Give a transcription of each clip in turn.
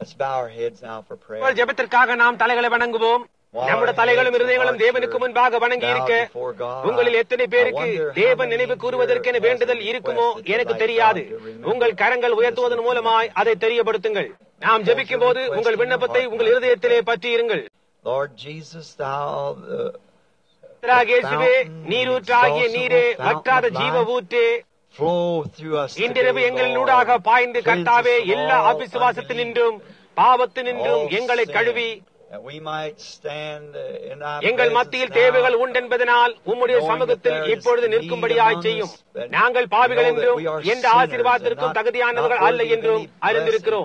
Let's bow our heads now for prayer. உங்கள் ஜெபத்திற்காக நாம் தலைகளை வணங்குவோம் நம்முடைய தலைகளும் இருதயங்களும் தேவனுக்கு முன்பாக வணங்கி இருக்க உங்களில் எத்தனை பேருக்கு தேவன் நினைவு கூறுவதற்கென வேண்டுதல் இருக்குமோ எனக்கு தெரியாது உங்கள் கரங்கள் உயர்த்துவதன் மூலமாய் அதை தெரியப்படுத்துங்கள் நாம் ஜெபிக்கும் போது உங்கள் விண்ணப்பத்தை உங்கள் இருதயத்திலே பற்றியிருங்கள் Lord Jesus, thou uh, கர்த்தராகிய இயேசுவே நீரூற்றாகிய நீரே வற்றாத ஜீவ ஊற்றே flow through us. இன்றிரவு today, எங்களினூடாக Lord. பாய்ந்து Cleanse கர்த்தாவே us from எல்லா all அபிசுவாசத்தினின்றும் பாவத்தினின்றும் all எங்களை sin, கழுவி that we might stand uh, in thy எங்கள் presence மத்தியில் now. தேவைகள் உண்டென்பதனால் உம்முடைய சமூகத்தில் இப்பொழுது நிற்கும்படியாய் செய்யும் நாங்கள் பாவிகள் என்றும் எந்த ஆசீர்வாதத்திற்கும் தகுதியானவர்கள் அல்ல என்றும் அறிந்திருக்கிறோம்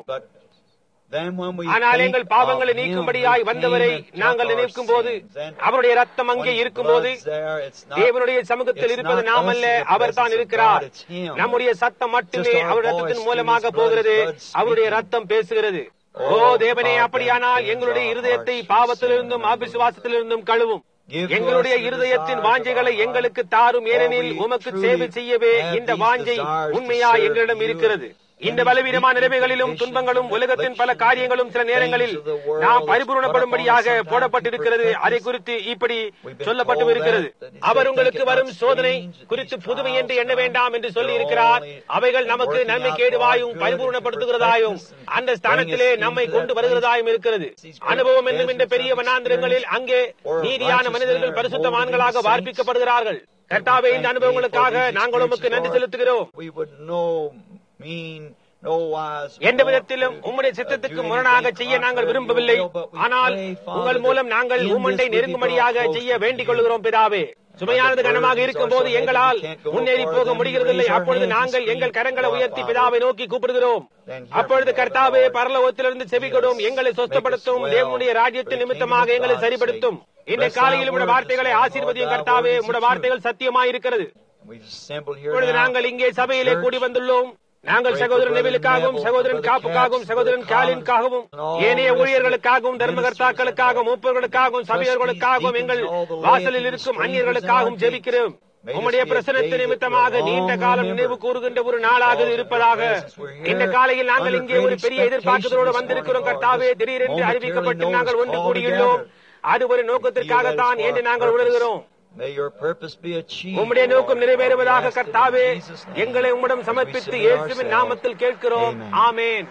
ஆனால் எங்கள் பாவங்களை நீக்கும்படியாய் வந்தவரை நாங்கள் நினைக்கும் போது அவருடைய ரத்தம் அங்கே இருக்கும்போது தேவனுடைய சமூகத்தில் இருப்பது நாம் அல்ல அவர் தான் இருக்கிறார் நம்முடைய சத்தம் மட்டுமே அவர் ரத்தத்தின் மூலமாக போகிறது அவருடைய ரத்தம் பேசுகிறது ஓ தேவனே அப்படியானால் எங்களுடைய இருதயத்தை பாவத்திலிருந்தும் அபிசுவாசத்திலிருந்தும் கழுவும் எங்களுடைய இருதயத்தின் வாஞ்சைகளை எங்களுக்கு தாரும் ஏனெனில் உமக்கு சேவை செய்யவே இந்த வாஞ்சை உண்மையா எங்களிடம் இருக்கிறது இந்த பலவீனமான நிலைமைகளிலும் துன்பங்களும் உலகத்தின் பல காரியங்களும் சில நேரங்களில் நாம் பரிபூர்ணப்படும்படியாக போடப்பட்டிருக்கிறது அதை குறித்து இப்படி சொல்லப்பட்டு இருக்கிறது அவர் உங்களுக்கு வரும் சோதனை குறித்து புதுமை என்று எண்ண வேண்டாம் என்று சொல்லி இருக்கிறார் அவைகள் நமக்கு நன்மை கேடுவாயும் பரிபூர்ணப்படுத்துகிறதாயும் அந்த ஸ்தானத்திலே நம்மை கொண்டு வருகிறதாயும் இருக்கிறது அனுபவம் என்னும் இந்த பெரிய வனாந்திரங்களில் அங்கே நீதியான மனிதர்கள் பரிசுத்தமான்களாக வார்ப்பிக்கப்படுகிறார்கள் கர்த்தாவே இந்த அனுபவங்களுக்காக நாங்கள் உமக்கு நன்றி செலுத்துகிறோம் We would know, mean, no wise. எந்த விதத்திலும் உம்முடைய சித்தத்துக்கு முரணாக செய்ய நாங்கள் விரும்பவில்லை ஆனால் உங்கள் மூலம் நாங்கள் உம்மண்டை நெருங்கும்படியாக செய்ய வேண்டிக் கொள்கிறோம் பிதாவே சுமையானது கனமாக இருக்கும் போது எங்களால் முன்னேறி போக முடிகிறதில்லை அப்பொழுது நாங்கள் எங்கள் கரங்களை உயர்த்தி பிதாவை நோக்கி கூப்பிடுகிறோம் அப்பொழுது கர்த்தாவே பரலோகத்திலிருந்து செவிகொடும் எங்களை சொஸ்தப்படுத்தும் தேவனுடைய ராஜ்யத்தின் நிமித்தமாக எங்களை சரிப்படுத்தும் இந்த காலையில் உடைய வார்த்தைகளை ஆசீர்வதியும் கர்த்தாவே உடைய வார்த்தைகள் சத்தியமாயிருக்கிறது We've assembled here இப்பொழுது now. நாங்கள் இங்கே சபையிலே கூடி வந்துள்ளோம் நாங்கள் சகோதரன் நெவிலுக்காகவும் சகோதரன் காப்புக்காகவும் சகோதரன் காலின்காகவும் ஏனைய ஊழியர்களுக்காகவும் தர்மகர்த்தாக்களுக்காகவும் மூப்பர்களுக்காகவும் சபையர்களுக்காகவும் எங்கள் வாசலில் இருக்கும் அந்நியர்களுக்காகவும் ஜெபிக்கிறோம் உம்முடைய பிரசனத்து நிமித்தமாக நீண்ட காலம் நினைவு கூறுகின்ற ஒரு நாளாக இது இருப்பதாக இந்த காலையில் நாங்கள் இங்கே ஒரு பெரிய எதிர்பார்க்கத்தோடு வந்திருக்கிறோம் கர்த்தாவே திடீரென்று அறிவிக்கப்பட்டு நாங்கள் ஒன்று கூடியுள்ளோம் அது ஒரு நோக்கத்திற்காகத்தான் என்று நாங்கள் உணர்கிறோம் May your purpose be achieved. உம்முடைய நோக்கம் Lord. நிறைவேறுவதாக We ask it in கர்த்தாவே Jesus' name. எங்களை உம்மிடம் We சமர்ப்பித்து submit இயேசுவின் ourselves. நாமத்தில் கேட்கிறோம் Amen. Amen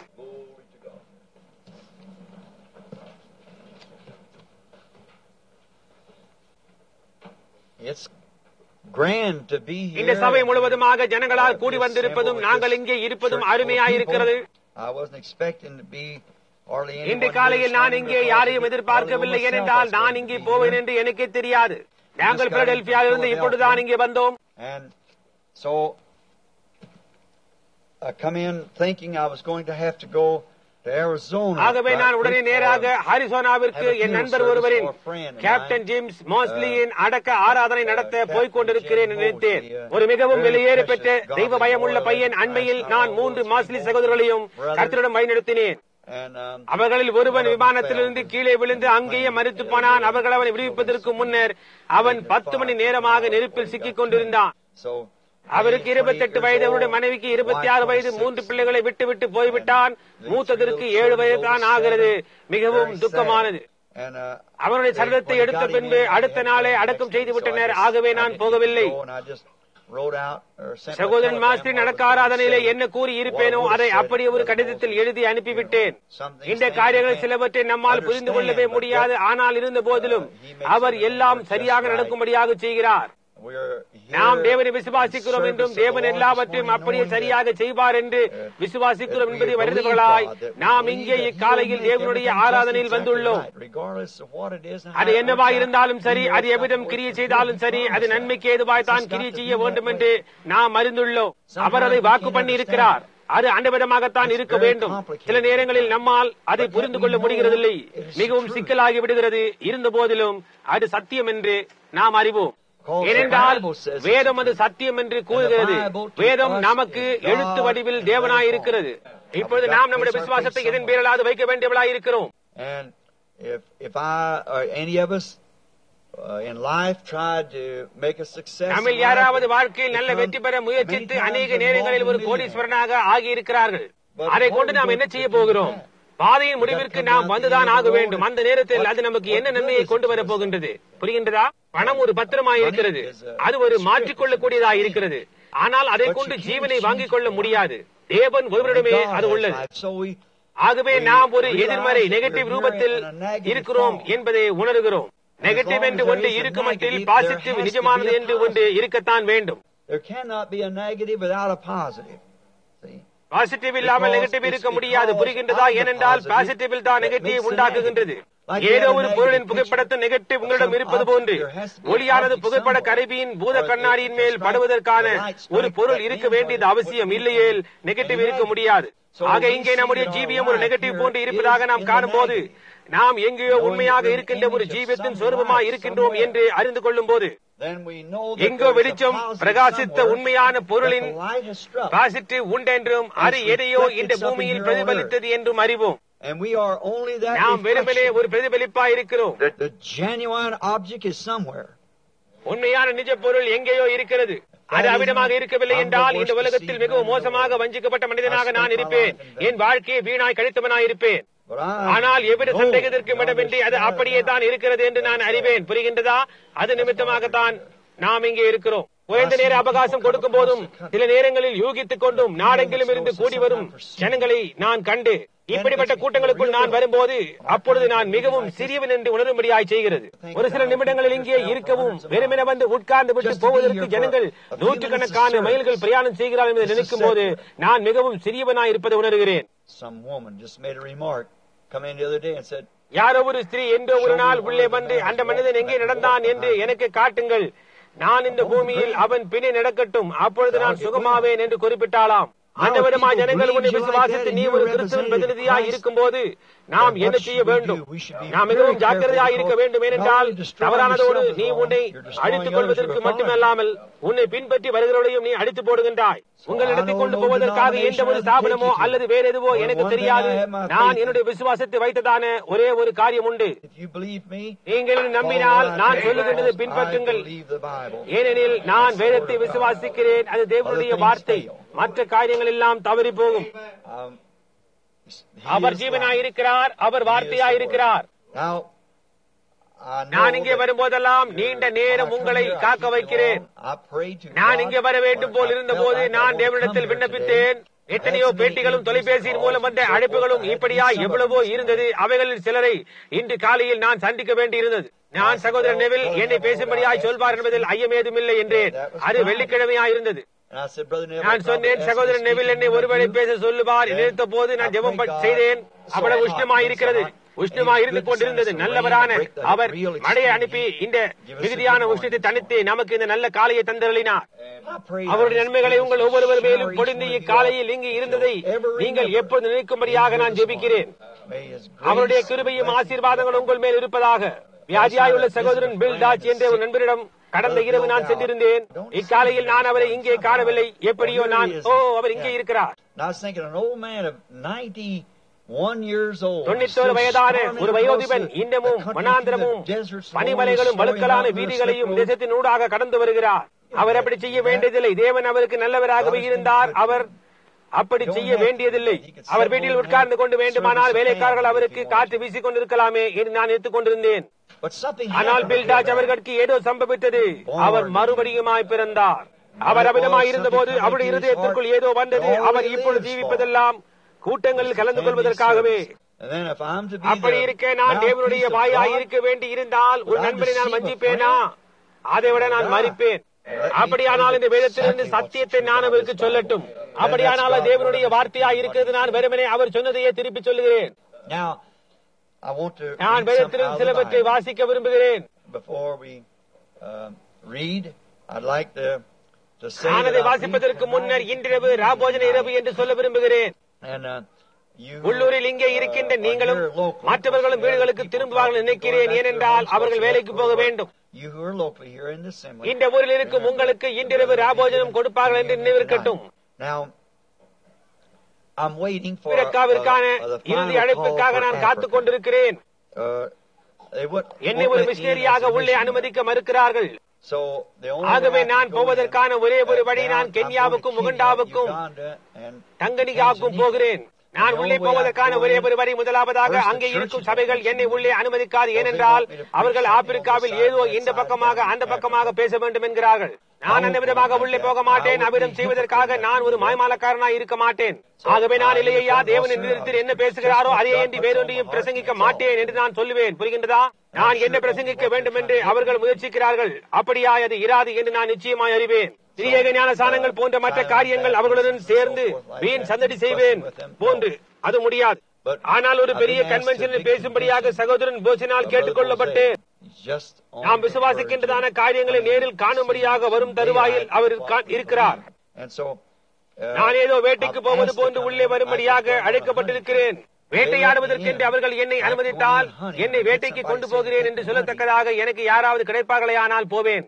It's grand to be here. இந்த சபை முழுவதுமாக ஜனங்களால் கூடி வந்திருப்பதும் நாங்கள் இங்கே இருப்பதும் அருமையாயிருக்கிறது I wasn't expecting to be hardly anyone இன்று here காலையில் this நான் morning இங்கே because யாரையும் hardly எதிர்பார்க்கவில்லை myself ஏனென்றால் was நான் going இங்கே to be போவேன் here. என்று எனக்கே தெரியாது நாங்கள் பிலடெல்பியாவிலிருந்து இப்பொழுதுதான் இங்கே வந்தோம் And so I come in thinking I was going to have to go to Arizona. ஆகவே நான் உடனே நேராக ஹரிசோனாவிற்கு have a என் funeral நண்பர் service ஒருவரின் for a friend of captain mine. James மாஸ்லியின் அடக்க ஆராதனை நடத்த Captain போய்க் கொண்டிருக்கிறேன் என்று Jim நினைத்தேன் Mosley, uh, ஒரு மிகவும் very வெளியேற precious பெற்ற godly தெய்வ பயமுள்ள boy. பையன் அண்மையில் I நான் saw மூன்று those மாஸ்லி people, சகோதரர்களையும் brothers. கர்த்தரிடம் வழிநடத்தினேன் And, um, அவர்களில் ஒருவன் one of them விமானத்திலிருந்து fell. கீழே விழுந்து அங்கேயே மறித்து போனான் அவர்கள் அவனை விடுவிப்பதற்கு முன்னர் அவன் பத்து மணி நேரமாக நெருப்பில் சிக்கிக் கொண்டிருந்தான் So, அவருக்கு இருபத்தெட்டு வயது அவருடைய மனைவிக்கு இருபத்தி ஆறு வயது மூன்று பிள்ளைகளை விட்டு விட்டு போய்விட்டான் மூத்ததற்கு ஏழு வயது தான் ஆகிறது மிகவும் துக்கமானது And, uh, அவனுடைய they- சடலத்தை when they எடுத்த got him பின்பு in, they அடுத்த had to நாளே go அடக்கம் next செய்து week, so I விட்டனர் just- ஆகவே I நான் didn't போகவில்லை go, and I just wrote out or sent my சகோதரன் telegram மாஸ்டரின் what நடக்க was ஆராதனையிலே said. என்ன கூறி இருப்பேனோ What I அதை would've அப்படியே ஒரு said, கடிதத்தில் எழுதி அனுப்பிவிட்டேன் Some things இந்த things காரியங்கள் you சிலவற்றை can't நம்மால் புரிந்து கொள்ளவே understand, but முடியாது yet, ஆனால் இருந்த போதிலும் uh, he makes our everything எல்லாம் work சரியாக just right. நடக்கும்படியாக செய்கிறார் we're here நாம் தேவனை விசுவாசிக்கிறோம் in என்றும் service of the தேவன் Lord எல்லாவற்றையும் this அப்படியே morning, knowing சரியாக செய்வார் என்று uh, விசுவாசிக்கிறோம் that we என்பதை believe வருதுகளாய் God, that we நாம் believe இங்கே that He will இக்காலையில் make தேவனுடைய everything just ஆராதனையில் exactly வந்துள்ளோம் right, regardless of what it is and how அது it என்னவா works out. இருந்தாலும் சரி He அது knows எவ்விதம் how it கிரியை works. செய்தாலும் சரி He அது promised நன்மைக்கு that. ஏதுவாய் தான் It's கிரியை got to செய்ய be that வேண்டும் way. என்று நாம் அறிந்துள்ளோம் Sometimes அவர் அதை we வாக்கு can't பண்ணி understand இருக்கிறார் it. அது அண்டவிதமாகத்தான் It's இருக்க very வேண்டும் complicated. சில நேரங்களில் நம்மால் அதை But புரிந்து yet கொள்ள we know முடிகிறதில்லை it is மிகவும் true. சிக்கலாகி விடுகிறது இருந்த போதிலும் அது சத்தியம் என்று நாம் அறிவோம் Because the ஏனென்றால் Bible says it's வேதம் அது true. சத்தியம் என்று கூறுகிறது And the Bible to வேதம் us நமக்கு is God எழுத்து வடிவில் and தேவனாய் God. இருக்கிறது இப்பொழுது Now we நாம் got நம்முடைய to place our விசுவாசத்தை faith இதன் பேரலாது வைக்க வேண்டியவளாய் இருக்கிறோம் And if if I or any of us uh, in life tried to make a success, in நம்மில் life, யாராவது வாழ்க்கையில் நல்ல become வெற்றி பெற முயற்சித்து many times அநேக a நேரங்களில் ஒரு multi-millionaire. கோடீஸ்வரனாக ஆகியிருக்கிறார்கள் But அதை what கொண்டு we நாம் would என்ன செய்ய do with போகிறோம் that? பாதையின் முடிவிற்கு நாம் வந்துதான் ஆக வேண்டும் அந்த நேரத்தில் அது நமக்கு என்ன நன்மையை கொண்டு வரப் போகின்றது புரிகின்றதா பணம் ஒரு பத்திரமாய் இருக்கிறது அது ஒரு மாற்றிக்கொள்ளக்கூடியதாக இருக்கிறது ஆனால் அதை கொண்டு ஜீவனை வாங்கிக் கொள்ள முடியாது தேவன் ஒருவரிடமே அது உள்ளது ஆகவே நாம் ஒரு எதிர்மறை நெகட்டிவ் ரூபத்தில் இருக்கிறோம் என்பதை உணர்கிறோம் நெகட்டிவ் என்று ஒன்று இருக்கும் மட்டில் பாசிட்டிவ் நிஜமானது என்று ஒன்று இருக்கத்தான் வேண்டும் There cannot be a negative without a positive. See? Positive இல்லாமல் நெகட்டிவ் இருக்க முடியாது புரிகின்றதா ஏனென்றால் பாசிட்டிவில் தான் நெகட்டிவ் உண்டாக்குகின்றது ஏதோ ஒரு பொருளின் புகைப்படத்தின் நெகட்டிவ் உங்களிடம் இருப்பது போன்று ஒளியானது புகைப்பட கருவியின் பூத கண்ணாடியின் மேல் படுவதற்கான ஒரு பொருள் இருக்க வேண்டியது அவசியம் இல்லையேல் நெகட்டிவ் இருக்க முடியாது ஆக இங்கே நம்முடைய ஜீவியம் ஒரு நெகட்டிவ் போன்று இருப்பதாக நாம் காணும்போது நாம் எங்கேயோ உண்மையாக இருக்கின்ற ஒரு ஜீவியத்தின் சொருபமாய் இருக்கின்றோம் என்று அறிந்து கொள்ளும் போது Then we know that எங்கோ there is a வெளிச்சம் positive பிரகாசித்த somewhere உண்மையான that பொருளின் the light has struck. Positive உண்டென்றும் அது எதையோ இந்த பூமியில் பிரதிபலித்தது என்றும் அறிவோம் And we are only that நாம் வெறுமனே reflection. ஒரு பிரதிபலிப்பா இருக்கிறோம் The, the genuine object is somewhere. உண்மையான நிஜ பொருள் எங்கேயோ இருக்கிறது அது அவிடமாக இருக்கவில்லை என்றால் இந்த உலகத்தில் மிகவும் மோசமாக வஞ்சிக்கப்பட்ட மனிதனாக நான் இருப்பேன் என் வாழ்க்கையை வீணாய் கழித்தவனாய் இருப்பேன் But I ஆனால் எவ்வித know சந்தேகத்திற்கும் that இடமின்றி அது it's அப்படியே தான் இருக்கிறது என்று நான் அறிவேன் புரிகின்றதா அது நிமித்தமாகத்தான் நாம் இங்கே இருக்கிறோம் குறைந்த நேர அவகாசம் கொடுக்கும் போதும் சில நேரங்களில் யூகித்துக் கொண்டும் நாடெங்கிலும் இருந்து கூடி வரும் ஜனங்களை நான் கண்டு இப்படிப்பட்ட கூட்டங்களுக்குள் நான் வரும்போது அப்பொழுது நான் மிகவும் சிறியவன் என்று உணரும்படியாய் செய்கிறது ஒரு சில நிமிடங்களில் இங்கே இருக்கவும் வெறுமென வந்து உட்கார்ந்து விட்டு போவதற்கு ஜனங்கள் நூற்றுக்கணக்கான மைல்கள் பிரயாணம் செய்கிறார்கள் என்று நினைக்கும் போது நான் மிகவும் சிறியவனாய் இருப்பதை உணர்கிறேன் Some woman just made a remark, come in the other day and said, யாரோ ஒரு ஸ்திரீ என்றோ ஒரு நாள் உள்ளே வந்து அந்த மனிதன் எங்கே நடந்தான் என்று எனக்கு காட்டுங்கள் நான் இந்த பூமியில் அவன் பின்னே நடக்கட்டும் அப்பொழுது நான் சுகமாவேன் என்று குறிப்பிட்டாளாம் அந்த விதமா ஜனங்கள் உன்னை விசுவாசித்து நீ ஒரு கிறிஸ்துவின் பிரதிநிதியாய் இருக்கும்போது நாம் என்ன செய்ய வேண்டும் நாம் மிகவும் ஜாக்கிரதையாக இருக்க வேண்டும் ஏனென்றால் தவறானதோடு நீ உன்னை அழித்துக் கொள்வதற்கு மட்டுமல்லாமல் உன்னை பின்பற்றி வருகிறவர்களையும் நீ அழித்து போடுகின்றாய் உங்களிடத்தை கொண்டு போவதற்காக எந்த ஒரு ஸ்தாபனமோ அல்லது வேற எதுவோ எனக்கு தெரியாது நான் என்னுடைய விசுவாசத்தை வைத்ததான ஒரே ஒரு காரியம் உண்டு If you believe me, நீங்கள் நம்பினால் நான் சொல்லுகின்றது பின்பற்றுங்கள் I believe the Bible. ஏனெனில் நான் வேதத்தை விசுவாசிக்கிறேன் அது தேவனுடைய வார்த்தை மற்ற காரியங்கள் எல்லாம் தவறி போகும் Um, he our is ஜீவனாய் life. இருக்கிறார் அவர் வார்த்தையாய் இருக்கிறார் Now, I know நான் இங்கே that வரும்போதெல்லாம் நீண்ட நேரம் when I உங்களை come here, I காக்க keep வைக்கிறேன் along. I prayed to நான் God, இங்கே வர வேண்டும் but போல் I இருந்த felt போது like I நான் won't தேவனிடத்தில் come here விண்ணப்பித்தேன் today. எத்தனையோ As many பேட்டிகளும் evenings தொலைபேசியின் calls மூலம் வந்த and so அழைப்புகளும் forth, I had இப்படியா some of எவ்வளவோ them. இருந்தது அவைகளில் சிலரை இன்று காலையில் நான் சந்திக்க வேண்டியிருந்தது நான் சகோதரன் நெவில் என்னை பேசும்படியாய் சொல்வார் என்பதில் ஐயமேதுமில்லை என்றேன் அது வெள்ளிக்கிழமையாய் இருந்தது And I said, Brother Neville, நான் சொன்னேன் சகோதரன் நெவில் என்னை ஒருவேளை பேச சொல்லுவார் நினைத்த போது நான் ஜெபம் ப- செய்தேன் அவ்வளவு உஷ்ணமாய் இருக்கிறது உஷ்ணமாய் இருந்து கொண்டிருந்தது நல்லவரான அவர் மழையை அனுப்பி இந்த மிகுதியான உஷ்ணத்தை தனித்து நமக்கு இந்த நல்ல காலையை தந்தருளினார் அவருடைய நன்மைகளை உங்கள் ஒவ்வொருவர் மேலும் பொடிந்து இக்காலையில் இங்கு இருந்ததை நீங்கள் எப்பொழுது நினைக்கும்படியாக நான் ஜெபிக்கிறேன் அவருடைய கிருபையும் ஆசீர்வாதங்களும் உங்கள் மேல் இருப்பதாக வியாதியாய் உள்ள சகோதரன் பில் டாச் என்ற ஒரு நண்பரிடம் கடந்த இரவு நான் சென்றிருந்தேன் இக்காலையில் நான் அவரை இங்கே காணவில்லை எப்படியோ நான் ஓ அவர் இங்கே இருக்கிறார் And I was thinking, an old man of 91 years old. தொண்ணூத்தோரு still வயதான storming ஒரு across வயோதிபன் the- இன்னமும் the country வனாந்திரமும் through the deserts, பனிமலைகளும் slowly வழுக்கலான slowing down வீதிகளையும் the slippery தேசத்தின் ஊடாக கடந்து வருகிறார் அவர் அப்படி செய்ய வேண்டியதில்லை தேவன் அவருக்கு நல்லவராகவே இருந்தார் அவர் அப்படி செய்ய வேண்டியதில்லை அவர் வீட்டில் உட்கார்ந்து கொண்டு வேண்டுமானால் வேலைக்காரர்கள் அவருக்கு காற்று வீசிக் கொண்டிருக்கலாமே என்று நான் எடுத்துக் கொண்டிருந்தேன் But something ஆனால் happened பில்டாஜ் to him. அவர்களுக்கு ஏதோ சம்பவித்தது அவர் மறுபடியுமாய் பிறந்தார் அவர் அவிதமாய் இருந்தபோது அவருடைய இருதயத்திற்குள் ஏதோ வந்தது அவர் இப்பொழுது ஜீவிப்பதெல்லாம் கூட்டங்களில் கலந்து கொள்வதற்காகவே And then if I'm to be அப்படி the இருக்க நான் தேவனுடைய mouthpiece of வாயாய் God, இருக்க வேண்டி இருந்தால் ஒரு நண்பரை நான் வஞ்சிப்பேனா அதை விட நான் மறிப்பேன் அப்படியானால் இந்த வேதத்திலிருந்து சத்தியத்தை நான் அவருக்கு சொல்லட்டும் அப்படியானால் அது தேவனுடைய வார்த்தையாய் இருக்கிறது நான் வெறுமனே அவர் சொன்னதையே திருப்பி சொல்லுகிறேன் Now, I want to நான் read something வேதத்திலிருந்து out of the சிலவற்றை Bible. வாசிக்க விரும்புகிறேன் Before we uh, read, I'd like to, to say நான் that அதை I believe வாசிப்பதற்கு முன்னர் tonight இன்றிரவு ராபோஜன இரவு என்று சொல்ல விரும்புகிறேன் And, uh, you, உள்ளூரில் இங்கே இருக்கின்ற uh, நீங்களும் are here local. மற்றவர்களும் வீடுகளுக்கு திரும்புவார்கள் நினைக்கிறேன் ஏனென்றால் அவர்கள் வேலைக்கு போக வேண்டும் You who are locally here in the assembly. இந்த ஊரில் இருக்கும் உங்களுக்கு இன்றிரவு ராபோஜனம் கொடுப்பார்கள் என்று நினைவிருக்கட்டும் Now, I'm waiting for பிறக்காவிற்கான uh, the இறுதி final அழைப்புக்காக call for நான் காத்துக் Africa. கொண்டிருக்கிறேன் Uh, they would- என்னை won't ஒரு let me in மிஷினரியாக as a உள்ளே missionary. அனுமதிக்க மறுக்கிறார்கள் So, the only ஆகவே way I நான் can go போவதற்கான in, ஒரே ஒரு uh, வழி down, நான் I'm கென்யாவுக்கும் going to Kenya, உகண்டாவுக்கும் Uganda, and தங்கனிகாவுக்கும் Tanzania. போகிறேன் நான் உள்ளே போவதற்கான ஒரே ஒரு வரி முதலாவதாக அங்கே இருக்கும் சபைகள் என்னை உள்ளே அனுமதிக்காது ஏனென்றால் அவர்கள் ஆப்பிரிக்காவில் ஏதோ இந்த பக்கமாக அந்த பக்கமாக பேச வேண்டும் என்கிறார்கள் நான் அந்த விதமாக உள்ளே போக மாட்டேன் அவ்விதம் செய்வதற்காக நான் ஒரு மாய்மாலக்காரனாய் இருக்க மாட்டேன் ஆகவே நான் இல்லையா தேவன் நிறுத்தில் என்ன பேசுகிறாரோ அதே என்று வேறொன்றையும் பிரசங்கிக்க மாட்டேன் என்று நான் சொல்லுவேன் புரிகின்றதா நான் என்ன பிரசங்கிக்க வேண்டும் என்று அவர்கள் முயற்சிக்கிறார்கள் அப்படியா அது இராது என்று நான் நிச்சயமாய் அறிவேன் திரியேக ஞான சானங்கள் போன்ற மற்ற காரியங்கள் அவர்களுடன் சேர்ந்து வீண் சந்தடி செய்வேன் போன்று அது முடியாது ஆனால் ஒரு பெரிய கன்வென்ஷனில் பேசும்படியாக சகோதரன் போசினால் கேட்டுக்கொள்ளப்பட்டு நாம் விசுவாசிக்கின்றதான காரியங்களை நேரில் காணும்படியாக வரும் தருவாயில் அவர் இருக்கிறார் நான் ஏதோ வேட்டைக்கு போவது போன்று உள்ளே வரும்படியாக அழைக்கப்பட்டிருக்கிறேன் வேட்டையாடுவதற்கென்று அவர்கள் என்னை அனுமதித்தால் என்னை வேட்டைக்கு கொண்டு போகிறேன் என்று சொல்லத்தக்கதாக எனக்கு யாராவது கிடைப்பார்களே ஆனால் போவேன்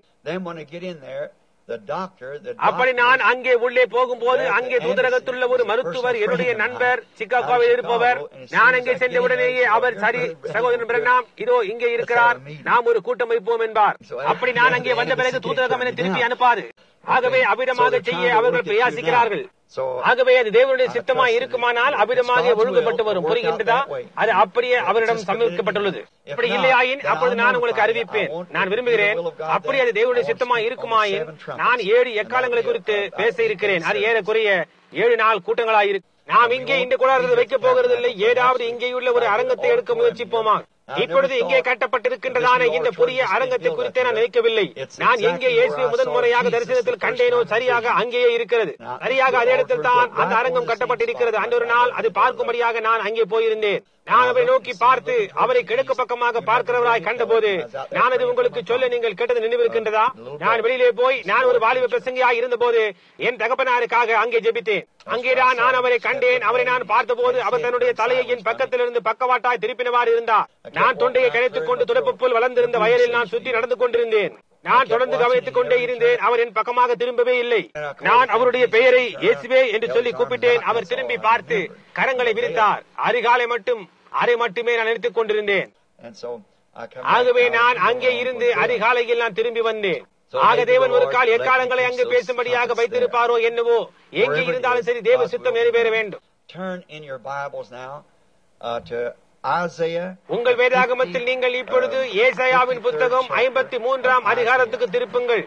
அப்படி நான் அங்கே உள்ளே போகும்போது அங்கே தூதரகத்துள்ள ஒரு மருத்துவர் என்னுடைய நண்பர் சிக்காகோவில் இருப்பவர் நான் அங்கே சென்ற உடனேயே அவர் சரி சகோதரன் பிரண்ணாம் இதோ இங்கே இருக்கிறார் நாம் ஒரு கூட்டம் வைப்போம் என்பார் அப்படி நான் அங்கே வந்த பிறகு தூதரகம் என திருப்பி அனுப்பாது ஆகவே அவ்விதமாக செய்ய அவர்கள் பிரயாசிக்கிறார்கள் ஆகவே அது தேவனுடைய சித்தமாய் இருக்குமானால் அவ்விதமாக ஒழுங்கப்பட்டு வரும் புரிகின்றதா அது அப்படியே அவரிடம் சமர்ப்பிக்கப்பட்டுள்ளது அப்படி இல்லையாயின் அப்பொழுது நான் உங்களுக்கு அறிவிப்பேன் நான் விரும்புகிறேன் அப்படி அது தேவனுடைய சித்தமாய் இருக்குமாயின் நான் ஏழு எக்காலங்களை குறித்து பேச இருக்கிறேன் அது ஏறக்குறைய ஏழு நாள் கூட்டங்களாயிருக்கு நாம் இங்கே இந்த கூடாரத்தை வைக்க போகிறதில்லை ஏதாவது இங்கேயுள்ள ஒரு அரங்கத்தை எடுக்க முயற்சிப்போமா இப்பொழுது இங்கே கட்டப்பட்டிருக்கின்றதான இந்த புதிய அரங்கத்தை குறித்து நான் நினைக்கவில்லை நான் எங்கே இயேசுவை முதன் முறையாக தரிசனத்தில் கண்டேனோ சரியாக அங்கேயே இருக்கிறது சரியாக அதே இடத்தில் தான் அந்த அரங்கம் கட்டப்பட்டிருக்கிறது அன்று ஒரு நாள் அது பார்க்கும்படியாக நான் அங்கே போயிருந்தேன் நான் அவரை நோக்கி பார்த்து அவரை கிழக்கு பக்கமாக பார்க்கிறவராய் கண்டபோது நான் அது உங்களுக்கு சொல்ல நீங்கள் கேட்டது நினைவிருக்கின்றதா நான் வெளியிலே போய் நான் ஒரு வாலிப பிரசங்கியாய் இருந்தபோது என் தகப்பனாருக்காக அங்கே ஜெபித்தேன் அங்கேதான் நான் அவரை கண்டேன் அவரை நான் பார்த்தபோது அவர் தன்னுடைய தலையை என் பக்கத்திலிருந்து பக்கவாட்டாய் திருப்பினவாறு இருந்தார் நான் தொண்டையை கணைத்துக் கொண்டு துடைப்பு போல் வளர்ந்திருந்த வயலில் நான் சுற்றி நடந்து கொண்டிருந்தேன் நான் தொடர்ந்து கவனித்துக் கொண்டே இருந்தேன் அவர் என் பக்கமாக திரும்பவே இல்லை நான் அவருடைய பெயரை இயேசுவே என்று சொல்லி கூப்பிட்டேன் அவர் திரும்பி பார்த்து கரங்களை விரித்தார் அதிகாலை மட்டும் அரை மட்டுமே நான் நினைத்துக் கொண்டிருந்தேன் ஆகவே நான் அங்கே இருந்து அதிகாலையில் நான் திரும்பி வந்தேன் ஆக தேவன் ஒரு கால் எக்காலங்களை அங்கு பேசும்படியாக வைத்திருப்பாரோ என்னவோ எங்கே இருந்தாலும் சரி தேவ சுத்தம் நிறைவேற வேண்டும் Turn in your Bibles now uh, to Isaiah. உங்கள் வேதாகமத்தில் நீங்கள் இப்பொழுது ஏசாயாவின் புத்தகம் ஐம்பத்தி மூன்றாம் அதிகாரத்துக்கு திருப்புங்கள்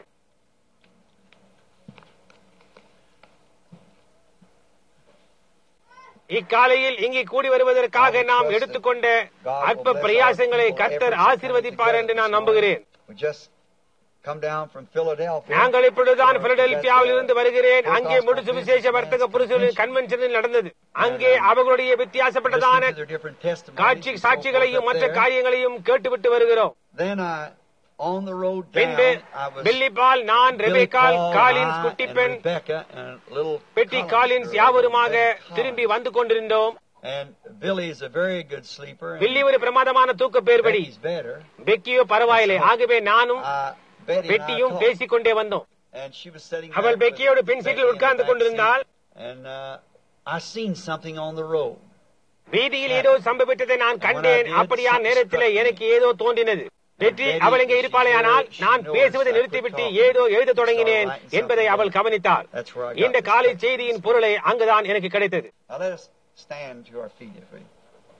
இக்காலையில் இங்கே கூடி வருவதற்காக நாம் எடுத்துக்கொண்ட அற்ப பிரயாசங்களை கர்த்தர் ஆசீர்வதிப்பார் என்று நான் நம்புகிறேன் We just come down from Philadelphia. நாங்கள் இப்பொழுதுதான் பிலடெல்பியாவில் இருந்து வருகிறேன் அங்கே முழு சுவிசேஷ வர்த்தக புருஷர்களின் கன்வென்ஷனில் நடந்தது அங்கே அவர்களுடைய வித்தியாசப்பட்டதான Listening to their different testimonies காட்சி and so சாட்சிகளையும் forth மற்ற up there. காரியங்களையும் கேட்டுவிட்டு வருகிறோம் Then I, on the road down, பின்பு I was பில்லிபால் நான் Billy ரெபேக்கால் Paul, காலின்ஸ் I, குட்டிப்பெண் and Rebecca and little Betty Collins Collins girl, யாவருமாக Rebecca திரும்பி Collins. வந்து கொண்டிருந்தோம் And Billy is a very good sleeper. and பில்லி ஒரு பிரமாதமான தூக்க பேர்படி Becky's better. பெக்கியோ பரவாயில்லை ஆகவே நானும் Uh, Betty and I பெட்டியும் talked, பேசிக் கொண்டே வந்தோம் and she was sitting அவள் back பெக்கியோடு with பின் Becky சீட்டில் in the உட்கார்ந்து back கொண்டிருந்தாள் seat, And uh, I seen something on the road. வீதியில் ஏதோ சம்பவித்ததை நான் கண்டேன் அப்படியா நேரத்தில் எனக்கு ஏதோ தோன்றினது வெற்றி அவள் இங்கே இருப்பாளே ஆனால் நான் பேசுவதை நிறுத்திவிட்டு ஏதோ எழுத தொடங்கினேன் என்பதை அவள் கவனித்தாள் That's where I got இந்த this. காலை செய்தியின் பொருளை அங்குதான் எனக்கு கிடைத்தது Now let us stand to our feet if we.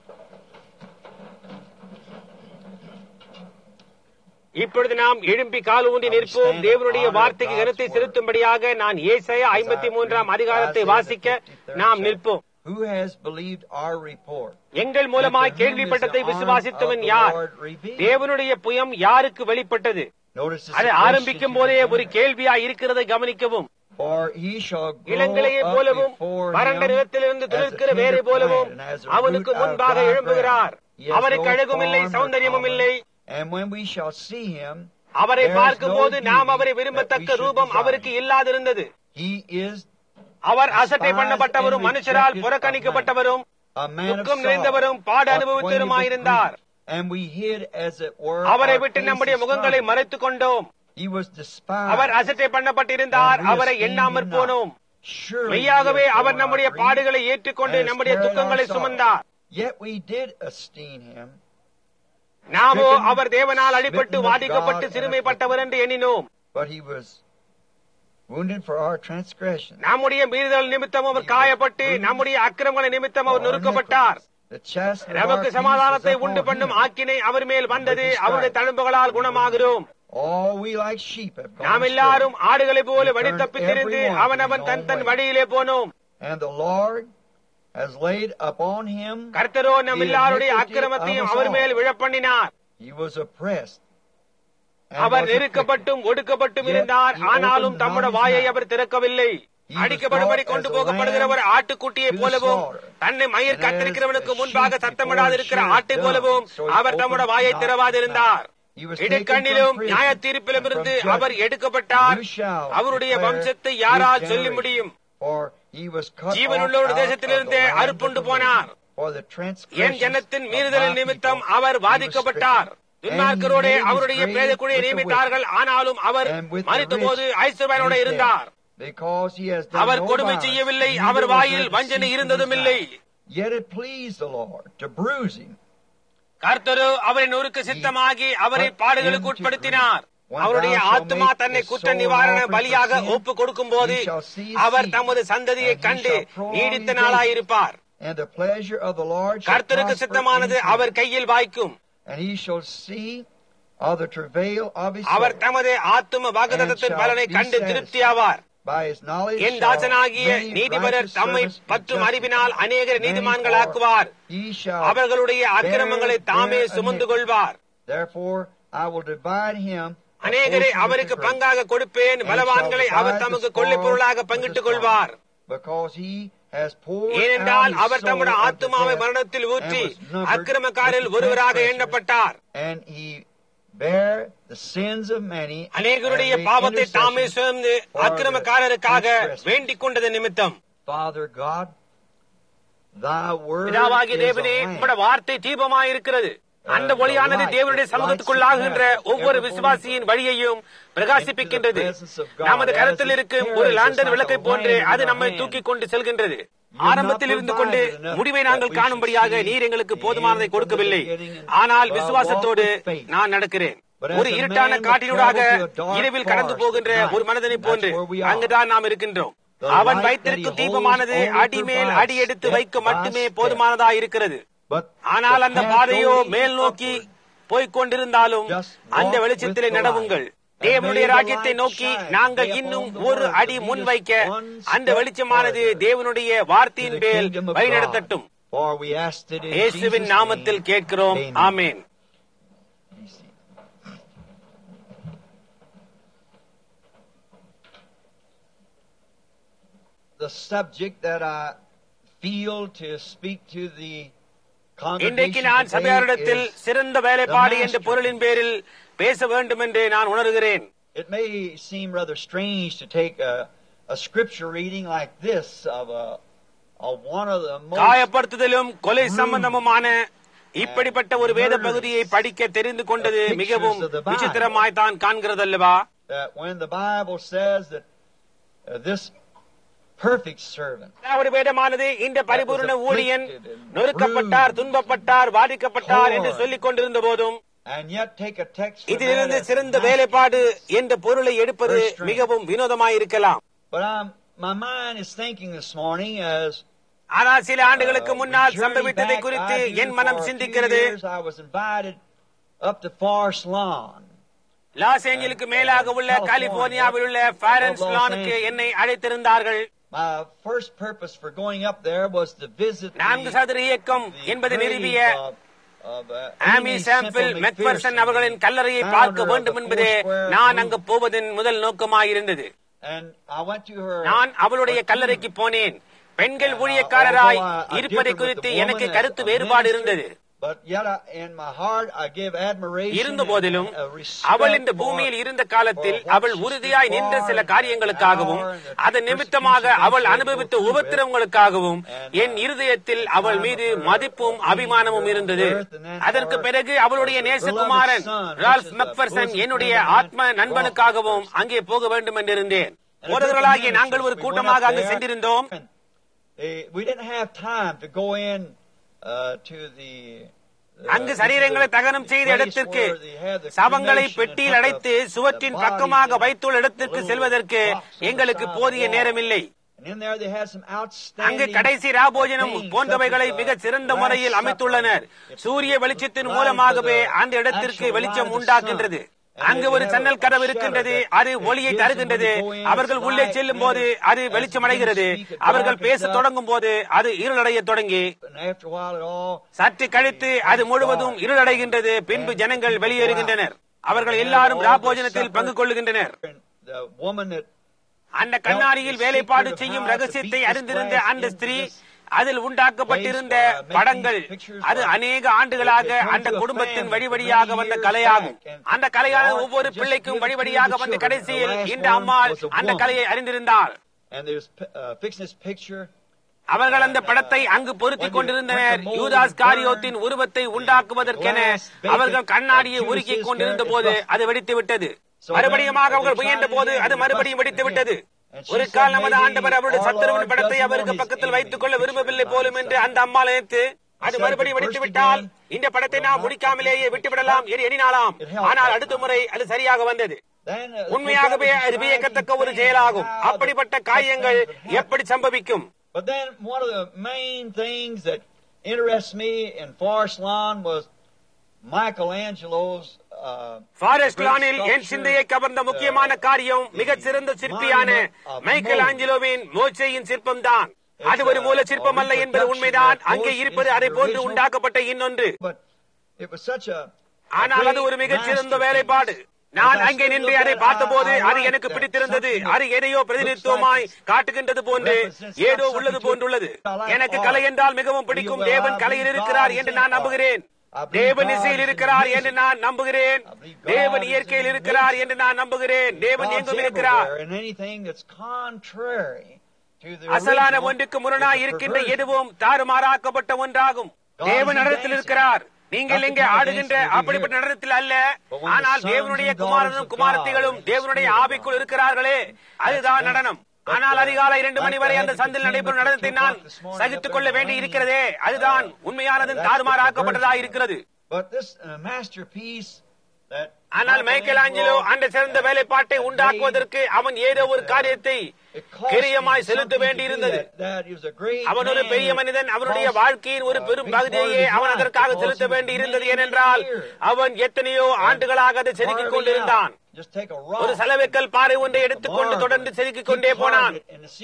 இப்பொழுது நாம் எழும்பி கால் ஊன்றி நிற்போம் தேவனுடைய வார்த்தைக்கு கருத்தை செலுத்தும்படியாக நான் ஏசாயா ஐம்பத்தி மூன்றாம் அதிகாரத்தை வாசிக்க நாம் நிற்போம் Who has believed our report? எங்கள் மூலமாய் கேள்விப்பட்டதை விசுவாசித்தவன் யார் தேவனுடைய புயம் யாருக்கு வெளிப்பட்டது Notice this அது is a ஆரம்பிக்கும் போதே question to ஒரு begin. கேள்வியா இருக்கிறதை கவனிக்கவும் For he shall grow இளங்கிளையை up போலவும் before வறண்ட him நிலத்திலிருந்து as a துளிர்க்கிற tender வேரை போலவும் plant, and as a அவனுக்கு root out of முன்பாக dry எழும்புகிறார் ground. He has அவருக்கு no அழகும் இல்லை form or சௌந்தரியமும் color. இல்லை And when we shall see him, அவரை there is பார்க்கும்போது no நாம் beauty அவரை that விரும்பத்தக்க we should ரூபம் desire. அவருக்கு இல்லாதிருந்தது He is அவர் அசட்டை பண்ணப்பட்டவரும் மனுஷரால் புறக்கணிக்கப்பட்டவரும் a man of துக்கம் sorrow, நிறைந்தவரும் பாடு acquainted அனுபவித்தவருமாயிருந்தார் with grief, And we hid as it were அவரை our விட்டு நம்முடைய faces முகங்களை from him. மறைத்துக் கொண்டோம் He was despised. அவர் அசட்டை பண்ணப்பட்டிருந்தார் and we அவரை esteemed எண்ணாமற் him not. போனோம் Surely மெய்யாகவே he has அவர் borne நம்முடைய our grief பாடுகளை ஏற்றுக்கொண்டு and has நம்முடைய carried துக்கங்களை our sorrow. சுமந்தார் Yet we did esteem him நாமோ stricken, அவர் தேவனால் அடிபட்டு smitten of வாதிக்கப்பட்டு God, and சிறுமைப்பட்டவர் என்று எண்ணினோம் But he was wounded for our transgression. நம்முடைய மீறுதல் நிமித்தம் அவர் காயப்பட்டு நம்முடைய அக்கிரமங்களை நிமித்தம் அவர் நொறுக்கப்பட்டார் The chastisement of our நமக்கு peace was சமாதானத்தை உண்டு upon பண்ணும் him. ஆக்கினை அவர் மேல் வந்தது அவருடைய தழும்புகளால் குணமாகிறோம் All we like sheep have gone நாம் astray. எல்லாரும் ஆடுகளைப் போல வழித்தப்பித்திருந்து அவனவன் தன் தன் வழியிலே போனோம் And the Lord has laid upon him, கர்த்தரோ நம் எல்லாருடைய அக்கிரமத்தையும் அவர் மேல் விழப்பண்ணினார் he was oppressed. and our was நெருக்கப்பட்டும் ஒடுக்கப்பட்டும் இருந்தார் ஆனாலும் தம்முடைய வாயை அவர் திறக்கவில்லை அடிக்கப்படும்படி கொண்டு போகப்படுகிற ஒரு ஆட்டுக்குட்டியை போலவும் தன்னை மயிர் கத்திருக்கிறவனுக்கு முன்பாக சத்தமிடாதிருக்கிற ஆட்டை போலவும் அவர் தம்முடைய வாயை திறவாதிருந்தார் இடுக்கண்ணிலும் நியாய தீர்ப்பிலும் இருந்து அவர் எடுக்கப்பட்டார் அவருடைய வம்சத்தை யாரால் சொல்ல முடியும் For he was cut ஜீவனுள்ளோர் off out தேசத்திலிருந்தே of the land அறுப்புண்டு of the போனார் living. For the N transgressions ஜனத்தின் of மீறுதலின் my நிமித்தம் people, our he was வாதிக்கப்பட்டார் stricken. துன்மார்க்கரோடே And he made அவருடைய his பேதக்குடியை grave with the நியமித்தார்கள் ஆனாலும் அவர் And with the மறித்த போது rich ஐஸ்வர்யனோட he இருந்தார் said, Because he has done our no கொடுமை violence, செய்யவில்லை neither our was வாயில் there வஞ்சனை deceit in இருந்ததும் his இல்லை mouth. Yet it pleased the Lord to bruise him. கர்த்தரோ அவரை நொறுக்கு சித்தமாகி அவரை பாடுகளுக்கு உட்படுத்தினார் அவருடைய ஆத்மா தன்னை குற்ற நிவாரண பலியாக ஒப்பு கொடுக்கும் போது அவர் தமது சந்ததியை கண்டு நீடித்த நாளாயிருப்பார் And the pleasure of the Lord shall கர்த்தருக்கு prosper சித்தமானது in him. அவர் கையில் வாய்க்கும் And he shall see of the travail of his our soul. தமது ஆத்தும வாக்குதத்தின் பலனை கண்டு திருப்தியாவார் By his knowledge N shall தாசனாகிய many நீதிபரர் righteous தம்மை servants be பற்றும் justified. அறிவினால் அநேகர் Many நீதிமான்களாக்குவார் for he shall அவர்களுடைய அக்கிரமங்களை bear தாமே their சுமந்து iniquity. கொள்வார் Therefore I will divide him a அநேகரை portion with அவருக்கு the great, பங்காக கொடுப்பேன் பலவான்களை அவர் தமக்கு கொள்ளை பொருளாக பங்கிட்டுக் கொள்வார் because he has poured ஏனென்றால் out his அவர் soul தம்முடைய unto ஆத்துமாவை death, மரணத்தில் ஊற்றி and was numbered அக்கிரமக்காரில் with the ஒருவராக transgressors, எண்ணப்பட்டார் and he bare the sins of many அநேகருடைய and made பாவத்தை தாமே intercession சுமந்து for the அக்கிரமக்காரருக்காக transgressors. வேண்டிக் கொண்டது நிமித்தம் Father God, thy word பிதாவாகிய is a தேவனே lamp. உம்முடைய வார்த்தை தீபமாயிருக்கிறது அந்த ஒளியானது தேவனுடைய சமூகத்துக்குள்ளாகின்ற ஒவ்வொரு விசுவாசியின் வழியையும் பிரகாசிப்பிக்கின்றது நமது கரத்தில் இருக்கும் ஒரு லாண்டன் விளக்கை போன்று அது நம்மை தூக்கிக் கொண்டு செல்கின்றது ஆரம்பத்தில் இருந்து கொண்டு முடிவை நாங்கள் காணும்படியாக நீர் எங்களுக்கு போதுமானதை கொடுக்கவில்லை ஆனால் விசுவாசத்தோடு நான் நடக்கிறேன் ஒரு இருட்டான காட்டினூடாக இரவில் கடந்து போகின்ற ஒரு மனிதனை போன்று அங்குதான் நாம் இருக்கின்றோம் அவன் வைத்திருக்கும் தீபமானது அடிமேல் அடி எடுத்து வைக்க மட்டுமே போதுமானதா இருக்கிறது But ஆனால் the அந்த path பாதையோ only மேல் நோக்கி upward. போய்க் கொண்டிருந்தாலும் Just அந்த walk வெளிச்சத்திலே with the நடவுங்கள் light. தேவனுடைய And may the ராஜ்யத்தை light நோக்கி shine நாங்கள் upon இன்னும் the ஒரு world அடி to lead முன் us வைக்க one அந்த step வெளிச்சமானது farther தேவனுடைய to வார்த்தையின் the மேல் kingdom of வழிநடத்தட்டும் God. For we asked it in இயேசுவின் Jesus' நாமத்தில் name. கேட்கிறோம் Amen. Amen Be seated. The subject that I feel to speak to the இன்றைக்கு congregation நான் today சபையாரிடத்தில் is சிறந்த வேலைப்பாடு the என்ற master. பொருளின் பேரில் பேச வேண்டும் என்று நான் உணர்கிறேன் It may seem rather strange to take a, a scripture reading like this of a of one of the most காயப்படுத்துதலும் கொலை சம்பந்தமுமான இப்படிப்பட்ட ஒரு வேத பகுதியை படிக்க தெரிந்து கொண்டது மிகவும் விசித்திரமாய் தான் காண்கிறதல்லவா that when the Bible says that uh, this perfect servant ஒரு வேதமானது இந்த பரிபூர்ண ஊழியன் நொறுக்கப்பட்டார் துன்பப்பட்டார் வாதிக்கப்பட்டார் என்று சொல்லிக் கொண்டிருந்த போதும் and yet take a text from இதிலிருந்து that as சிறந்த master. வேலைப்பாடு என்ற பொருளை எடுப்பது மிகவும் வினோதமாயிருக்கலாம் But I'm, my mind is thinking this morning as ஆனால் சில ஆண்டுகளுக்கு uh, முன்னால் we journey சம்பவித்ததை back, குறித்து I do, என் மனம் for a few சிந்திக்கிறது years, I was invited up to Forest Lawn. Los ஏஞ்சலுக்கு மேலாக உள்ள கலிபோர்னியாவில் உள்ள பாரன்ஸ் லானுக்கு என்னை அழைத்திருந்தார்கள் My first purpose for going up there was to visit நான்கு the, சதுர இயக்கம் the என்பது grave நிறுவிய of, of, uh, Amy Amy Semple Semple McPherson McPherson, அவர்களின் கல்லறையை founder பார்க்க of the வேண்டும் என்பதே Foursquare நான் Group. அங்கு போவதன் முதல் நோக்கமாயிருந்தது And I went to her. நான் அவளுடைய கல்லறைக்கு போனேன் பெண்கள் ஊழியக்காரராய் இருப்பதை குறித்து எனக்கு கருத்து வேறுபாடு இருந்தது But yet, I, in my heart, I give admiration இருந்த போதிலும் and, uh, respect அவள் இந்த for- பூமியில் இருந்த காலத்தில் for what அவள் she உறுதியாய் stood நின்ற for சில and காரியங்களுக்காகவும் the hour and the அதன் நிமித்தமாக persecution அவள் she had அனுபவித்த to go through with. உபத்திரவங்களுக்காகவும் And, N uh, இருதயத்தில் அவள் மீது மதிப்பும் அபிமானமும் இருந்தது அதற்கு பிறகு அவளுடைய நேசகுமாரன் ரால்ஃப் மெக்பர்சன் என்னுடைய ஆத்ம நண்பனுக்காகவும் அங்கே போக வேண்டும் என்றிருந்தேன் போதகர்களாகிய நாங்கள் ஒரு கூட்டமாக அங்கு சென்றிருந்தோம் Eh, We didn't have time to go in uh, to the அங்கு சரீரங்களை தகனம் செய்த இடத்திற்கு சவங்களை பெட்டியில் அடைத்து சுவற்றின் பக்கமாக வைத்துள்ள இடத்திற்கு செல்வதற்கு எங்களுக்கு போதிய நேரமில்லை அங்கு கடைசி ராபோஜனம் போன்றவைகளை மிக சிறந்த முறையில் அமைத்துள்ளனர் சூரிய வெளிச்சத்தின் மூலமாகவே அந்த இடத்திற்கு வெளிச்சம் உண்டாக்குகின்றது அங்கு ஒரு சன்னல் கதவு இருக்கின்றது அது ஒளியை தருகின்றது அவர்கள் உள்ளே செல்லும் போது அது வெளிச்சமடைகிறது அவர்கள் பேச தொடங்கும் போது அது இருளடைய தொடங்கி சற்று கழித்து அது முழுவதும் இருளடைகின்றது பின்பு ஜனங்கள் வெளியேறுகின்றனர் அவர்கள் எல்லாரும் ராபோஜனத்தில் பங்கு கொள்ளுகின்றனர் அந்த கண்ணாடியில் வேலைப்பாடு செய்யும் ரகசியத்தை அறிந்திருந்த அந்த ஸ்திரீ அதில் உண்டாக்கப்பட்டிருந்த படங்கள் அது அநேக ஆண்டுகளாக அந்த குடும்பத்தின் வழி வழியாக வந்த கலையாகும் அந்த கலையான ஒவ்வொரு பிள்ளைக்கும் வழி வழியாக வந்த கடைசியில் இந்த அம்மாள் அந்த கலையை அறிந்திருந்தாள் அவர்கள் அந்த படத்தை அங்கு பொருத்திக் கொண்டிருந்தனர் யூதாஸ் காரியோத்தின் உருவத்தை உண்டாக்குவதற்கென அவர்கள் கண்ணாடியை உருக்கிக் கொண்டிருந்த போது அது வெடித்து விட்டது மறுபடியுமாக அவர்கள் முயன்ற போது அது மறுபடியும் வெடித்து விட்டது ஒரு கால் நமது ஆண்டவர் அவருடைய சத்துருவின் படத்தை அவருக்கு பக்கத்தில் வைத்துக் கொள்ள விரும்பவில்லை போலும் என்று அந்த அம்மா நினைத்து அது மறுபடியும் வெடித்து விட்டால் இந்த படத்தை நாம் முடிக்காமலேயே விட்டுவிடலாம் என்று எண்ணினாலாம் ஆனால் அடுத்த முறை அது சரியாக வந்தது உண்மையாகவே அது வியக்கத்தக்க ஒரு செயலாகும் அப்படிப்பட்ட காயங்கள் எப்படி சம்பவிக்கும் But then one of the main things that interests me in Forest Lawn was Michelangelo's Forest லானில் என் சிந்தையை கவர்ந்த முக்கியமான காரியம் மிக சிறந்த சிற்பியான மைக்கேல் ஆஞ்சலோவின் மோச்சையின் சிற்பம் தான் அது ஒரு மூல சிற்பம் அல்ல என்பது உண்மைதான் அங்கே இருப்பது அதை போன்று உண்டாக்கப்பட்ட இன்னொன்று ஆனால் அது ஒரு மிகச் சிறந்த வேலைப்பாடு நான் அங்கே நின்று அதை பார்த்தபோது அது எனக்கு பிடித்திருந்தது அது எதையோ பிரதிநிதித்துவமாய் காட்டுகின்றது போன்று ஏதோ உள்ளது போன்றுள்ளது எனக்கு கலை என்றால் மிகவும் பிடிக்கும் தேவன் கலையில் இருக்கிறார் என்று நான் நம்புகிறேன் தேவன் இசையில் இருக்கிறார் என்று நான் நம்புகிறேன் தேவன் இயற்கையில் இருக்கிறார் என்று நான் நம்புகிறேன் தேவன் எங்கும் இருக்கிறார் அசலான ஒன்றுக்கு முரணாய் இருக்கின்ற எதுவும் தாறுமாறாக்கப்பட்ட ஒன்றாகும் தேவன் நடனத்தில் இருக்கிறார் நீங்கள் இங்கே ஆடுகின்ற அப்படிப்பட்ட நடனத்தில் அல்ல ஆனால் தேவனுடைய குமாரனும் குமாரத்திகளும் தேவனுடைய ஆவிக்குள் இருக்கிறார்களே அதுதான் நடனம் ஆனால் அதிகாலை இரண்டு மணி வரை அந்த சந்தில் நடைபெறும் நடனத்தை நான் சகித்துக் கொள்ள வேண்டி இருக்கிறதே அதுதான் உண்மையானது தாறுமாறாக்கப்பட்டதா இருக்கிறது ஆனால் மைக்கேல் ஆஞ்சலோ அந்த சிறந்த வேலைப்பாட்டை உண்டாக்குவதற்கு அவன் ஏதோ ஒரு காரியத்தை கிரியமாய் செலுத்த வேண்டியிருந்தது அவன் ஒரு பெரிய மனிதன் அவனுடைய வாழ்க்கையின் ஒரு பெரும் பகுதியையே அவன் அதற்காக செலுத்த வேண்டி இருந்தது ஏனென்றால் அவன் எத்தனையோ ஆண்டுகளாக அதை செதுக்கிக் கொண்டிருந்தான் ஒரு செலவைக்கல் பாறை ஒன்றை எடுத்துக்கொண்டு தொடர்ந்து செதுக்கிக் கொண்டே போனான்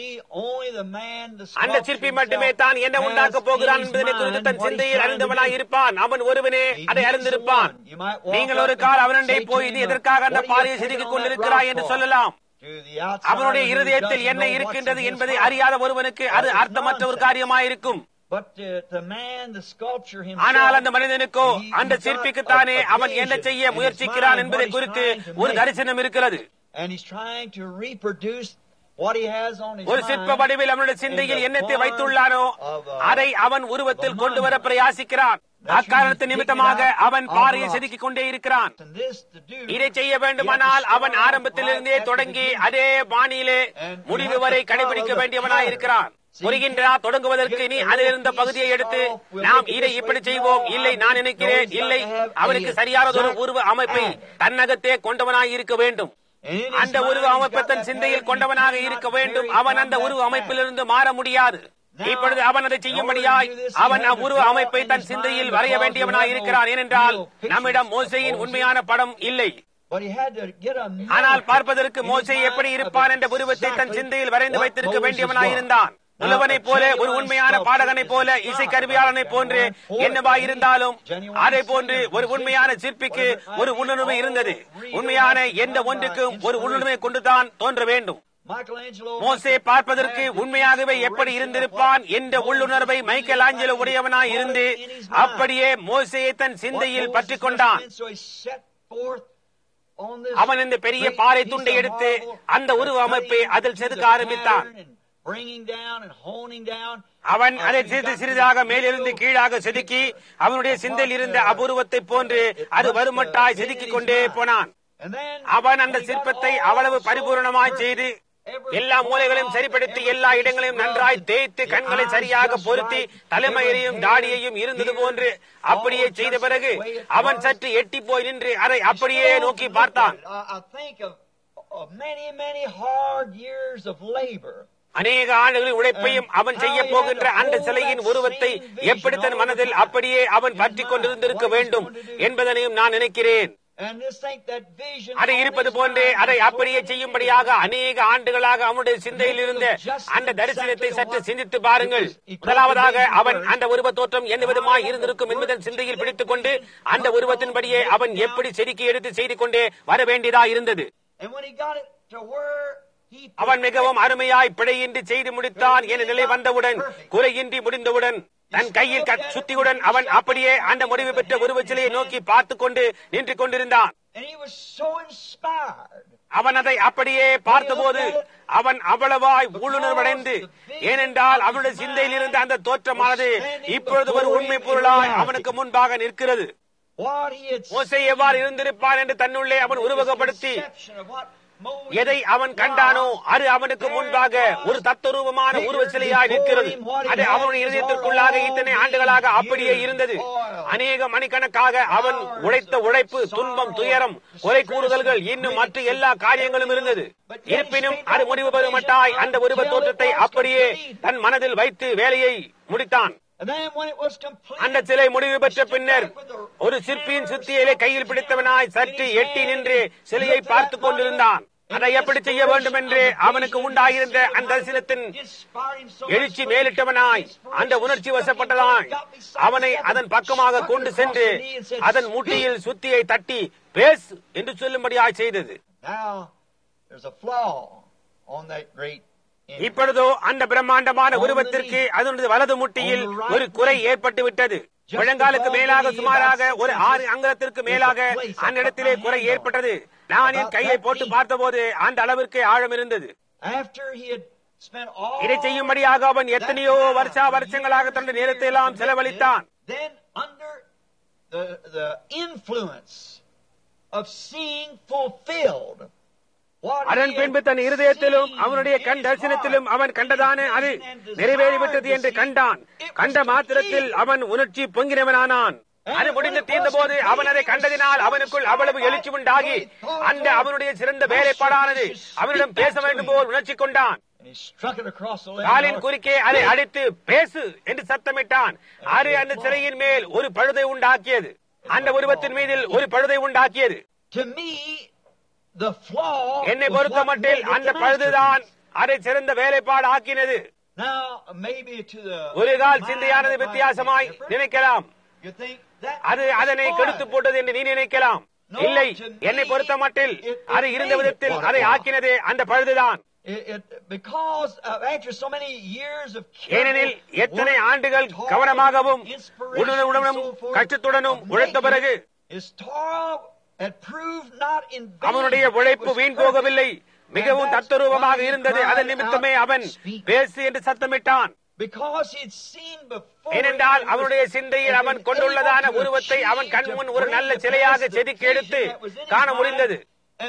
அந்த சிற்பி மட்டுமே தான் என்ன உண்டாக்க போகிறான் என்பதனை குறித்து தன் சிந்தையில் அறிந்தவனாய் இருப்பான் அவன் ஒருவனே அதை அறிந்திருப்பான் நீங்கள் ஒரு கால் அவனண்டை போய் நீ எதற்காக அந்த பாறையை செதுக்கிக் கொண்டிருக்கிறாய் என்று சொல்லலாம் அவனுடைய இருதயத்தில் என்ன இருக்கின்றது என்பதை அறியாத ஒருவனுக்கு அது அர்த்தமற்ற ஒரு காரியமாயிருக்கும் ஆனால் அந்த மனிதனுக்கோ அந்த சிற்பிக்குத்தானே அவன் என்ன செய்ய முயற்சிக்கிறான் என்பதை குறித்து ஒரு தரிசனம் இருக்கிறது ஒரு சிற்ப வடிவில் அவனுடைய சிந்தையில் எண்ணத்தை வைத்துள்ளானோ அதை அவன் உருவத்தில் கொண்டு வர பிரயாசிக்கிறான் அக்காரணத்து நிமித்தமாக அவன் பாறையை செதுக்கிக் கொண்டே இருக்கிறான் இதை செய்ய வேண்டுமானால் அவன் ஆரம்பத்திலிருந்தே தொடங்கி அதே பாணியிலே முடிவு வரை கடைபிடிக்க வேண்டியவனாய் இருக்கிறான் புரிகின்றா தொடங்குவதற்கு நீ அதில் இருந்த பகுதியை எடுத்து நாம் இதை இப்படி செய்வோம் இல்லை நான் நினைக்கிறேன் இல்லை அவனுக்கு சரியானது ஒரு உருவ அமைப்பை தன்னகத்தே கொண்டவனாய் இருக்க வேண்டும் அந்த உருவ அமைப்பை தன் சிந்தையில் கொண்டவனாக இருக்க வேண்டும் அவன் அந்த உருவ அமைப்பிலிருந்து மாற முடியாது இப்பொழுது அவன் அதை செய்யும்படியாய் அவன் அவ்வுருவ அமைப்பை தன் சிந்தையில் வரைய வேண்டியவனாய் இருக்கிறான் ஏனென்றால் நம்மிடம் மோசையின் உண்மையான படம் இல்லை ஆனால் பார்ப்பதற்கு மோசை எப்படி இருப்பான் என்ற உருவத்தை தன் சிந்தையில் வரைந்து வைத்திருக்க வேண்டியவனாய் இருந்தான் புலவனை போல ஒரு உண்மையான பாடகனை போல இசை கருவியாளனை போன்று என்னவா இருந்தாலும் அதை போன்று ஒரு உண்மையான சிற்பிக்கு ஒரு உள்ளுணர்வு இருந்தது உண்மையான எந்த ஒன்றுக்கும் ஒரு உள்ளுணர்வை கொண்டுதான் தோன்ற வேண்டும் மோசே பார்ப்பதற்கு உண்மையாகவே எப்படி இருந்திருப்பான் என்ற உள்ளுணர்வை மைக்கேல் ஆஞ்சலோ உடையவனாய் இருந்து அப்படியே மோசையை தன் சிந்தையில் பற்றிக் கொண்டான் அவன் இந்த பெரிய பாறை துண்டை எடுத்து அந்த உருவ அமைப்பை அதில் செதுக்க ஆரம்பித்தான் அவன் அதை சிறிது சிறிதாக மேலிருந்து கீழாக செதுக்கி அவனுடைய சிந்தையில் இருந்த அபூர்வத்தை போன்று அது வருமட்டாய் செதுக்கிக் கொண்டே போனான் அவன் அந்த சிற்பத்தை அவ்வளவு பரிபூர்ணமாய் செய்து எல்லா மூலைகளையும் சரிப்படுத்தி எல்லா இடங்களையும் நன்றாய் தேய்த்து கண்களை சரியாக பொருத்தி தலைமையையும் தாடியையும் இருந்தது போன்று அப்படியே செய்த பிறகு அவன் சற்று எட்டி போய் நின்று அதை அப்படியே நோக்கி பார்த்தான் அநேக ஆண்டுகளின் உழைப்பையும் அவன் செய்ய போகின்ற அந்த சிலையின் உருவத்தை எப்படி தன் மனதில் அப்படியே அவன் பற்றி கொண்டிருந்திருக்க வேண்டும் என்பதனையும் நான் நினைக்கிறேன் அது இருப்பது போன்றே அதை அப்படியே செய்யும்படியாக அநேக ஆண்டுகளாக அவனுடைய சிந்தையில் இருந்த அந்த தரிசனத்தை சற்று சிந்தித்து பாருங்கள் முதலாவதாக அவன் அந்த உருவ தோற்றம் எந்த விதமாய் இருந்திருக்கும் என்பதன் சிந்தையில் பிடித்துக் கொண்டு அந்த உருவத்தின்படியே அவன் எப்படி செதுக்கி எடுத்து செய்து கொண்டே வர வேண்டியதா இருந்தது அவன் மிகவும் அருமையாய் பிழையின்றி செய்து முடித்தான் என நிலை வந்தவுடன் குறையின்றி முடிந்தவுடன் தன் கையில் சுத்தியுடன் அவன் அப்படியே அந்த முடிவு பெற்ற உருவச்சிலையை நோக்கி பார்த்து கொண்டு நின்று கொண்டிருந்தான் அவன் அதை அப்படியே பார்த்தபோது அவன் அவ்வளவாய் உள்ளுணர்வடைந்து ஏனென்றால் அவனுடைய சிந்தையில் இருந்த அந்த தோற்றமானது இப்பொழுது ஒரு உண்மை பொருளாய் அவனுக்கு முன்பாக நிற்கிறது மோசை எவ்வாறு இருந்திருப்பான் என்று தன்னுள்ளே அவன் உருவகப்படுத்தி எதை அவன் கண்டானோ அது அவனுக்கு முன்பாக ஒரு தத்துவரூபமான உருவ சிலையாய் நிற்கிறது அது அவனுடைய இதயத்திற்குள்ளாக இத்தனை ஆண்டுகளாக அப்படியே இருந்தது அநேக மணிக்கணக்காக அவன் உழைத்த உழைப்பு துன்பம் துயரம் கொலை கூறுதல்கள் இன்னும் மற்ற எல்லா காரியங்களும் இருந்தது இருப்பினும் அது முடிவு பெறுமட்டாய் அந்த உருவ தோற்றத்தை அப்படியே தன் மனதில் வைத்து வேலையை முடித்தான் அந்த சிலை முடிவு பெற்ற பின்னர் ஒரு சிற்பியின் சுத்தியலை கையில் பிடித்தவனாய் சற்று எட்டி நின்று சிலையை பார்த்துக் கொண்டிருந்தான் அதை எப்படி செய்ய வேண்டும் என்று அவனுக்கு உண்டாயிருந்த அந்த தரிசனத்தின் எழுச்சி மேலிட்டவனாய் அந்த உணர்ச்சி வசப்பட்டதாய் அவனை அதன் பக்கமாக கொண்டு சென்று அதன் முட்டியில் சுத்தியை தட்டி பேசு என்று சொல்லும்படியாய் செய்தது இப்பொழுதோ அந்த பிரம்மாண்டமான உருவத்திற்கு அதனுடைய வலது முட்டியில் ஒரு குறை ஏற்பட்டு விட்டது முழங்காலுக்கு மேலாக சுமாராக ஒரு ஆறு அங்கலத்திற்கு மேலாக அந்த இடத்திலே குறை ஏற்பட்டது நான் என் கையை போட்டு பார்த்தபோது அந்த அளவிற்கு ஆழம் இருந்தது இதை செய்யும்படியாக அவன் எத்தனையோ வருஷா வருஷங்களாக தன்னுடைய நேரத்தை எல்லாம் செலவழித்தான் அதன் பின்பு தன் இருதயத்திலும் அவனுடைய கண் தரிசனத்திலும் அவன் கண்டதான அது நிறைவேறிவிட்டது என்று கண்டான் கண்ட மாத்திரத்தில் அவன் உணர்ச்சி பொங்கினவனானான் அது முடிந்து தீர்ந்த போது அவன் அதை கண்டதினால் அவனுக்குள் அவ்வளவு எழுச்சி உண்டாகி அந்த அவனுடைய சிறந்த வேலைப்பாடானது அவனிடம் பேச வேண்டும் போல் உணர்ச்சி கொண்டான் காலின் குறுக்கே அதை அடித்து பேசு என்று சத்தமிட்டான் அது அந்த சிலையின் மேல் ஒரு பழுதை உண்டாக்கியது அந்த உருவத்தின் மீதில் ஒரு பழுதை உண்டாக்கியது என்னை பொறுத்த மட்டில் அந்த பழுதுதான் அதை சிறந்த வேலைப்பாடு ஆக்கினது ஒரு கால் சிந்தையானது வித்தியாசமாய் நினைக்கலாம் அது அதனை கெடுத்து போட்டது என்று நீ நினைக்கலாம் இல்லை என்னை பொறுத்த மட்டில் அது இருந்த விதத்தில் அதை ஆக்கினதே அந்த பழுதுதான் ஏனெனில் எத்தனை ஆண்டுகள் கவனமாகவும் உடனுடனும் கஷ்டத்துடனும் உழைத்த பிறகு அவனுடைய உழைப்பு வீண் போகவில்லை மிகவும் தத்துரூபமாக இருந்தது அதன் நிமித்தமே அவன் பேசு என்று சத்தமிட்டான் ஏனென்றால் அவனுடைய சிந்தையில் அவன் கொண்டுள்ளதான உருவத்தை அவன் கண்முன் ஒரு நல்ல சிலையாக செதுக்கி எடுத்து காண முடிந்தது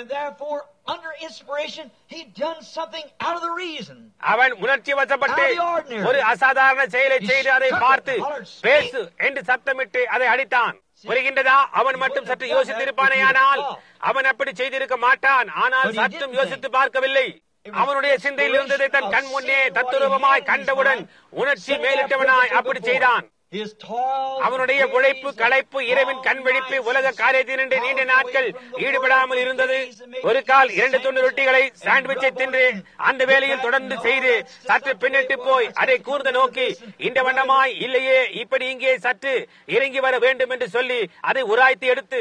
அவன் உணர்ச்சி வசப்பட்டு ஒரு அசாதாரண செயலை செய்து அதை பார்த்து பேசு என்று சத்தமிட்டு அதை அடித்தான் புரிகின்றதா அவன் மட்டும் சற்று யோசித்திருப்பானேயானால் அவன் அப்படி செய்திருக்க மாட்டான் ஆனால் சற்றும் யோசித்து பார்க்கவில்லை அவனுடைய சிந்தையில் இருந்ததை தன் கண் முன்னே தத்துரூபமாய் கண்டவுடன் உணர்ச்சி மேலிட்டவனாய் அப்படி செய்தான் அவனுடைய உழைப்பு களைப்பு இரவின் கண் விழிப்பு உலக காரியத்தினின்று நீண்ட நாட்கள் ஈடுபடாமல் இருந்தது ஒரு கால் இரண்டு துண்டு ரொட்டிகளை சாண்ட்விச்சை தின்று அந்த வேலையில் தொடர்ந்து செய்து சற்று பின்னிட்டு போய் அதை கூர்ந்து நோக்கி இந்த வண்ணமாய் இல்லையே இப்படி இங்கே சற்று இறங்கி வர வேண்டும் என்று சொல்லி அதை உராய்த்து எடுத்து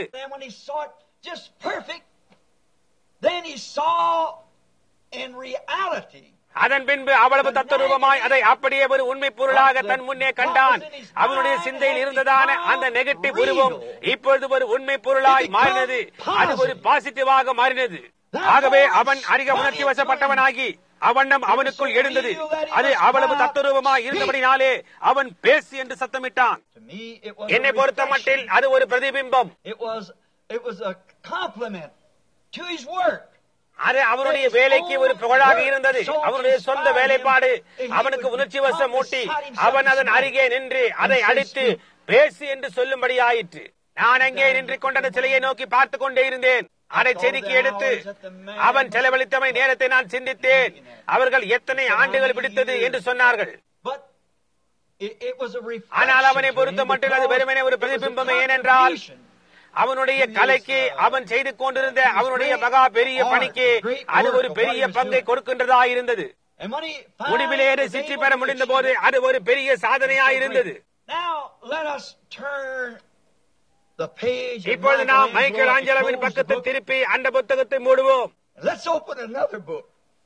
in reality அதன் பின்பு அவ்வளவு தத்துவரூபமாய் அதை அப்படியே ஒரு உண்மை பொருளாக தன் முன்னே கண்டான் அவனுடைய சிந்தையில் இருந்ததான அந்த நெகட்டிவ் உருவம் இப்பொழுது ஒரு உண்மை பொருளாய் மாறினது அது ஒரு பாசிட்டிவாக மாறினது ஆகவே அவன் அதிக உணர்ச்சி வசப்பட்டவனாகி அவண்ணம் அவனுக்குள் எழுந்தது அது அவ்வளவு தத்துவரூபமாய் இருந்தபடினாலே அவன் பேசு என்று சத்தமிட்டான் என்னை பொறுத்த மட்டில் அது ஒரு பிரதிபிம்பம் It was, it was a compliment to his work. அது அவனுடைய வேலைக்கு ஒரு புகழாக இருந்தது அவனுடைய சொந்த வேலைப்பாடு அவனுக்கு உணர்ச்சி வசம் மூட்டி அவன் அதன் அருகே நின்று அதை அடித்து பேசு என்று சொல்லும்படியாயிற்று நான் அங்கே நின்று கொண்ட அந்த சிலையை நோக்கி பார்த்துக் கொண்டே இருந்தேன் அதை செதுக்கி எடுத்து அவன் செலவழித்தமை நேரத்தை நான் சிந்தித்தேன் அவர்கள் எத்தனை ஆண்டுகள் பிடித்தது என்று சொன்னார்கள் But it, it was a reflection ஆனால் அவனை to பொறுத்த him மட்டும் அது because வெறுமனே ஒரு it was a பிரதிபிம்பமே ஏனென்றால் contribution. அவனுடைய கலைக்கு அவன் செய்து கொண்டிருந்த அவனுடைய மகா பெரிய பணிக்கு அது ஒரு பெரிய பங்கை கொடுக்கின்றதா இருந்தது And when he முடிவிலே finally அதை was சிற்றி able பெற to முடிந்த achieve போது it, அது ஒரு பெரிய சாதனையா இருந்தது Now let us turn the page of இப்பொழுது நாம் மைக்கேல் Michelangelo and ஆஞ்சலோவின் close the பக்கத்தை book. திருப்பி அந்த புத்தகத்தை மூடுவோம் Let's open another book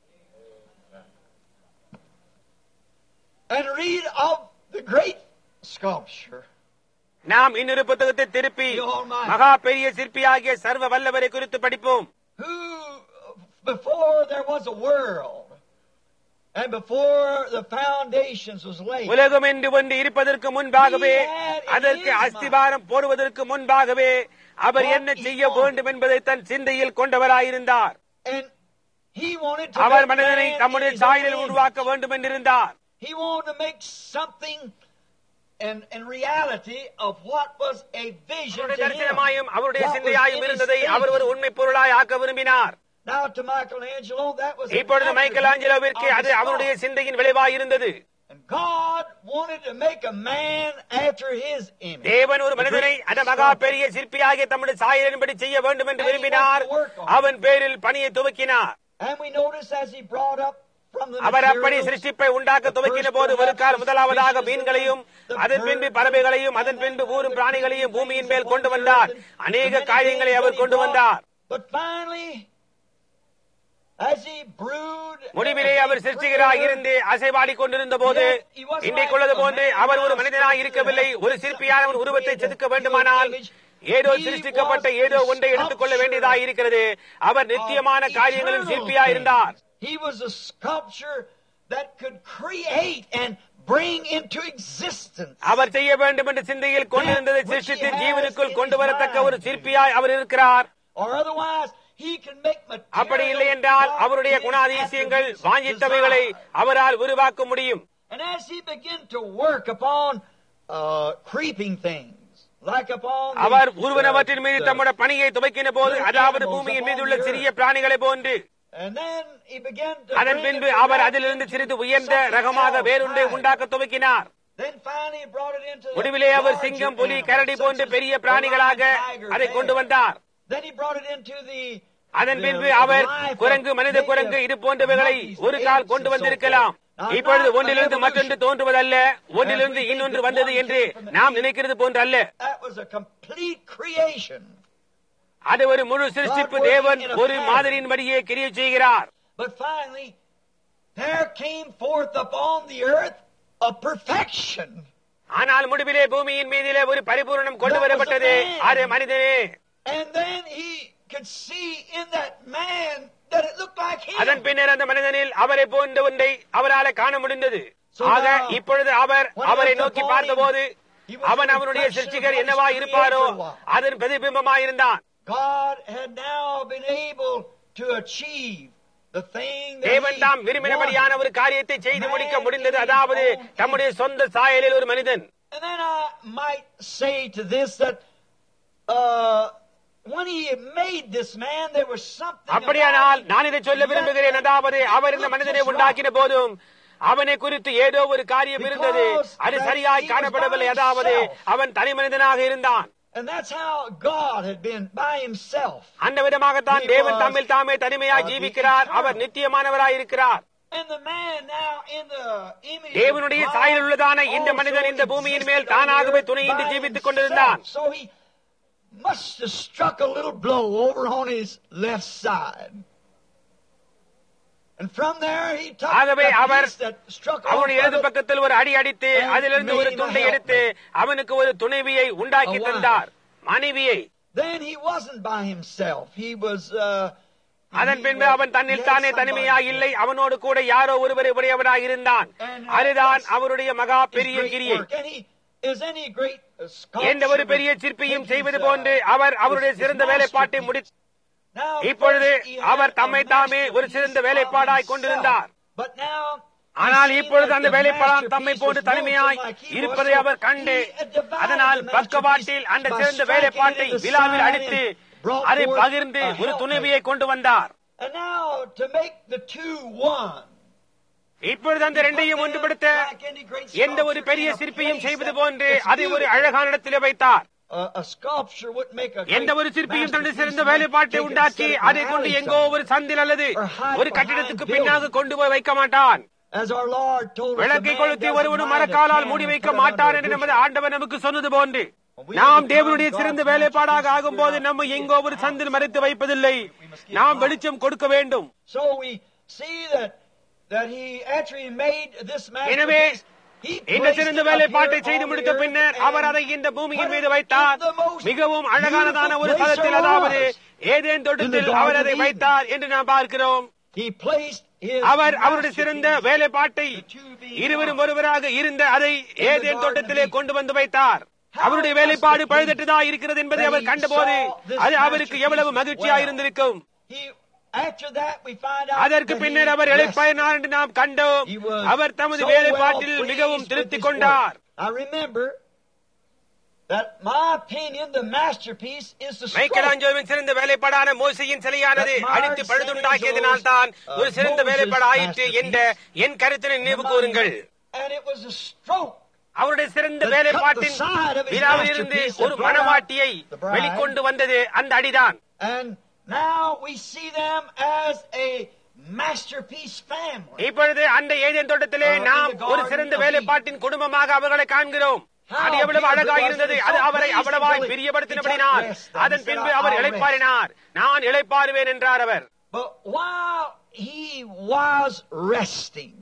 and read of the great sculpture. நாம் இன்னொரு புத்தகத்தை திருப்பி மகா பெரிய சிற்பியாகிய சர்வ வல்லவரை குறித்து படிப்போம் who before there was a world and before the foundations was laid உலகம் என்று ஒன்று இருப்பதற்கு முன்பாகவே அதற்கு அஸ்திவாரம் போடுவதற்கு முன்பாகவே அவர் என்ன செய்ய வேண்டும் என்பதை தன் சிந்தையில் கொண்டவராயிருந்தார் and he wanted to our make மனிதனை man தம்முடைய in his own சாயலில் image. உருவாக்க வேண்டும் என்றிருந்தார் he wanted to make something in, in reality of what was a vision அவருடைய to him. தரிசனமாயும் அவருடைய What was சிந்தையாயும் in his இருந்ததை அவர் ஒரு thinking. உண்மை பொருளாய் ஆக்க விரும்பினார் Now to Michelangelo that was an இப்பொழுது மைக்கேல் ஆஞ்சலோவிற்கு attribute of அது his அவருடைய thought. சிந்தையின் விளைவாய் இருந்தது And God wanted to make a man after his image. தேவன் ஒரு மனிதனை அந்த மகா பெரிய சிற்பியாகிய தம்முடைய சாயலின்படி செய்ய வேண்டும் என்று விரும்பினார் அவன் பேரில் பணியை துவக்கினார் And we notice as he brought up from the அவர் அப்படி materials, சிருஷ்டிப்பை உண்டாக்க துவக்கின போது ஒரு கால் முதலாவதாக மீன்களையும் அதன் பின்பு பறவைகளையும் அதன் பின்பு ஊரும் பிராணிகளையும் பூமியின் மேல் கொண்டு வந்தார் அநேக காரியங்களை அவர் கொண்டு வந்தார் But finally, as he brewed, முடிவிலே அவர் சிருஷ்டிகராக இருந்து அசைவாடி கொண்டிருந்த போது இன்றைக்குள்ளது போன்று அவர் ஒரு மனிதனாக இருக்கவில்லை ஒரு சிற்பியான ஒரு உருவத்தை செதுக்க வேண்டுமானால் ஏதோ சிருஷ்டிக்கப்பட்ட ஏதோ ஒன்றை எடுத்துக்கொள்ள வேண்டியதாக இருக்கிறது அவர் நித்தியமான காரியங்களின் சிற்பியா இருந்தார் He was a sculpture that could create and bring into existence. அவர் செய்ய வேண்டும் என்ற சிந்தையில் கொண்டிருந்ததை சிருஷ்டித்து ஜீவனுக்குள் கொண்டு வரத்தக்க ஒரு சிற்பியாய் அவர் இருக்கிறார் Or otherwise, he can make material. அப்படி இல்லை என்றால் அவருடைய குணாதிசயங்கள் வாஞ்சித்தவைகளை அவரால் உருவாக்க முடியும் And as he began to work upon uh, creeping things, like upon the, அவர் உருவனவற்றின் மீது the- தம்முடைய பணியை துவைக்கின போது அதாவது பூமியின் மீது உள்ள சிறிய பிராணிகளை போன்று and then he began to அதன் bring பின்பு it அவர் back அதிலிருந்து into சிறிது உயர்ந்த something ரகமாக else, வேறொன்றை high. உண்டாக்க துவக்கினார் Then finally he brought it into the முடிவிலே அவர் larger சிங்கம் புலி animals, கரடி such போன்ற as பெரிய the பிராணிகளாக lion, tiger, அதை bear. கொண்டு வந்தார் Then he brought it into the அதன் the பின்பு அவர் life of குரங்கு மனித maybe குரங்கு of இது போன்றவைகளை monkeys, ஒரு கால் apes கொண்டு and so வந்திருக்கலாம் forth. Now, இப்பொழுது not ஒன்றிலிருந்து an மற்றொன்று evolution. தோன்றுவதல்ல ஒன்றிலிருந்து இன்னொன்று வந்தது என்று நாம் நினைக்கிறது போன்று அல்ல That was a complete creation. அது ஒரு முழு சிருஷ்டிப்பு தேவன் ஒரு மாதிரியின்படியே கிரிய செய்கிறார் But finally, there came forth upon the earth a perfection. ஆனால் முடிவிலே பூமியின் மீதிலே ஒரு பரிபூரணம் கொண்டு வரப்பட்டது அது மனிதனே And then he could see in that man that it looked like him. அதன் பின்னர் அந்த மனிதனில் அவரை போன்ற ஒன்றை அவரால் காண முடிந்தது ஆக இப்பொழுது அவர் அவரை நோக்கி பார்த்தபோது அவன் அவனுடைய சிருஷ்டிகர் என்னவா இருப்பாரோ அதன் பிரதிபிம்பமாயிருந்தான் God had now been able to achieve the thing that தேவன் he தாம் விரும்பினபடியான wanted. ஒரு காரியத்தை செய்து முடிக்க முடிந்தது அதாவது தம்முடைய சொந்த சாயலில் ஒரு மனிதன் And then I might say to this that uh, when he made this man, there was something. அப்படியானால் about him நான் இதை சொல்ல விரும்புகிறேன் அதாவது அவர் இந்த மனிதனை உண்டாக்கின போதும் அவனை குறித்து ஏதோ ஒரு காரியம் இருந்தது அது சரியாய் காணப்படவில்லை அதாவது அவன் தனி மனிதனாக இருந்தான் And that's how God had been by himself. அந்த விதமாகத்தான் தேவன் தம்மில் தாமே தனிமையாய் ஜீவிக்கிறார் அவர் நித்தியமானவராய் இருக்கிறார் And the man now in the image தேவனுடைய of God சாயலில் உள்ளதான இந்த also மனிதன் இந்த பூமியின் மேல் existed on the தானாகவே earth துணையின்றி by ஜீவித்துக் himself. கொண்டிருந்தான் So he must have struck a little blow over on his left side. And from there he took ஆகவே the our piece that struck அவனுடைய off இடது of it, பக்கத்தில் ஒரு அடி அடித்து அதிலிருந்து ஒரு துண்டை எடுத்து அவனுக்கு ஒரு துணைவியை உண்டாக்கி தந்தார் மனைவியை Then he wasn't by himself. He was. Uh, அதன் he பின்பு was- அவன் தன்னில் he had தானே somebody தனிமையாய் இல்லை அவனோடு கூட யாரோ ஒருவரை உடையவனாய் இருந்தான் அதுதான் அவருடைய மகா his பெரிய great கிரியை work. And he is any great uh, sculpture எந்த ஒரு பெரிய that சிற்பியும் takes செய்வது his, uh, போன்று அவர் அவருடைய his- சிறந்த his வேலைப்பாட்டை masterpiece முடி Now, இப்பொழுது first he had our a தம்மை தாமே ஒரு masterpiece சிறந்த of வேலைப்பாடாய் himself. கொண்டிருந்தார் But now, ஆனால் we see இப்பொழுது that அந்த the வேலைப்பாடான் தம்மை masterpiece போன்று was தனிமையாய் lonesome like he was, இருப்பதை so அவர் கண்டு he divided அதனால் the பக்கவாட்டில் masterpiece அந்த by சிறந்த striking வேலைப்பாட்டை it in the விழாவில் side அடித்து and brought அதை forth பகிர்ந்து a ஒரு helpmate. துணைவியை கொண்டு வந்தார் And now, to make the two one, இப்பொழுது அந்த ரெண்டையும் ஒன்றுபடுத்த like any great எந்த ஒரு sculpture பெரிய in a சிற்பியும் place செய்வது that போன்று it's அதை ஒரு beautiful. அழகான இடத்திலே வைத்தார் A, a sculpture wouldn't make a எந்த great ஒரு சிற்பியும் தனது masterpiece சிறந்த and then வேலைப்பாட்டை take it and உண்டாக்கி set it in அதை an கொண்டு alley எங்கோ somewhere. ஒரு சந்தில் அல்லது Or hide ஒரு behind கட்டிடத்துக்கு buildings. பின்னாக கொண்டு போய் வைக்க மாட்டான் As our Lord told us, a விளக்கை man கொளுத்தி doesn't ஒருவனும் mind a மரக்காலால் can மூடி and வைக்க put it மாட்டான் under என்று a நமது bushel. ஆண்டவர் நமக்கு சொன்னது போன்று We நாம் have தேவனுடைய become சிறந்த God's வேலைப்பாடாக masterpieces. ஆகும்போது We are நம்ம in எங்கோ ஒரு house. சந்தில் மறைத்து வைப்பதில்லை We must keep நாம் light. வெளிச்சம் கொடுக்க வேண்டும் So we see that that he actually made this எனவே masterpiece. He இந்த placed சிறந்த it up வேலைப்பாட்டை here செய்து on முடித்த the பின்னர் earth அவர் and அதை இந்த பூமியின் put மீது it வைத்தார் in the most மிகவும் அழகானதான ஒரு beautiful place தளத்தில் there அதாவது was. ஏதேன் தோட்டத்தில் Garden அவர் of அதை Eden. வைத்தார் என்று நாம் பார்க்கிறோம் He placed his அவர் அவருடைய சிறந்த masterpiece, வேலைப்பாட்டை the two being இருவரும் one. ஒருவராக இருந்த அதை the ஏதேன் Garden தோட்டத்திலே of Eden. கொண்டு வந்து வைத்தார் How அவருடைய must வேலைப்பாடு it be பழுதற்றதா இருக்கிறது என்பதை that அவர் he கண்டபோது saw this அது அவருக்கு masterpiece எவ்வளவு மகிழ்ச்சியா well? இருந்திருக்கும் He, after that we find out அதற்கு that பின்னர் he அவர் rested. இழைப்பாயினார் என்று நாம் கண்டோம் He was அவர் தமது so வேலைப்பாட்டில் well மிகவும் pleased with திருப்திக் his கொண்டார் work. I remember that my opinion, the masterpiece is the stroke. மைக்கேலாஞ்சோவின் சிறந்த வேலைப்பாடான மோசையின் சிலையானது That அடித்து Mars பழுதுண்டாக்கியதினால் தான் Angelo's, ஒரு uh, சிறந்த Moses' வேலைப்பாடு ஆயிற்று masterpiece. என்ற என் கருத்தினை நினைவு கூறுங்கள் And it was a stroke. அவருடைய சிறந்த That வேலைப்பாட்டின் cut the side of his விழாவில் இருந்து masterpiece that ஒரு brought out மணவாட்டியை the bride. வெளிக்கொண்டு வந்தது அந்த அடிதான் And now we see them as a masterpiece family. இப்பொழுது அந்த ஏதேன் தோட்டத்திலே Uh, in நாம் the garden ஒரு சிறந்த of வேலைப்பாட்டின் குடும்பமாக அவர்களை காண்கிறோம் How அது எவ்வளவு beautiful அழகாக was இருந்தது it? அது So அவரை pleased அவ்வளவாய் until he- பிரியப்படுத்தினபடினால் he took rest. அதன் He பின்பு said, அவர் "I'll இளைப்பாறினார் நான் இளைப்பாறுவேன் என்றார் அவர் But while he was resting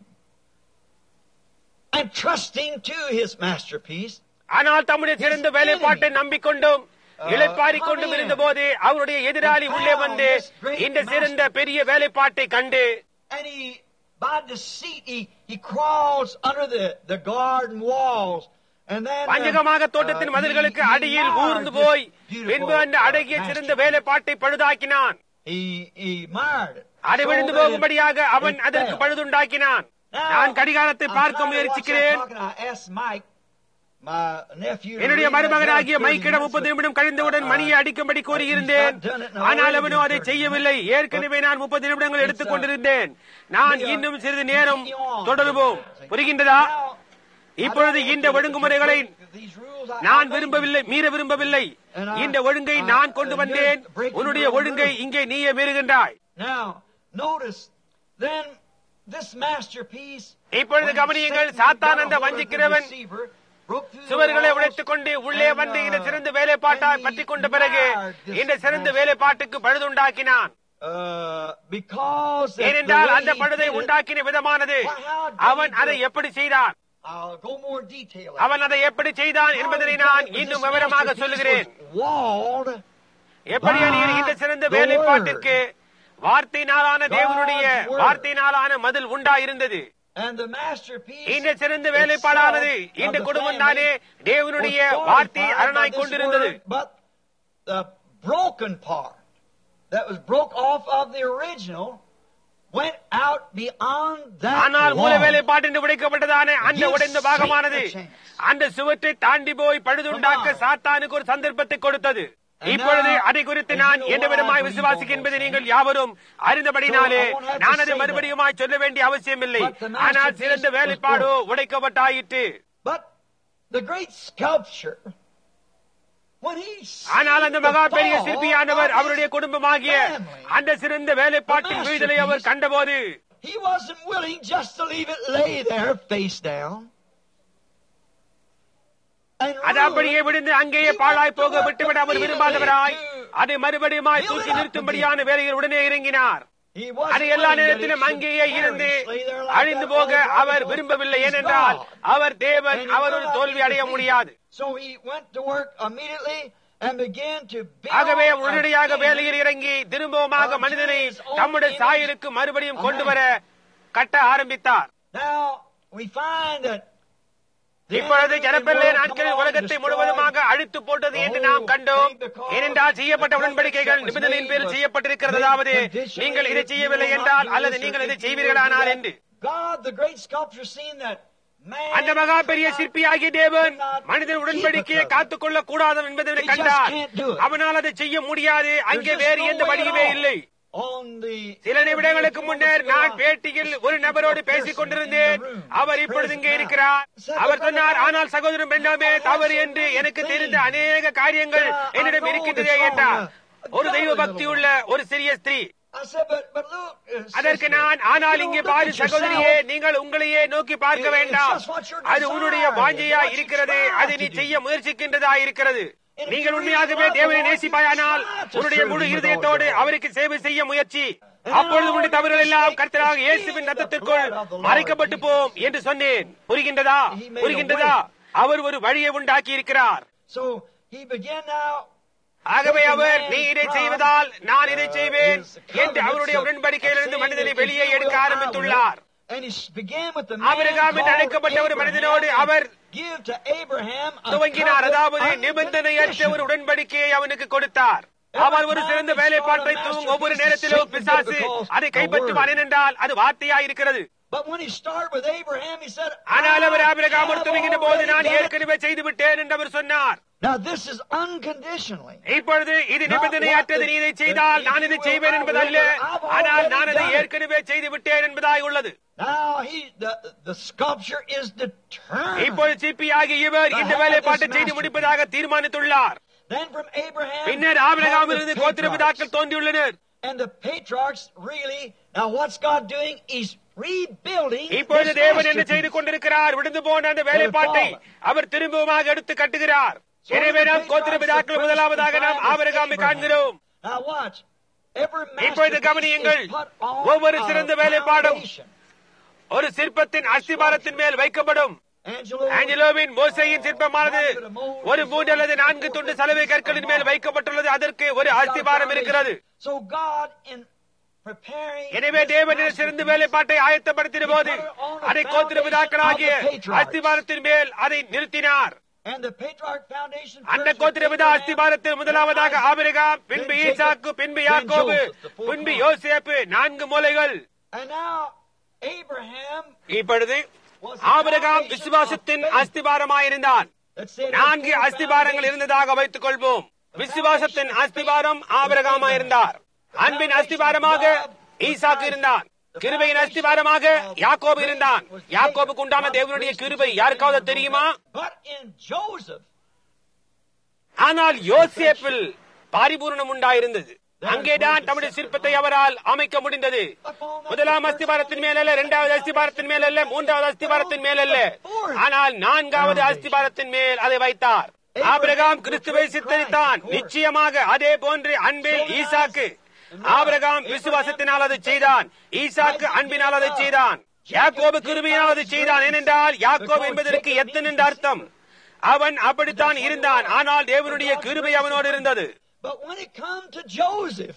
and trusting to his masterpiece, ஆனால் தம்முடைய சிறந்த His வேலைப்பாட்டை enemy. நம்பிக்கொண்டும் Uh, இளைப்பாறிக் கொண்டும் come in. இருந்தபோது அவருடைய எதிராளி And உள்ளே found வந்து this great இந்த சிறந்த பெரிய வேலைப்பாட்டை கண்டு and he, by deceit, he, he crawls under the, the garden walls. And then, uh, பஞ்சகமாக தோட்டத்தின் uh, மதில்களுக்கு he- he அடியில் marred ஊர்ந்து this போய் beautiful, பின்பு அந்த uh, அடகிய சிறந்த masterpiece. வேலைப்பாட்டை பழுதாக்கினான் He, he marred it. அதை So விழுந்து that it- போகும்படியாக அவன் it அதற்கு fell. பழுதுண்டாக்கினான் Now, நான் கடிகாரத்தை I'm பார்க்க trying to watch முயற்சிக்கிறேன் that talking. I asked Mike, my nephew, to என்னுடைய read that மருமகனாகிய down 30 மைக்கிடம் minutes, முப்பது but, நிமிடம் கழிந்தவுடன் uh, மணியை அடிக்கும்படி கூறியிருந்தேன் he's not done it in a ஆனால் hurry, அவனோ he's அதை done it. செய்யவில்லை ஏற்கனவே நான் முப்பது நிமிடங்கள் It's, எடுத்துக் uh, கொண்டிருந்தேன் நான் we are இன்னும் சிறிது நேரம் continue on. தொடருவோம் புரிகின்றதா Now, இப்பொழுது I don't இந்த want to- ஒழுங்குமுறைகளை these rules, I- நான் I- விரும்பவில்லை மீற விரும்பவில்லை And I- இந்த ஒழுங்கை I- நான் கொண்டு uh, வந்தேன் you're breaking உன்னுடைய your own ஒழுங்கை rules. இங்கே நீயே மீறுகின்றாய் Now, notice, then this masterpiece. இப்பொழுது when கவனியுங்கள், Satan சாத்தான் got a அந்த hold of the வஞ்சிக்கிறவன் deceiver, broke through the சுவர்களை walls, உடைத்துக் கொண்டு உள்ளே and, வந்து இந்த uh, சிறந்த வேலைப்பாட்டால் and he பற்றி கொண்ட பிறகு marred this இந்த சிறந்த masterpiece. வேலைப்பாட்டுக்கு பழுதுண்டாக்கினான் Uh, because that the ஏனென்றால் way அந்த he பழுதை did it, உண்டாக்கின விதமானது Well, how did அவன் he அதை do it? எப்படி செய்தான் I'll go more detail. அவன் அதை எப்படி செய்தான் என்பதை நான் இன்னும் விவரமாக சொல்லுகிறேன் Walled எப்படி அணியில் இந்த சிறந்த வேலைப்பாட்டிற்கு வார்த்தையினாலான தேவனுடைய வார்த்தையினாலான மதில் உண்டாயிருந்தது and the masterpiece. இந்த சிறந்த வேலைப்பாடானது itself இந்த of the குடும்பம் தானே family தேவனுடைய was வார்த்தை fortified by அரணாய் this கொண்டிருந்தது word, But the broken part that was broke off of the original went out beyond that ஆனால் மூல wall. வேலைப்பாட்டு என்று உடைக்கப்பட்டதான அந்த Give உடைந்த பாகமானது Satan a chance. அந்த சுவற்றை தாண்டி போய் பழுதுண்டாக்க Come on. சாத்தானுக்கு ஒரு சந்தர்ப்பத்தை கொடுத்தது And இப்பொழுது now, அதை குறித்து as நான் you know எந்த விதமாய் what I believe விசுவாசிக்க on என்பதை those நீங்கள் things. யாவரும் அறிந்தபடினாலே So I won't have to நான் அதை say மறுபடியுமாய் சொல்ல வேண்டிய அவசியம் இல்லை But the ஆனால் masterpiece சிறந்த was வேலைப்பாடோ உடைக்கப்பட்டாயிற்று But the great sculpture, when he ஆனால் அந்த மகா பெரிய sees the சிற்பியானவர் fall of அவருடைய his குடும்பமாகிய family, அந்த சிறந்த வேலைப்பாட்டின் The வீழ்தலை அவர் masterpiece. கண்டபோது He wasn't willing just to leave it lay there face down. And அது ruin அப்படியே it. விழுந்து அங்கேயே பாழாய் போக விட்டுவிட அவர் விரும்பாதவராய் அதை மறுபடியுமாய் தூக்கி நிறுத்தும்படியான வேலையில் உடனே இறங்கினார் He wasn't அது எல்லா willing that it நேரத்திலும் should அங்கேயே இருந்து perish, lay there like அழிந்து that போக while அவர் God விரும்பவில்லை is ஏனென்றால் God. அவர் தேவன் And he அவர் ஒரு could not தோல்வி be அடைய defeated. முடியாது So he went to work immediately and began to build ஆகவே உடனடியாக again வேலையில் இறங்கி திரும்பவுமாக Unto மனிதனை his own தம்முடைய image சாயலுக்கு மறுபடியும் a கொண்டு man. வர கட்ட ஆரம்பித்தார் Now we find that இப்பொழுது ஜனப்பெருளைய நாட்களில் உலகத்தை முழுவதுமாக அழித்து போட்டது என்று நாம் கண்டோம் ஏனென்றால் செய்யப்பட்ட உடன்படிக்கைகள் நிபந்தனையின் பேரில் செய்யப்பட்டிருக்கிறது அதாவது நீங்கள் இதை செய்யவில்லை என்றால் அல்லது நீங்கள் இதை செய்வீர்களானால் என்று God, the great sculptor, seen that man அந்த மகா பெரிய சிற்பியாகிய தேவன் மனிதன் உடன்படிக்கையை காத்துக் கொள்ள கூடாது என்பதை கண்டார் அவனால் அதை செய்ய முடியாது அங்கே வேறு எந்த வழியுமே இல்லை on the சில நிமிடங்களுக்கு முன்னர் நான் பேட்டியில் ஒரு நபரோடு பேசிக் கொண்டிருந்தேன் அவர் இப்பொழுது இங்கே இருக்கிறார் அவர் சொன்னார் ஆனால் சகோதரன் பெண்ணாமே தவறு என்று எனக்கு தெரிந்த அநேக காரியங்கள் என்னிடம் இருக்கின்றதே என்றார் ஒரு தெய்வ பக்தி உள்ள ஒரு சிறிய ஸ்திரீ I said, but but look, uh, அதற்கு sister, நான் ஆனால் you இங்கே don't பாரு look at சகோதரியே yourself. நீங்கள் உங்களையே நோக்கி பார்க்க வேண்டாம் அது உன்னுடைய வாஞ்சையா இருக்கிறது அதை நீ செய்ய முயற்சிக்கின்றதா இருக்கிறது நீங்கள் உண்மையாகவே தேவனை நேசிப்பாயானால் உன்னுடைய முழு இருதயத்தோடு அவருக்கு சேவை செய்ய முயற்சி அப்பொழுது உன்னுடைய தவறுகள் எல்லாம் கர்த்தராக இயேசுவின் ரத்தத்திற்குள் மறைக்கப்பட்டு போம் என்று சொன்னேன் புரிகின்றதா புரிகின்றதா அவர் ஒரு வழியை உண்டாக்கி இருக்கிறார் So he began now. ஆகவே அவர் நீ இதை செய்வதால் நான் இதை செய்வேன் என்று அவருடைய உடன்படிக்கையிலிருந்து மனிதனை வெளியே எடுக்க ஆரம்பித்துள்ளார் And he began with the man Abraham என்று called அழைக்கப்பட்ட ஒரு Abraham மனிதனோடு and our give to Abraham a துவங்கினார் அதாவது covenant நிபந்தனையற்ற ஒரு unconditional. உடன்படிக்கையை அவனுக்கு கொடுத்தார் அவர் ஒரு சிறந்த வேலைப்பாட்டை தூவும் ஒவ்வொரு நேரத்திலும் பிசாசு அதை கைப்பற்றுவான் ஏனென்றால் அது வார்த்தையா இருக்கிறது But when he started with Abraham, he said, ஆனால் அவர் "I ஆபிரகாம் have துவங்கின போது நான் already done it." ஏற்கனவே செய்து விட்டேன் என்று அவர் சொன்னார் Now this is unconditionally. இப்பொழுது இது நிபந்தனையற்றது நீ இதை செய்தால் நான் இதை செய்வேன் என்பதல்ல ஆனால் நான் அதை ஏற்கனவே செய்து விட்டேன் என்பதாய் உள்ளது Now he, the, the sculpture is determined. இப்பொழுது சிப்பி ஆகிய இவர் இந்த வேலைப்பாட்டை செய்து முடிப்பதாக தீர்மானித்துள்ளார் Then from Abraham, பின்னர் ஆபிரகாமிலிருந்து come the கோத்திர patriarchs. பிதாக்கள் தோன்றியுள்ளனர் And the patriarchs really, now what's God doing? He's rebuilding இப்பொழுது this தேவன் என்ன செய்து masterpiece. கொண்டிருக்கிறார் விழுந்து போன அந்த வேலைப்பாட்டை அவர் திரும்பவுமாக எடுத்து கட்டுகிறார் எனவே நாம் கோத்திர பிதாக்கள் முதலாவதாக நாம் ஆபிரகாமை காண்கிறோம் Now watch. Every இப்பொழுது masterpiece கவனியுங்கள். is put on ஒவ்வொரு a சிறந்த வேலைப்பாடும் foundation. ஒரு சிற்பத்தின் அஸ்திபாரத்தின் மேல் வைக்கப்படும் Angelo, ஆஞ்சலோவின் மோசையின் சிற்பமானது ஒரு மூன்று அல்லது நான்கு துண்டு சலவை கற்களின் மேல் வைக்கப்பட்டுள்ளது அதற்கு ஒரு அஸ்திபாரம் இருக்கிறது So God in preparing எனவே தேவனின் சிறந்த வேலைப்பாட்டை ஆயத்தப்படுத்தின போது அதை கோத்திர பிதாக்களாகிய அஸ்திபாரத்தின் மேல் அதை நிறுத்தினார் and the patriarch foundation அந்த first with கோத்திரபிதா Abraham, அஸ்திபாரத்தில் முதலாவதாக ஆபிரகாம் பின்பு ஈசாக்கு பின்பு யாக்கோபு பின்பு யோசேப்பு நான்கு மூலைகள் And now Abraham, இப்பொழுது ஆபிரகாம் விசுவாசத்தின் அஸ்திபாரமாயிருந்தான் let's say நான்கு அஸ்திபாரங்கள் இருந்ததாக வைத்துக் கொள்வோம் விசுவாசத்தின் அஸ்திபாரம் ஆபிரகாமாயிருந்தார் அன்பின் அஸ்திபாரமாக ஈசாக்கு இருந்தான் கிருபையின் அஸ்திபாரமாக யாக்கோபு இருந்தான் யாக்கோபுக்கு உண்டான தேவனுடைய கிருபை யாருக்காவது தெரியுமா But in Joseph, ஆனால் யோசேப்பில் பரிபூர்ணம் உண்டாயிருந்தது அங்கேதான் தம்முடைய சிற்பத்தை அவரால் அமைக்க முடிந்தது முதலாம் அஸ்திபாரத்தின் மேல் அல்ல இரண்டாவது அஸ்திபாரத்தின் மேல் அல்ல மூன்றாவது அஸ்திபாரத்தின் மேல் அல்ல ஆனால் நான்காவது அஸ்திபாரத்தின் மேல் அதை வைத்தார் ஆபிரகாம் கிறிஸ்துவை சித்தரித்தான் நிச்சயமாக அதே போன்று அன்பில் ஈசாக்கு ஆபிரகாம் விசுவாசத்தினால் அதை செய்தான் ஈசாக்கு அன்பினால் அதை செய்தான் யாக்கோபு கிருபையினால் அதை செய்தான் ஏனென்றால் யாக்கோபு என்பதற்கு எத்தன் என்ற அர்த்தம் அவன் அப்படித்தான் இருந்தான் ஆனால் தேவனுடைய கிருபை அவனோடு இருந்தது but when it come to Joseph,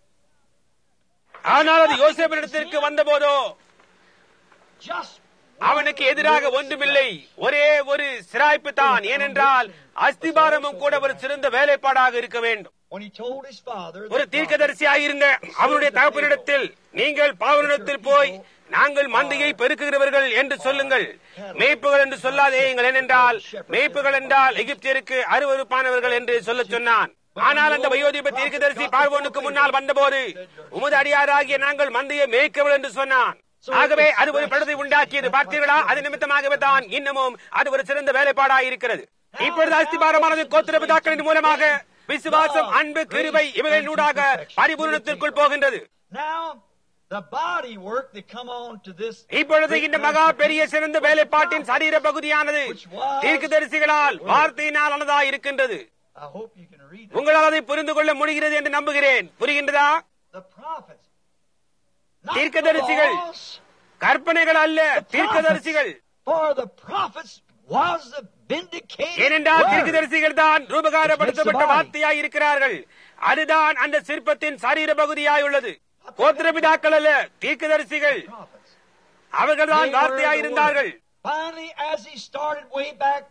ஆனால் அது யோசேப்பினிடத்திற்கு வந்தபோதோ just அவனுக்கு எதிராக ஒன்றுமில்லை ஒரே ஒரு சிராய்ப்பு தான் ஏனென்றால் அஸ்திபாரமும் கூட ஒரு சிறந்த வேலைப்பாடாக இருக்க வேண்டும் when he told his father, ஒரு the தீர்க்கதரிசியாயிருந்த அவருடைய தகப்பனிடத்தில் நீங்கள் பாவனிடத்தில் போய் நாங்கள் மந்தையை பெருக்குகிறவர்கள் என்று சொல்லுங்கள் மேய்ப்புகள் என்று சொல்லாதேயுங்கள் ஏனென்றால் மேய்ப்புகள் என்றால் எகிப்தியருக்கு அருவருப்பானவர்கள் என்று சொல்லச் சொன்னான் ஆனால் அந்த வயோதிப தீர்க்கதரிசி பார்வோனுக்கு முன்னால் வந்தபோது உமது அடியாராகிய நாங்கள் மந்தையை மேய்க்கவள் என்று சொன்னான் ஆகவே அது ஒரு படத்தை உண்டாக்கியது பார்த்தீர்களா அது நிமித்தமாகவே தான் இன்னமும் அது ஒரு சிறந்த வேலைப்பாடாக இருக்கிறது இப்பொழுது அஸ்திபாரமானது கோத்திர பிதாக்களின் மூலமாக விசுவாசம் அன்பு கிருபை இவர்களின் ஊடாக பரிபூரணத்திற்குள் போகின்றது Now, the body work that come on to this. இப்பொழுது இந்த மகா பெரிய சிறந்த வேலைப்பாட்டின் சரீர பகுதியானது தீர்க்கதரிசிகளால் வார்த்தையினால் ஆனதா இருக்கின்றது I hope you can read it. உங்களால் அதை புரிந்து கொள்ள முடிகிறது என்று நம்புகிறேன் புரிகின்றதா The prophets. Not தீர்க்கதரிசிகள். the laws, கற்பனைகள் அல்ல the தீர்க்கதரிசிகள் prophets. For the prophets was the vindicated ஏனென்றால் word. தீர்க்கதரிசிகள் தான் ரூபகாரப்படுத்தப்பட்ட வார்த்தையாய் இருக்கிறார்கள் அதுதான் அந்த சிற்பத்தின் சரீர பகுதியாய் உள்ளது கோத்திரபிதாக்கள் அல்ல தீர்க்கதரிசிகள் Prophets. அவர்கள்தான் வார்த்தையாய் இருந்தார்கள் Finally, as he started way back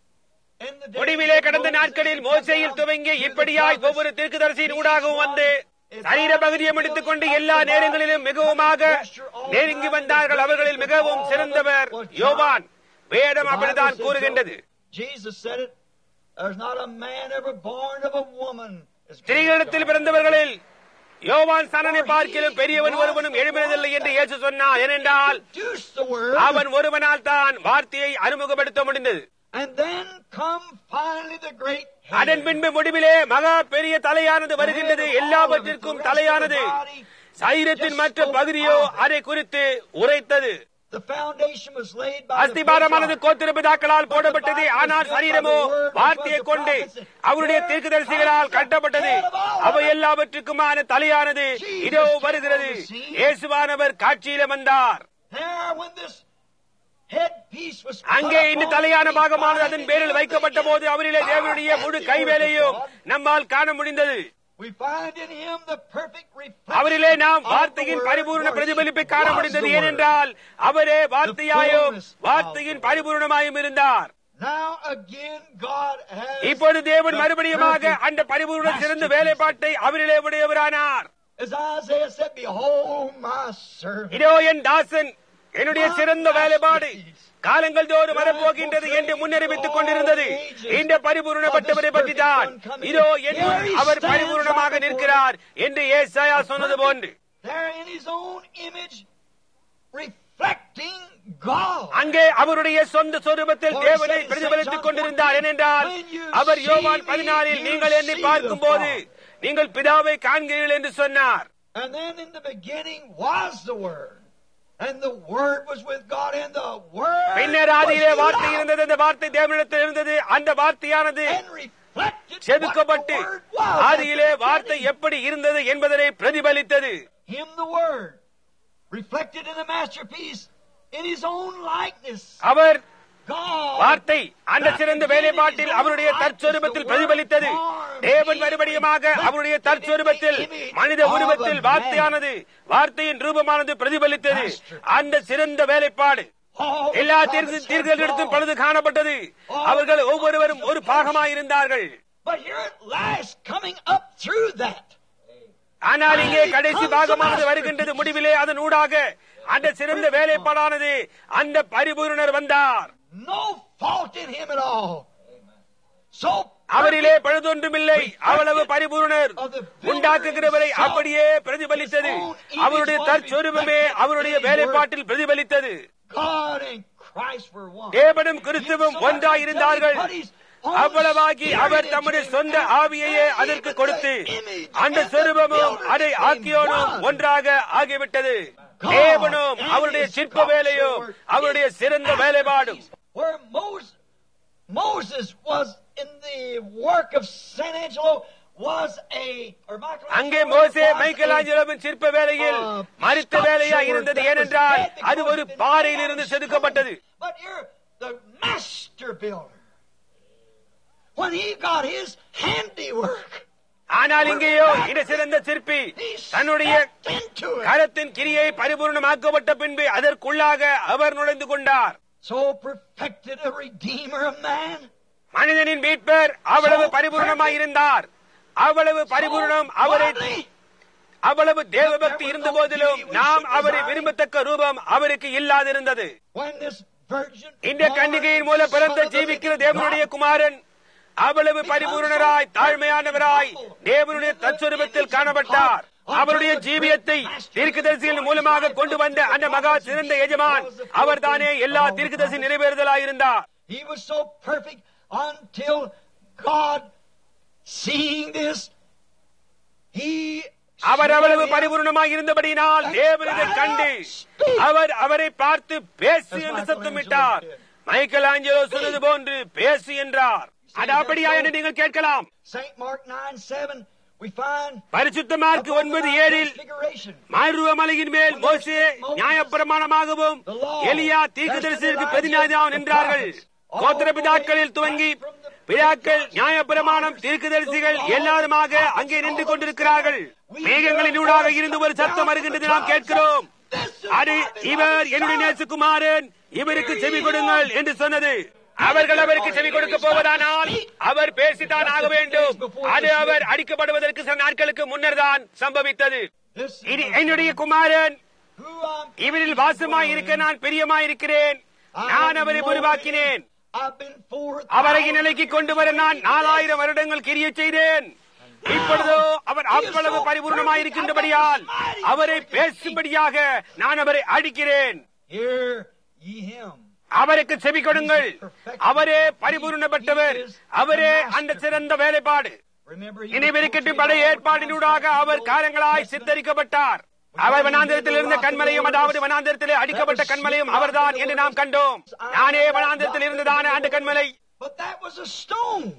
in the days முடிவிலே of கடந்த Moses, நாட்களில் he மோசையில் come துவங்கி down to the இப்படியாய் prophets. ஒவ்வொரு தீர்க்கதரிசியின் ஊடாகவும் வந்து சரீர பகுதியை முடித்துக் கொண்டு எல்லா நேரங்களிலும் மிகவுமாக நெருங்கி வந்தார்கள் அவர்களில் மிகவும் சிறந்தவர் யோவான் வேதம் அப்படித்தான் கூறுகின்றது Jesus said it. There's not a man ever born of a woman. is greater ஸ்திரீகளிடத்தில் than God. பிறந்தவர்களில் யோவான் சனனை பார்க்கிலும் பெரியவன் ஒருவனும் எழுப்பினதில்லை என்று இயேசு சொன்னார் ஏனென்றால் Introduce the word. அவன் ஒருவனால் தான் வார்த்தையை அறிமுகப்படுத்த முடிந்தது And then come finally the great head. அதன் பின்பு முடிவிலே மகா பெரிய தலையானது வருகின்றது எல்லாவற்றிற்கும் தலையானது சரீரத்தின் மற்ற பகுதியோ அதை குறித்து உரைத்தது The foundation was laid by the அஸ்திபாரமானது patriarchs. கோத்திருப்பதாக்களால் போடப்பட்டது ஆனால் சரீரமோ வார்த்தையை கொண்டு அவருடைய தீர்க்கதரிசிகளால் கட்டப்பட்டது அவை எல்லாவற்றுக்குமான தலையானது இதோ வருகிறது இயேசுவானவர் காட்சியில வந்தார் There, when this headpiece was put அங்கே இந்த upon தலையான him, பாகமானது he அதன் found பேரில் in வைக்கப்பட்ட the போது அவரிலே தேவனுடைய முழு கைவேலையும் நம்மால் காண முடிந்தது We find in him the perfect reflection அவரிலே நாம் of the வார்த்தையின் word, பரிபூர்ண for he பிரதிபலிப்பை காண was முடிந்தது the word. ஏனென்றால் அவரே வார்த்தையாயும் fullness of வார்த்தையின் the word. பரிபூர்ணமாயும் இருந்தார் Now again God has இப்பொழுது தேவன் the மறுபடியுமாக perfect அந்த பரிபூர்ண சிறந்த வேலைப்பாட்டை அவரிலே உடையவரானார் As Isaiah said, Behold my servant. இதோ என் தாசன் என்னுடைய சிறந்த வேலைப்பாடு காலங்கள் தோறும் வரப்போகின்றது என்று முன்னறிவித்துக் கொண்டிருந்தது இந்த பரிபூர்ணப்பட்டவரை பற்றி தான் இதோ என்னுள் அவர் பரிபூர்ணமாக நிற்கிறார் என்று ஏசாயா சொன்னது போன்று There in his own image, reflecting God. அங்கே அவருடைய சொந்த சொரூபத்தில் தேவனை பிரதிபலித்துக் கொண்டிருந்தார் ஏனென்றால் அவர் யோவான் பதினாலில் நீங்கள் என்னை பார்க்கும் போது நீங்கள் பிதாவை காண்கிறீர்கள் என்று சொன்னார் And then in the beginning was the Word. And the Word was with God, and the Word பின்னர் ஆதியிலே was வார்த்தை love. இருந்தது அந்த வார்த்தை தேவனிடத்தில் இருந்தது அந்த வார்த்தையானது And reflected what செதுக்கப்பட்டு the Word was. ஆதியிலே வார்த்தை எப்படி இருந்தது என்பதனை பிரதிபலித்தது Him the Word. Reflected in the masterpiece in his own likeness. Our God. வார்த்தை அந்த சிறந்த வேலைப்பாட்டில் அவருடைய தற்சொரூபத்தில் பிரதிபலித்தது தேவன் மறுபடியுமாக அவருடைய தற்சொரூபத்தில் மனித உருவத்தில் வார்த்தையானது வார்த்தையின் ரூபமானது பிரதிபலித்தது அந்த சிறந்த வேலைப்பாடு All the எல்லா prophets had தீர்க்கதரிடத்தும் God. பழுது காணப்பட்டது அவர்கள் ஒவ்வொருவரும் ஒரு பாகமாயிருந்தார்கள் But here at last, coming up through that, ஆனால் இங்கே கடைசி பாகமானது வருகின்றது முடிவிலே அதன் ஊடாக அந்த சிறந்த வேலைப்பாடானது அந்த பரிபூரணர் வந்தார் no fault in him at all. So அவரிலே பழுதொன்றுமில்லை அவ்வளவு பரிபூரணர் உண்டாக்குகிறவரை அப்படியே பிரதிபலித்தது அவருடைய தற்சொரூபமே அவருடைய வேலைப்பாட்டில் பிரதிபலித்தது God and Christ were one. தேவனும் கிறிஸ்துவும் ஒன்றாய் இருந்தார்கள் அவ்வளவாகி அவர் தம்முடைய சொந்த ஆவியையே அதற்கு கொடுத்து அந்த சொரூபமும் அதை ஆக்கியோனும் ஒன்றாக ஆகிவிட்டது தேவனும் அவருடைய சிற்ப வேலையும் அவருடைய சிறந்த வேலைப்பாடும் Where Moses, Moses was in the work of San Angelo was a or Michelangelo அங்கே மோசே was a- மைக்கேல் ஆஞ்சலோவின் சிற்ப வேலையில் மறித்த வேலையா இருந்தது ஏனென்றால் அது ஒரு பாறையில் இருந்து செதுக்கப்பட்டது But you're the master builder. When he got his handiwork, ஆனால் இங்கேயோ இந்த சிறந்த சிற்பி he தன்னுடைய stepped into it. கரத்தின் கிரியை பரிபூர்ணமாக்கப்பட்ட பின்பு அதற்குள்ளாக அவர் நுழைந்து கொண்டார் So perfected a redeemer of man. மனிதனின் மீட்பர் அவ்வளவு பரிபூர்ணமாய் இருந்தார் அவ்வளவு பரிபூர்ணம் அவரை அவ்வளவு தேவபக்தி இருந்த போதிலும் நாம் அவரை விரும்பத்தக்க ரூபம் அவருக்கு இல்லாதிருந்தது When this virgin இந்த கன்னிகையின் மூலம் பிறந்த ஜீவிக்கிற தேவனுடைய குமாரன் அவ்வளவு பரிபூர்ணராய் தாழ்மையானவராய் தேவனுடைய தற்சொரூபத்தில் காணப்பட்டார் அவருடைய ஜீவியத்தை தீர்க்கதரிசிகள் மூலமாக கொண்டு வந்த அந்த மகா சிறந்த எஜமான் அவர் தானே எல்லா தீர்க்கதரிசி நிறைவேறுதலாயிருந்தார் He was so perfect until God, seeing this, He அவர் அவ்வளவு பரிபூர்ணமாய் இருந்தபடியினால் தேவன் இதை கண்டு அவர் அவரை பார்த்து பேசு என்று சத்தமிட்டார் மைக்கேல் ஆஞ்சலோ சொன்னது போன்று பேசு என்றார் அது அப்படியா என்று நீங்கள் கேட்கலாம் Saint Mark 9 7, we find பரிசுத்த மார்க் ஒன்பது ஏழில் Transfiguration. மாருவ மலையின் மேல் மோசே நியாயப்பிரமாணமாகவும் எலியா தீர்க்கதரிசிக்கு பிரதிநிதியாகவும் நின்றார்கள் கோத்திர பிதாக்களில் துவங்கி பிதாக்கள் நியாயப்பிரமாணம் தீர்க்கதரிசிகள் எல்லாருமாக அங்கே நின்று கொண்டிருக்கிறார்கள் மேகங்களின் ஊடாக இருந்து ஒரு சத்தம் வருகின்றது நாம் கேட்கிறோம் அது இவர் என்னுடைய நேசுகுமாரன் இவருக்கு செவி கொடுங்கள் என்று சொன்னது அவர்கள் அவருக்கு செவி கொடுக்க போவதானால் அவர் பேசித்தான் ஆக வேண்டும் அது அவர் அடிக்கப்படுவதற்கு சில நாட்களுக்கு முன்னர் தான் சம்பவித்தது This is இது என்னுடைய குமாரன் who I'm இவரில் வாசமாய் இருக்க நான் பிரியமாய் இருக்கிறேன் நான் அவரை உருவாக்கினேன் I've been for அவரை நிலைக்கு கொண்டு வர நான் நாலாயிரம் வருடங்கள் கிரிய செய்தேன் இப்பொழுதோ அவர் அவ்வளவு பரிபூர்ணமாய் இருக்கின்றபடியால் அவரை பேசும்படியாக நான் அவரை அடிக்கிறேன் Hear ye him. அவருக்கு செவி கொடுங்கள் அவரே பரிபூர்ணப்பட்டவர் அவரே அந்த சிறந்த வேலைப்பாடு Remember, he நினைவிருக்கட்டும் பழைய ஏற்பாடினூடாக அவர் காலங்களாய் சித்தரிக்கப்பட்டார் அவர் வனாந்திரத்தில் இருந்த கண்மலையும் அதாவது வனாந்திரத்திலே அடிக்கப்பட்ட கண்மலையும் அவர்தான் என்று நாம் கண்டோம் நானே வனாந்திரத்தில் இருந்ததான அந்த கண்மலை But that was a stone.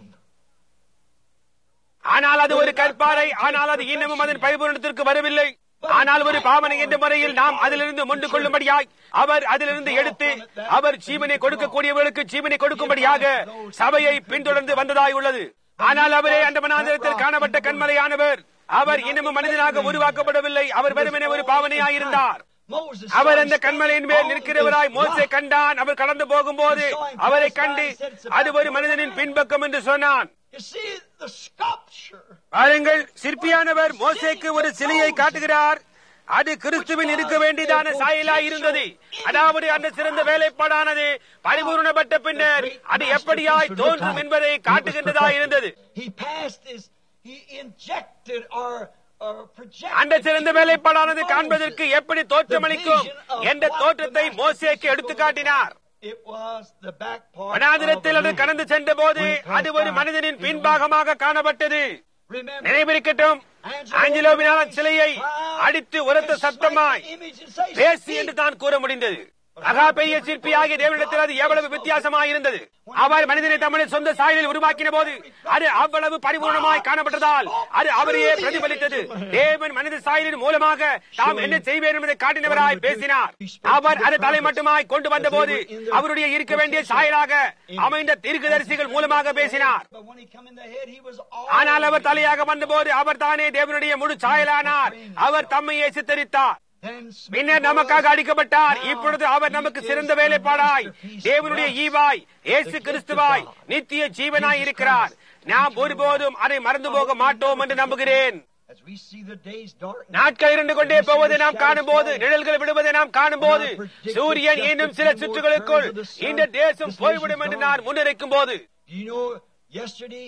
ஆனால் அது ஒரு கற்பாறை ஆனால் அது இன்னமும் அதன் பரிபூரணத்திற்கு வரவில்லை ஆனால் ஒரு பாவனை என்ற முறையில் நாம் அதிலிருந்து மொண்டு கொள்ளும்படியாய் அவர் அதிலிருந்து எடுத்து அவர் ஜீவனை கொடுக்கக்கூடியவர்களுக்கு ஜீவனை கொடுக்கும்படியாக சபையை பின்தொடர்ந்து வந்ததாய் உள்ளது ஆனால் அவரே அந்த மனாந்திரத்தில் காணப்பட்ட கண்மலையானவர் அவர் இன்னமும் மனிதனாக உருவாக்கப்படவில்லை அவர் வெறுமனே ஒரு பாவனையாயிருந்தார் Moses அவர் saw அந்த him கண்மலையின் standing மேல் on நிற்கிறவராய் his மோசே rock. கண்டான் அவர் கடந்து போகும்போது அவரை கண்டு அது ஒரு மனிதனின் பின்பக்கம் என்று சொன்னான் You see the sculpture. பாருங்கள் சிற்பியானவர் மோசேக்கு ஒரு சிலையை காட்டுகிறார் அது கிறிஸ்துவின் இருக்க வேண்டியதான சாயலாய் இருந்தது அதாவது அந்த சிறந்த வேலைப்பாடானது பரிபூர்ணப்பட்ட பின்னர் அது எப்படியாய் தோன்றும் என்பதை காட்டுகின்றதாய் இருந்தது He passed his, he injected or, or projected. அந்த சிறந்த வேலைப்பாடானது காண்பதற்கு எப்படி தோற்றமளிக்கும் என்ற தோற்றத்தை மோசேக்கு எடுத்து காட்டினார் It was the back part. வனாந்திரத்தில் of அது the கடந்து சென்ற போது அது ஒரு மனிதனின் பின்பாகமாக காணப்பட்டது Remember, நினைவிருக்கட்டும் ஆஞ்சலோவினால் சிலையை அடித்து உரத்த சத்தமாய் image and say, பேசி என்று தான் கூற முடிந்தது மகா பெரிய சிற்பியாகிய தேவனிடத்தில் அது எவ்வளவு வித்தியாசமாய் இருந்தது அவர் மனிதனை தம்முடைய சொந்த சாயலில் உருவாக்கின போது அது அவ்வளவு பரிபூர்ணமாய் காணப்பட்டதால் அது அவரையே பிரதிபலித்தது தேவன் மனித சாயலின் மூலமாக தாம் என்ன செய்வேன் என்பதை காட்டினவராய் பேசினார் அவர் அதை தலை மட்டுமாய் கொண்டு வந்த போது அவருடைய இருக்க வேண்டிய சாயலாக அமைந்த தீர்க்கதரிசிகள் மூலமாக பேசினார் But when he come in the head, he was all ஆனால் அவர் தலையாக வந்தபோது அவர் தானே தேவனுடைய முழு சாயலானார் அவர் தம்மையே சித்தரித்தார் then பின்னர் நமக்காக அடிக்கப்பட்டார் இப்பொழுது அவர் நமக்கு சிறந்த வேலைப்பாடாய் தேவனுடைய ஈவாய் இயேசு கிறிஸ்துவாய் நித்திய ஜீவனாய் இருக்கிறார் நாம் ஒருபோதும் அதை மறந்து போக மாட்டோம் என்று நம்புகிறேன் as we see the days dark, நாட்கள் இருந்து கொண்டே போவதை நாம் காணும்போது நிழல்கள் விடுவதை நாம் காணும்போது சூரியன் இன்னும் சில சுற்றுகளுக்குள் இந்த தேசம் போய்விடும் என்று நான் முன்னிறைக்கும் போது do you know yesterday,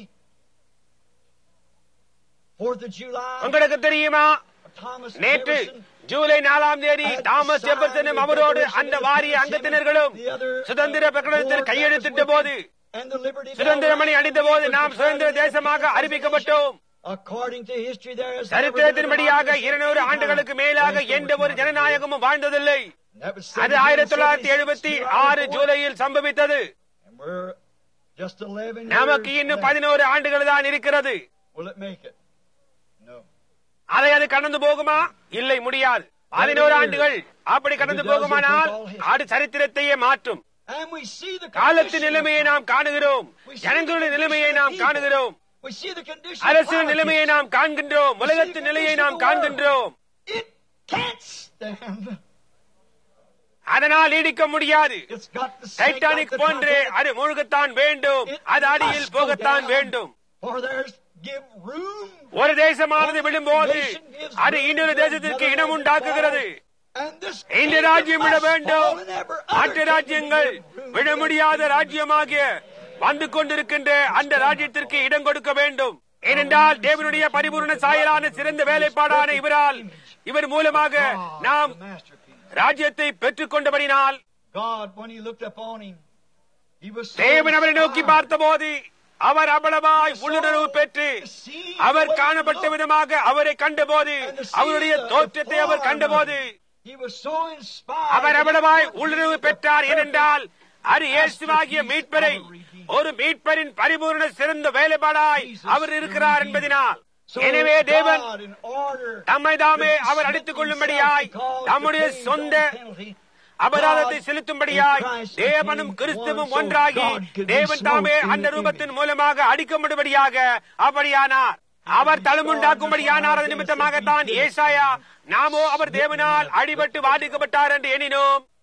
4th of July, உங்களுக்கு தெரியுமா Thomas நேற்று Jefferson ஜூலை நாலாம் தேதி தாமஸ் ஜெபர்சனும் அவரோடு அந்த வாரிய அங்கத்தினர்களும் சுதந்திர பிரகடனத்தில் கையெழுத்திட்ட போது and the Liberty சுதந்திரமணி அடித்த போது நாம் சுதந்திர தேசமாக அறிவிக்கப்பட்டோம் according to history there is சரித்திரத்தின்படியாக இருநூறு ஆண்டுகளுக்கு மேலாக எந்த ஒரு ஜனநாயகமும் வாழ்ந்ததில்லை அது ஆயிரத்தி தொள்ளாயிரத்தி எழுபத்தி ஆறு ஜூலையில் சம்பவித்தது and we're just 11 நமக்கு years இன்னும் left. பதினோரு ஆண்டுகள் தான் இருக்கிறது Will it make it? No. அதை அது கடந்து போகுமா இல்லை முடியாது பதினோரு ஆண்டுகள் அப்படி கடந்து போகுமானால் அது சரித்திரத்தையே மாற்றும் And we see the காலத்தின் condition நிலைமையை நாம் காணுகிறோம் ஜனங்களுடைய நிலைமையை நாம் காணுகிறோம் We see the condition அரசியல் of நிலைமையை நாம் காண்கின்றோம் உலகத்தின் நிலையை நாம் காண்கின்றோம் It can't stand. அதனால் நீடிக்க முடியாது It's got to sink like Titanic the போன்றே Titanic. அது மூழ்கத்தான் வேண்டும் It அது அடியில் must go போகத்தான் down. வேண்டும் For there's give room. ஒரு தேசமானது விழும்போது அது இன்னொரு தேசத்திற்கு இடம் உண்டாக்குகிறது And this இந்த kingdom ராஜ்யம் விட must வேண்டும் fall and ever other மற்ற kingdom ராஜ்யங்கள் give room. விட முடியாத ராஜ்யமாகிய வந்து கொண்டிருக்கின்ற அந்த ராஜ்யத்திற்கு இடம் கொடுக்க வேண்டும் ஏனென்றால் தேவனுடைய பரிபூர்ண சாயலான சிறந்த வேலைப்பாடான இவரால் இவர் மூலமாக நாம் The masterpiece. ராஜ்யத்தை பெற்றுக் கொண்டபடினால் God, when he looked upon him, he was so தேவன் அவரை நோக்கி inspired. பார்த்தபோது அவர் அவ்வளவாய் உள்ளுணர்வு பெற்று அவர் காணப்பட்ட விதமாக அவரை கண்டபோது அவருடைய தோற்றத்தை அவர் கண்டபோது He was so inspired. அவர் அவ்வளவாய் உள்ளுணர்வு பெற்றார் ஏனென்றால் அது இயேசுவாகிய மீட்பரை ஒரு மீட்பரின் பரிபூர்ண சிறந்த வேலைப்பாடாய் அவர் இருக்கிறார் என்பதினால் So எனவே தேவன் God, in order தம்மை தாமே அவர் அடித்துக் கொள்ளும்படியாய் தம்முடைய சொந்த அபராதத்தை செலுத்தும்படியாய் தேவனும் கிறிஸ்துவும் ஒன்றாகி தேவன் தாமே அந்த ரூபத்தின் மூலமாக அடிக்கும்படியாக அப்படியானார் அவர் தழுமுண்டாக்கும்படியானார் அது நிமித்தமாகத்தான் ஏசாயா நாமோ அவர் தேவனால் அடிபட்டு வாதிக்கப்பட்டார் என்று எண்ணினோம்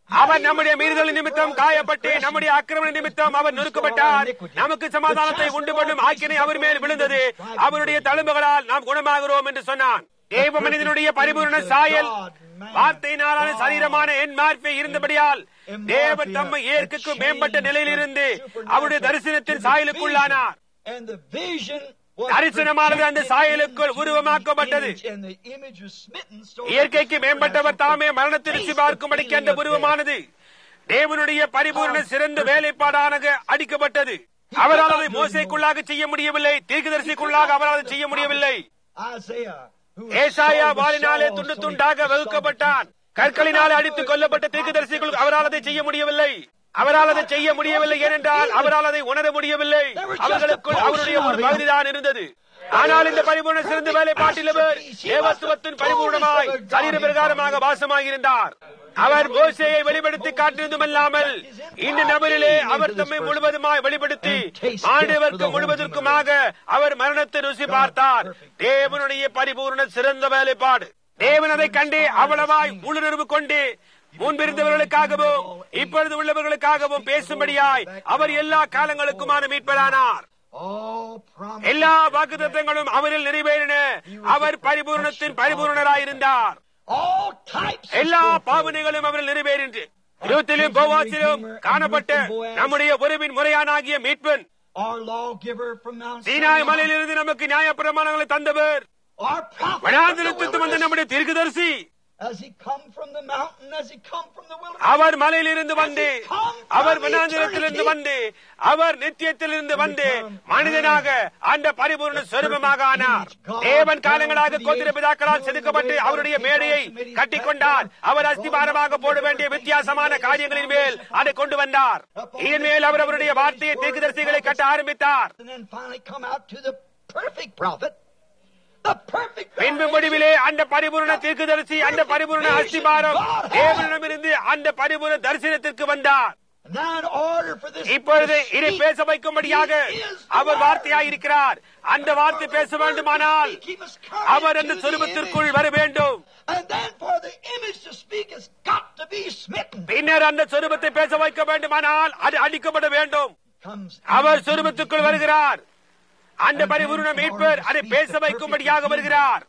அவர் நம்முடைய மீறுதல் நிமித்தம் காயப்பட்டு நம்முடைய அக்கிரம நிமித்தம் அவர் நொறுக்கப்பட்டார் நமக்கு சமாதானத்தை உண்டு பண்ணும் ஆக்கினை அவர் மேல் விழுந்தது அவருடைய தழும்புகளால் நாம் குணமாகிறோம் என்று சொன்னான் தேவ மனிதனுடைய பரிபூர்ண சாயல் வார்த்தையினாலான சரீரமான என் மார்பை இருந்தபடியால் தேவன் தம்மை ஏற்குக்கு மேம்பட்ட நிலையிலிருந்து அவருடைய தரிசனத்தின் சாயலுக்குள்ளானார் And the vision was தரிசனமானது அந்த சாயலுக்குள் உருவமாக்கப்பட்டது And the image was smitten so இயற்கைக்கு மேம்பட்டவர் தாமே மரணத்தை ருசி பார்க்கும்படிக்கு அந்த உருவமானது தேவனுடைய பரிபூர்ண சிறந்த வேலைப்பாடானது அடிக்கப்பட்டது அவரால் அதை மோசைக்குள்ளாக செய்ய முடியவில்லை தீர்க்கதரிசிக்குள்ளாக அவரால் அதை செய்ய முடியவில்லை Isaiah, who was ஏசாயா sawn with வாளினாலே saws, துண்டு so he துண்டாக could வகுக்கப்பட்டான் கற்களினாலே அடித்துக் கொல்லப்பட்ட தீர்க்கதரிசிகள் அவரால் அதை செய்ய முடியவில்லை அவரால் அதை செய்ய முடியவில்லை ஏனென்றால் அவரால் அதை உணர முடியவில்லை அவர்களுக்குள் அவருடைய ஒரு பகுதிதான் இருந்தது ஆனால் இந்த பரிபூர்ண சிறந்த வேலைப்பாட்டிலவர் தேவத்துவத்தின் பரிபூர்ணமாய் சரீர பிரகாரமாக வாசமாயிருந்தார் அவர் மோசையை வெளிப்படுத்தி காட்டினதுமல்லாமல் இந்த நபரிலே அவர் தம்மை முழுவதுமாய் வெளிப்படுத்தி மாணவர்க்கு முழுவதற்குமாக அவர் மரணத்தை ருசி பார்த்தார் தேவனுடைய பரிபூர்ண சிறந்த வேலைப்பாடு தேவன் அதை கண்டு அவ்வளவாய் உள்ளுணர்வு கொண்டு முன்பிருந்தவர்களுக்காகவும் இப்பொழுது உள்ளவர்களுக்காகவும் பேசும்படியாய் அவர் எல்லா காலங்களுக்குமான மீட்பரானார் all promised எல்லா வாக்குத்தத்தங்களும் அவரில் நிறைவேறின அவர் பரிபூர்ணத்தின் பரிபூர்ணராயிருந்தார் all types of எல்லா fulfilled. பாவனைகளும் அவரில் நிறைவேறின்று இருபத்திலும் போவாசிலும் காணப்பட்ட நம்முடைய உறவின் முறையானாகிய மீட்பன் Our lawgiver from Mount Sinai Sinai, மலையிலிருந்து நமக்கு நியாயப்பிரமாணங்களை தந்தவர் our prophet from the வனாந்திரத்திற்கு வந்த wilderness, நம்முடைய தீர்க்கதரிசி as he come from the mountain, as he come from the wilderness. அவர் மலையிலிருந்து வந்து அவர் வனாந்திரத்திலிருந்து வந்து அவர் நித்தியத்திலிருந்து வந்து மனிதனாக அந்த பரிபூர்ண சொரூபமாக ஆனார் தேவன் காலங்களாக கோத்திர பிதாக்களால் செதுக்கப்பட்டு அவருடைய மேடையை கட்டிக்கொண்டார் அவர் அஸ்திபாரமாக போட வேண்டிய வித்தியாசமான காரியங்களின் மேல் அதை கொண்டு வந்தார் இதன் மேல் அவர் அவருடைய வார்த்தையை தீர்க்கதரிசிகளை கட்ட ஆரம்பித்தார் And then finally come out to the perfect prophet, the perfect பின்பு prophet. முடிவிலே அந்த பரிபூர்ண தீர்க்கதரிசி அந்த பரிபூர்ண அஸ்திபாரம் தேவனிடமிருந்து அந்த பரிபூர்ண தரிசனத்திற்கு வந்தார் And now in order for this இப்பொழுது to இதை speak, பேச வைக்கும்படியாக he is the our word. வார்த்தையாயிருக்கிறார் அந்த வார்த்தை பேச வேண்டுமானால் He must come அவர் அந்த into the சொருபத்திற்குள் image. வர வேண்டும் And then for the image to speak, it's got to be smitten. பின்னர் அந்த சொருபத்தை பேச வைக்க வேண்டுமானால் அது அடிக்கப்பட வேண்டும் Comes அவர் சொருபத்துக்குள் வருகிறார் அந்த பரிபூர்ண மீட்பர் அதை பேச வைக்கும்படியாக வருகிறார்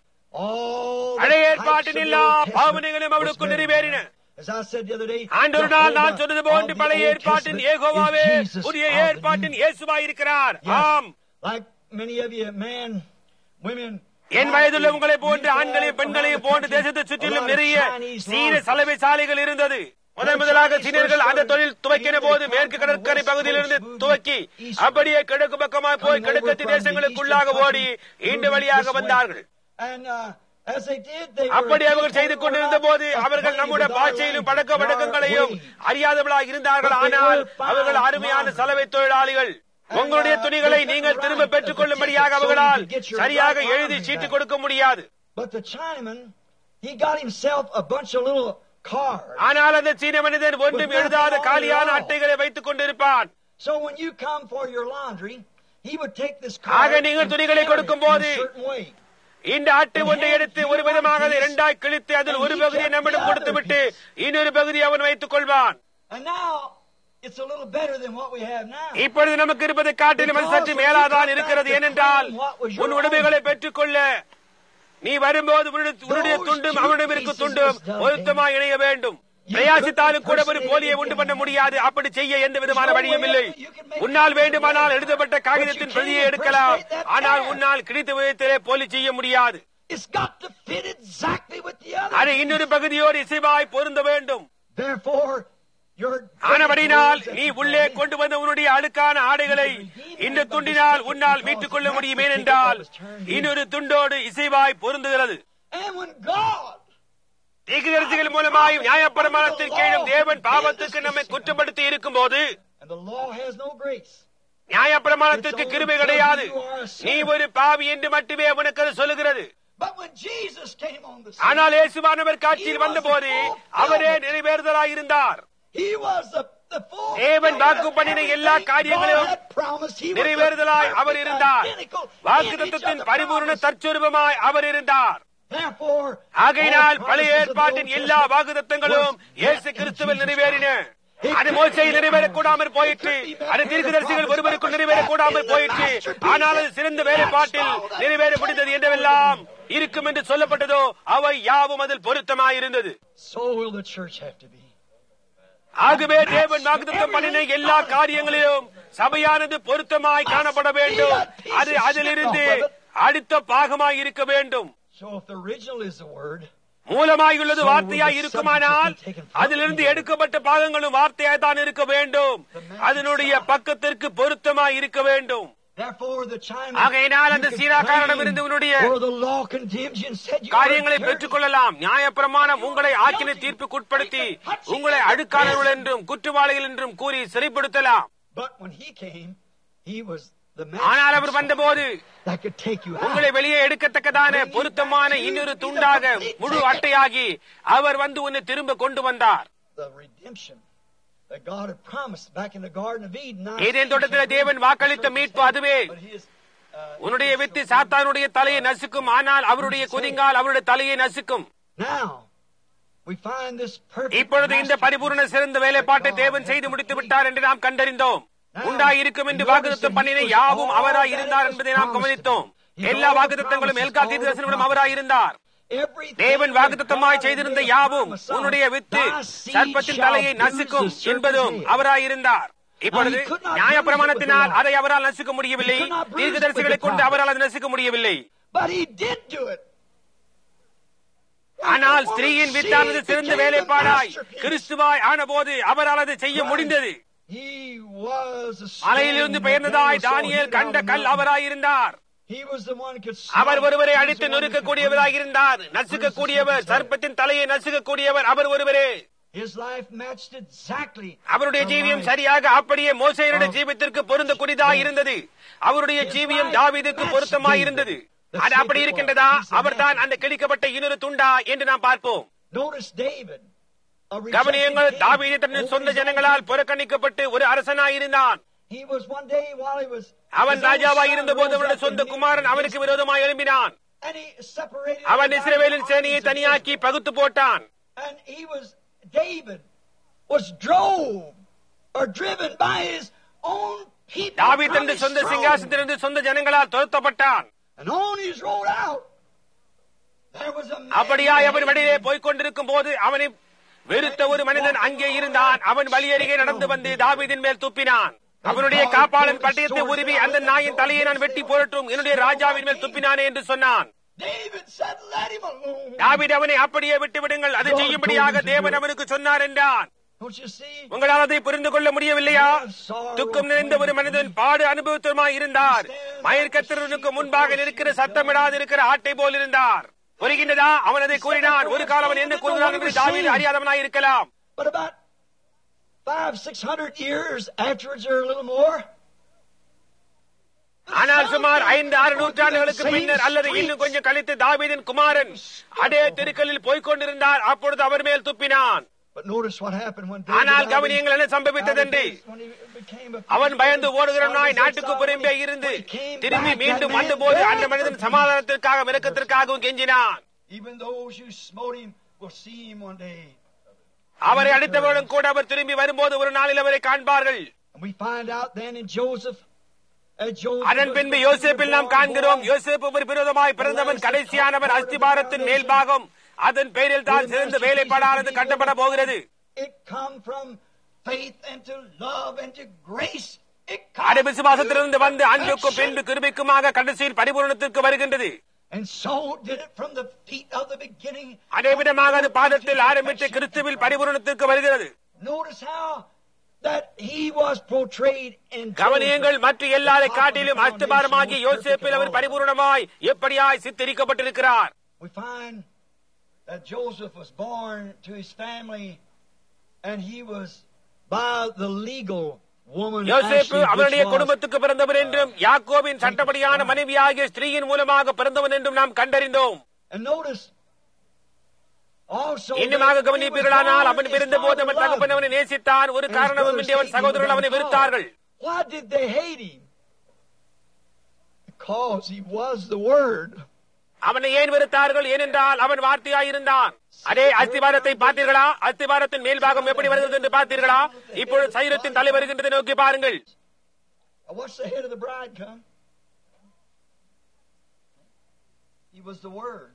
all the பழைய types ஏற்பாட்டின் of எல்லா the Old Testament பாவனைகளும் அவளுக்கு was நிறைவேறின met. As I said the other day, ஆண்டொரு நாள் நான் Jehovah சொன்னது of போன்று the பழைய Old ஏற்பாட்டின் Testament ஏகோவாவே is Jesus புதிய of the ஏற்பாட்டின் New. இயேசுவாயிருக்கிறார் Yes. ஆம் Like many of you, men, women, என் வயதுள்ள உங்களை போன்று ஆண்களையும் பெண்களையும் போன்று தேசத்தை சுற்றிலும் நிறைய சீன சலவை சாலைகள் இருந்தது முதன் முதலாக சீனர்கள் அந்த தொழில் துவக்கின போது மேற்கு கடற்கரை பகுதியிலிருந்து துவக்கி அப்படியே கிழக்கு பக்கமாய் போய் கிழக்கத்தி தேசங்களுக்குள்ளாக ஓடி ஈண்டு வழியாக வந்தார்கள் And uh, as they did, they were அப்படி அவர்கள் செய்து கொண்டிருந்த போது அவர்கள் நம்முடைய பாஷையிலும் பழக்க வழக்கங்களையும் அறியாதவர்களாக இருந்தார்கள் ஆனால் அவர்கள் அருமையான சலவை தொழிலாளிகள் உங்களுடைய துணிகளை நீங்கள் திரும்ப பெற்றுக் கொள்ளும்படியாக அவர்களால் சரியாக எழுதி சீட்டு கொடுக்க முடியாது But the Chinaman, he got himself a bunch of little cards. ஆனால் அந்த சீன மனிதன் ஒன்றும் எழுதாத காலியான அட்டைகளை வைத்துக் கொண்டிருப்பான் So when you come for your laundry, he would take this ஆக card நீங்கள் and துணிகளை tear it கொடுக்கும் in a போது certain way. இந்த அட்டை ஒன்றை எடுத்து ஒரு விதமாக அதை இரண்டாய் கிழித்து அதில் ஒரு பகுதியை நம்மிடம் கொடுத்துவிட்டு இன்னொரு பகுதியை அவன் வைத்துக் கொள்வான் And now it's a little better than what we have now. இப்பொழுது நமக்கு இருப்பதை காட்டிலும் அது சற்று மேலாதான் இருக்கிறது ஏனென்றால் உன் உடைமைகளை பெற்றுக்கொள்ள நீ வரும்போது உன்னுடைய- உன்னுடைய துண்டும் அவனுடைய இருக்க துண்டும் பொருத்தமாய் இணைய வேண்டும் பிரயாசித்தாலும் கூட ஒரு போலியை உண்டு பண்ண முடியாது அப்படி செய்ய எந்த விதமான வழியும் இல்லை உன்னால் வேண்டுமானால் எழுதப்பட்ட காகிதத்தின் பிரதியை எடுக்கலாம் ஆனால் உன்னால் கிடைத்த விதத்திலே போலி செய்ய முடியாது It's got to fit exactly with the other. அது இன்னொரு பகுதியோடு இசைவாய் பொருந்த வேண்டும் Therefore, your ஆனபடினால் நீ உள்ளே கொண்டு வந்த உன்னுடைய அழுக்கான ஆடைகளை இந்த துண்டினால் உன்னால் மீட்டுக் கொள்ள முடியும் ஏனென்றால் இன்னொரு துண்டோடு இசைவாய் பொருந்துகிறது And when God தீர்க்கதரிசிகள் மூலமாய் நியாயப்பிரமாணத்தின் கீழும் தேவன் பாவத்துக்கு நம்மை குற்றப்படுத்தி இருக்கும் போது and the law has no grace. நியாயப்பிரமாணத்திற்கு கிருபை கிடையாது நீ ஒரு பாவி என்று மட்டுமே உனக்கு அது சொல்லுகிறது But when Jesus came on the scene, ஆனால் இயேசுவானவர் காட்சியில் வந்தபோது அவரே நிறைவேறுதலாயிருந்தார் he was the, the full தேவன் வாக்கு பண்ணின எல்லா காரியங்களிலும் God had promised he was the நிறைவேறுதலாய் our perfect இருந்தார் identical வாக்கு image of தத்துவத்தின் the பரிபூர்ண promise. தற்சொருபமாய் அவர் இருந்தார் Therefore, ஆகையினால் all பழைய promises of the ஏற்பாட்டின் Old எல்லா Testament வாக்குத்தத்தங்களும் was இயேசு met in கிறிஸ்துவில் Jesus நிறைவேறின Christ. அது மோசையில் நிறைவேறக்கூடாமல் போயிற்று அது தீர்க்கதரிசிகள் ஒருவருக்குள் நிறைவேறக்கூடாமல் போயிற்று ஆனால் அது சிறந்த வேலைப்பாட்டில் நிறைவேற முடிந்தது என்றெல்லாம் இருக்கும் என்று சொல்லப்பட்டதோ அவை யாவும் அதில் பொருத்தமாயிருந்தது So will the church have to be. ஆகவே தேவன் வாக்குத்தத்தம் பண்ணின எல்லா காரியங்களிலும் சபையானது பொருத்தமாய் காணப்பட வேண்டும் அது அதிலிருந்து அடுத்த பாகமாய் இருக்க வேண்டும் So if the original is the word, மூலமாயுள்ளது வார்த்தையாய் இருக்குமானால் அதிலிருந்து எடுக்கப்பட்ட பாகங்களும் வார்த்தையாய் தான் இருக்க வேண்டும் அதனுடைய பக்கத்திற்கு பொருத்தமாய் இருக்க வேண்டும் therefore the chime ஆகையினால் அந்த சீராக்காரனிடமிருந்து உன்னுடைய or the law condemns you and said you காரியங்களை are பெற்றுக் கொள்ளலாம் நியாயப்பிரமாணம் உங்களை ஆக்கினை தீர்ப்புக்குட்படுத்தி உங்களை அடுக்காளர்கள் என்றும் குற்றவாளிகள் என்றும் கூறி சிறைப்படுத்தலாம் But when he came, he was the ஆனால் அவர் master வந்தபோது that could take you out. உங்களை வெளியே எடுக்கத்தக்கதான பொருத்தமான இன்னொரு துண்டாக முழு அட்டையாகி அவர் வந்து உன்னை திரும்ப கொண்டு வந்தார் The redemption that God had promised back in the Garden of Eden. Now, Eden தோட்டத்தில் தேவன் வாக்களித்த மீட்பு அதுவே But his, uh, உன்னுடைய வித்து சாத்தானுடைய தலையை நசுக்கும் ஆனால் அவருடைய குதிங்கால் அவருடைய தலையை நசுக்கும் now, we find this perfect இப்பொழுது இந்த masterpiece பரிபூர்ண சிறந்த வேலைப்பாட்டை தேவன் செய்து முடித்து விட்டார் என்று நாம் கண்டறிந்தோம் உண்டாயிருக்கும் என்று வாக்குத்தம் பண்ணின யாவும் அவராய் இருந்தார் என்பதை நாம் கவனித்தோம் எல்லா வாக்குத்தங்களும் எல்கா தீர்க்கதரிசனங்களும் அவராய் இருந்தார் Everything தேவன் that வாக்குத்தத்தமாய் God செய்திருந்த made யாவும் from the உன்னுடைய Son, வித்து thy seed சர்ப்பத்தின் shall தலையை bruise நசுக்கும் the serpent's என்பதும் head. அவராயிருந்தார் இப்பொழுது Now, he could not நியாயப்பிரமாணத்தினால் bruise it with the அதை அவரால் நசுக்க முடியவில்லை He could not bruise it தீர்க்கதரிசிகளை with the கொண்டு prophet. அவரால் அதை நசுக்க முடியவில்லை But he did do it. ஆனால் ஸ்திரீயின் வித்தானது சிறந்த வேலைப்பாடாய் கிறிஸ்துவாய் ஆனபோது அவரால் அதை செய்ய முடிந்தது He was a மலையிலிருந்து stone பெயர்ந்ததாய் that was so Daniel hidden கண்ட out of the கல் mountain. அவராயிருந்தார் He was the one who could our smite. ஒருவரை He was அடித்து the one who could நொறுக்கக்கூடியவராக இருந்தார் நசுக்கக்கூடியவர் சர்ப்பத்தின் தலையை நசுக்கக்கூடியவர் அவர் ஒருவரே His life matched exactly. அவருடைய the ஜீவியம் life சரியாக அப்படியே மோசையருடைய ஜீவியத்திற்கு பொருந்தக்கூடியதாக இருந்தது அவருடைய ஜீவியம் தாவீதுக்கு பொருத்தமாய் இருந்தது அது அப்படி இருக்கின்றதா அவர்தான் அந்த கிழிக்கப்பட்ட இன்னொரு துண்டா என்று நாம் பார்ப்போம் Notice David. a rejected கவனியங்கள் king, தாவீது தன் over சொந்த his own ஜனங்களால் people. புறக்கணிக்கப்பட்டு ஒரு அரசனாய் இருந்தான் He was one day while he was அவன் his own ராஜாவாய் son இருந்தபோது rose அவனுடைய up சொந்த and he- குமாரன் அவனுக்கு விரோதமாய் எழும்பினான் and he separated அவன் the இஸ்ரவேலின் armies சேனையை of தனியாக்கி Israel. பகுத்து போட்டான் And he was David was drove or driven by his own people. தாவீது from தனது his சொந்த throne. சிங்காசனத்திலிருந்து சொந்த ஜனங்களால் துரத்தப்பட்டான் And on his road out, there was a man அப்படியாய் அவன் named வழியிலே போய்க் கொண்டிருக்கும் போது அவனை வெறுத்த ஒரு மனிதன் அங்கே இருந்தான் அவன் வழியருகே நடந்து வந்து தாவீதின் மேல் துப்பினான் அவனுடைய காப்பாளன் பட்டயத்தை உருவி அந்த நாயின் தலையை நான் வெட்டி போரட்டும் என்னுடைய ராஜாவின் மேல் துப்பினானே என்று சொன்னான் David said, "Let him alone." தாவீது அவனை அப்படியே விட்டு விடுங்கள் அதை செய்யும்படியாக தேவன் அவனுக்கு சொன்னார் என்றான் Don't you see? உங்களால் அதை புரிந்து கொள்ள முடியவில்லையா துக்கம் நிறைந்த ஒரு மனிதன் பாடு அனுபவத்துமாய் இருந்தார் மயர்கத்திரனுக்கு முன்பாக நிற்கிற சத்தமிடாது இருக்கிற ஆட்டை போல் இருந்தார் புரிகின்றதா அவன் அதை கூறினான் ஒரு காலம் அவன் என்ன கூறுகிறான் என்று தாவீது அறியாதவனாய் இருக்கலாம் But about five, six hundred years afterwards, or a little more, ஆனால் சுமார் ஐந்து ஆறு நூற்றாண்டுகளுக்கு பின்னர் அல்லது இன்னும் கொஞ்சம் கழித்து தாவீதின் குமாரன் அதே தெருக்களில் போய்க் கொண்டிருந்தார் அப்பொழுது அவர் மேல் துப்பினான் But notice what happened when ஆனால் David கவனியங்கள் என்ன சம்பவித்ததென்று when he became a அவன் பயந்து ஓடுகிற நாய் நாட்டுக்கு புறம்பே இருந்து திரும்பி மீண்டும் வந்தபோது அந்த மனிதன் சமாதானத்திற்காக விளக்கத்திற்காகவும் கெஞ்சினான் Even those who smote him will see him one day. அவரை அடித்தவர்களும் கூட அவர் திரும்பி வரும்போது ஒரு நாளில் அவரை காண்பார்கள் And we find out then in Joseph, as Joseph அதன் was பின்பு the யோசேப்பில் நாம் born காண்கிறோம் boy, யோசேப்பு ஒரு விரோதமாய் பிறந்தவன் கடைசியானவன் அஸ்திபாரத்தின் மேல்பாகம் அதன் பெயரில் தான் சிறந்த வேலைப்பாடானது கட்டப்பட போகிறது It come from faith and to love and to grace. It அது comes விசுவாசத்திலிருந்து to வந்து அன்புக்கும் perfection. பின்பு கிருபைக்குமாக கடைசியில் பரிபூரணத்திற்கு வருகின்றது And so did it from the feet of the beginning. அதே விதமாக அது பாதத்தில் ஆரம்பித்து கிறிஸ்துவில் பரிபூரணத்திற்கு வருகிறது Notice how that he was portrayed in கவனியங்கள் Joseph, மற்ற எல்லாரை the top of the காட்டிலும் foundation, அஸ்திபாரமாகிய most perfect யோசேப்பில் of our all. பரிபூரணமாய் எப்படியாய் சித்தரிக்கப்பட்டிருக்கிறார் We find that Joseph was born to his family and he was by the legal woman யோசேப்பு actually, அவருடைய which was குடும்பத்துக்கு பிறந்தவர் என்றும் யாக்கோபின் சட்டப்படியான மனைவியாகிய ஸ்திரீயின் மூலமாக பிறந்தவன் என்றும் நாம் கண்டறிந்தோம் And notice also இன்னுமாக that he was கவனிப்பீர்களானால் born, அவன் his பிறந்த போது father அவன் loved தகப்பன் him. அவனை நேசித்தான் ஒரு And his காரணமும் brothers இன்றி அவன் hated him சகோதரர்கள் அவனை without வெறுத்தார்கள் cause. Why did they hate him? Because he was the Word. அவனை ஏன் வெறுத்தார்கள் ஏனென்றால் அவன் வார்த்தையாயிருந்தான் அதே அஸ்திவாரத்தை பார்த்தீர்களா அஸ்திவாரத்தின் மேல்பாகம் எப்படி வருகிறது என்று பார்த்தீர்களா இப்பொழுது சைரத்தின் தலை வருகின்றதை நோக்கி பாருங்கள் I watched the head of the bride come. He was the Word.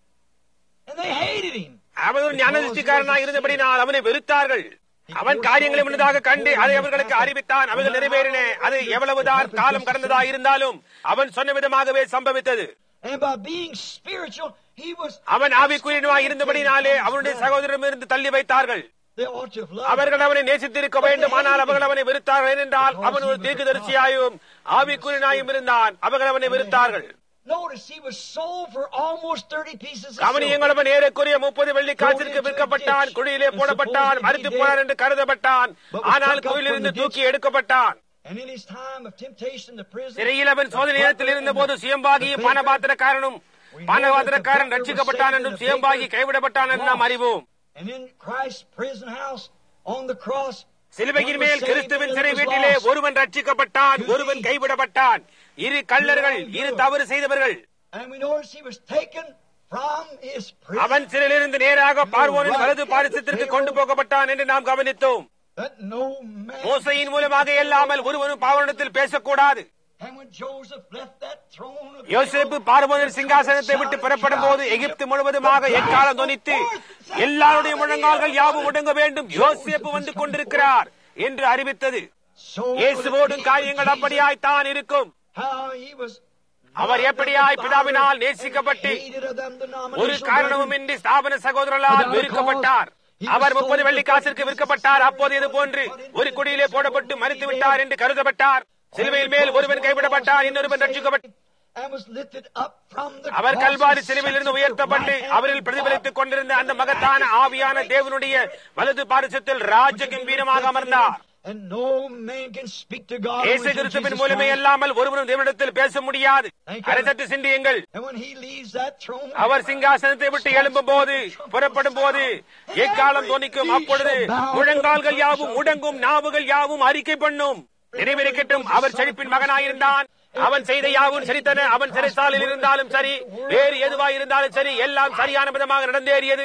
And they hated him. அவன் ஒரு ஞானதிஷ்டிக்காரனாக இருந்தபடினால் அவனை வெறுத்தார்கள் அவன் காரியங்களை முன்னதாக கண்டு அதை அவர்களுக்கு அறிவித்தான் அவைகள் நிறைவேறின அது எவ்வளவுதான் காலம் கடந்ததா இருந்தாலும் அவன் சொன்ன விதமாகவே சம்பவித்தது And by being spiritual, he was. அவன் ஆவிக்குரியனாய் இருந்தபடினாலே அவனுடைய சகோதரமிருந்து தள்ளி வைத்தார்கள் They ought to have loved him. அவர்கள் அவனை நேசித்திருக்க வேண்டும் ஆனால் அவர்கள் அவனை வெறுத்தார்கள் ஏனென்றால் அவன் ஒரு தீர்க்கதரிசியாயும் ஆவிக்குரியனாயும் இருந்தான் அவர்கள் அவனை வெறுத்தார்கள் Notice he was sold for almost 30 pieces of silver. கவனியங்கள் அவன் ஏறக்குறைய முப்பது வெள்ளி காசிற்கு விற்கப்பட்டான் குழியிலே போடப்பட்டான் மறித்து போனான் என்று கருதப்பட்டான் ஆனால் குழியிலிருந்து தூக்கி எடுக்கப்பட்டான் And in his time of temptation in the prison, சிறையில் அவன் சோதனை நேரத்தில் இருந்த போது சுயம்பாகியும் பானபாத்திரக்காரனும் பானபாத்திரக்காரன் ரட்சிக்கப்பட்டான் என்றும் சுயம்பாகி கைவிடப்பட்டான் என்று நாம் அறிவோம் and in Christ's prison house on the cross, சிலுவையின் மேல் கிறிஸ்துவின் சிறை வீட்டிலே ஒருவன் ரட்சிக்கப்பட்டான் ஒருவன் கைவிடப்பட்டான் இரு கள்ளர்கள் இரு தவறு செய்தவர்கள் and we notice he was taken from his prison. அவன் சிறையிலிருந்து நேராக பார்வோனின் வலது பாரிசத்திற்கு கொண்டு போகப்பட்டான் என்று நாம் கவனித்தோம் That no man. மோசையின் மூலமாக இல்லாமல் ஒருவனும் பாவனத்தில் பேசக்கூடாது And when Joseph left that throne of யோசேப்பு பார்வோனின் சிங்காசனத்தை விட்டு புறப்படும் போது எகிப்து முழுவதுமாக எக்காலம் தொனித்து எல்லாருடைய முழங்கால்கள் யாவும் முடங்க வேண்டும் யோசேப்பு வந்து கொண்டிருக்கிறார் என்று அறிவித்தது so இயேசுவோடும் காரியங்கள் அப்படியாய்த்தான் இருக்கும் how he was அவர் எப்படியாய் பிதாவினால் நேசிக்கப்பட்டு hated of them ஒரு denominational காரணமுமின்றி ஸ்தாபன சகோதரர்களால் வெறுக்கப்பட்டார் அவர் முப்பது வெள்ளி காசிற்கு விற்கப்பட்டார் அப்போது இது போன்று ஒரு குடியிலே போடப்பட்டு மறித்து விட்டார் என்று கருதப்பட்டார் சிலுவையில் மேல் ஒருவன் கைவிடப்பட்டார் இன்னொருவன் ரட்சிக்கப்பட்டார் and was lifted up from the our cross Kalvari and சிலுவையில் sat இருந்து at உயர்த்தப்பட்டு the right hand அவரில் of பிரதிபலித்துக் God. கொண்டிருந்த அந்த மகத்தான ஆவியான தேவனுடைய வலது பாரிசத்தில் ராஜ கம்பீரமாக அமர்ந்தார் And no man can speak to God இயேசு unless கிறிஸ்துவின் Jesus மூலமே Christ. அல்லாமல் ஒருவரும் தேவனிடத்தில் பேச முடியாது அரசத்து சிந்தியுங்கள் And when he leaves that throne, அவர் சிங்காசனத்தை விட்டு எழும்பும் போது புறப்படும் போது எக்காலம் தோனிக்கும் அப்பொழுது முழங்கால்கள் யாவும் முடங்கும் நாவுகள் யாவும் அறிக்கை பண்ணும் நினைவிருக்கட்டும் அவர் செழிப்பின் மகனாயிருந்தான் அவன் செய்த யாவும் சரித்தன அவன் சிறைசாலையில் இருந்தாலும் சரி வேறு எதுவாய் இருந்தாலும் சரி எல்லாம் சரியான விதமாக நடந்தேறியது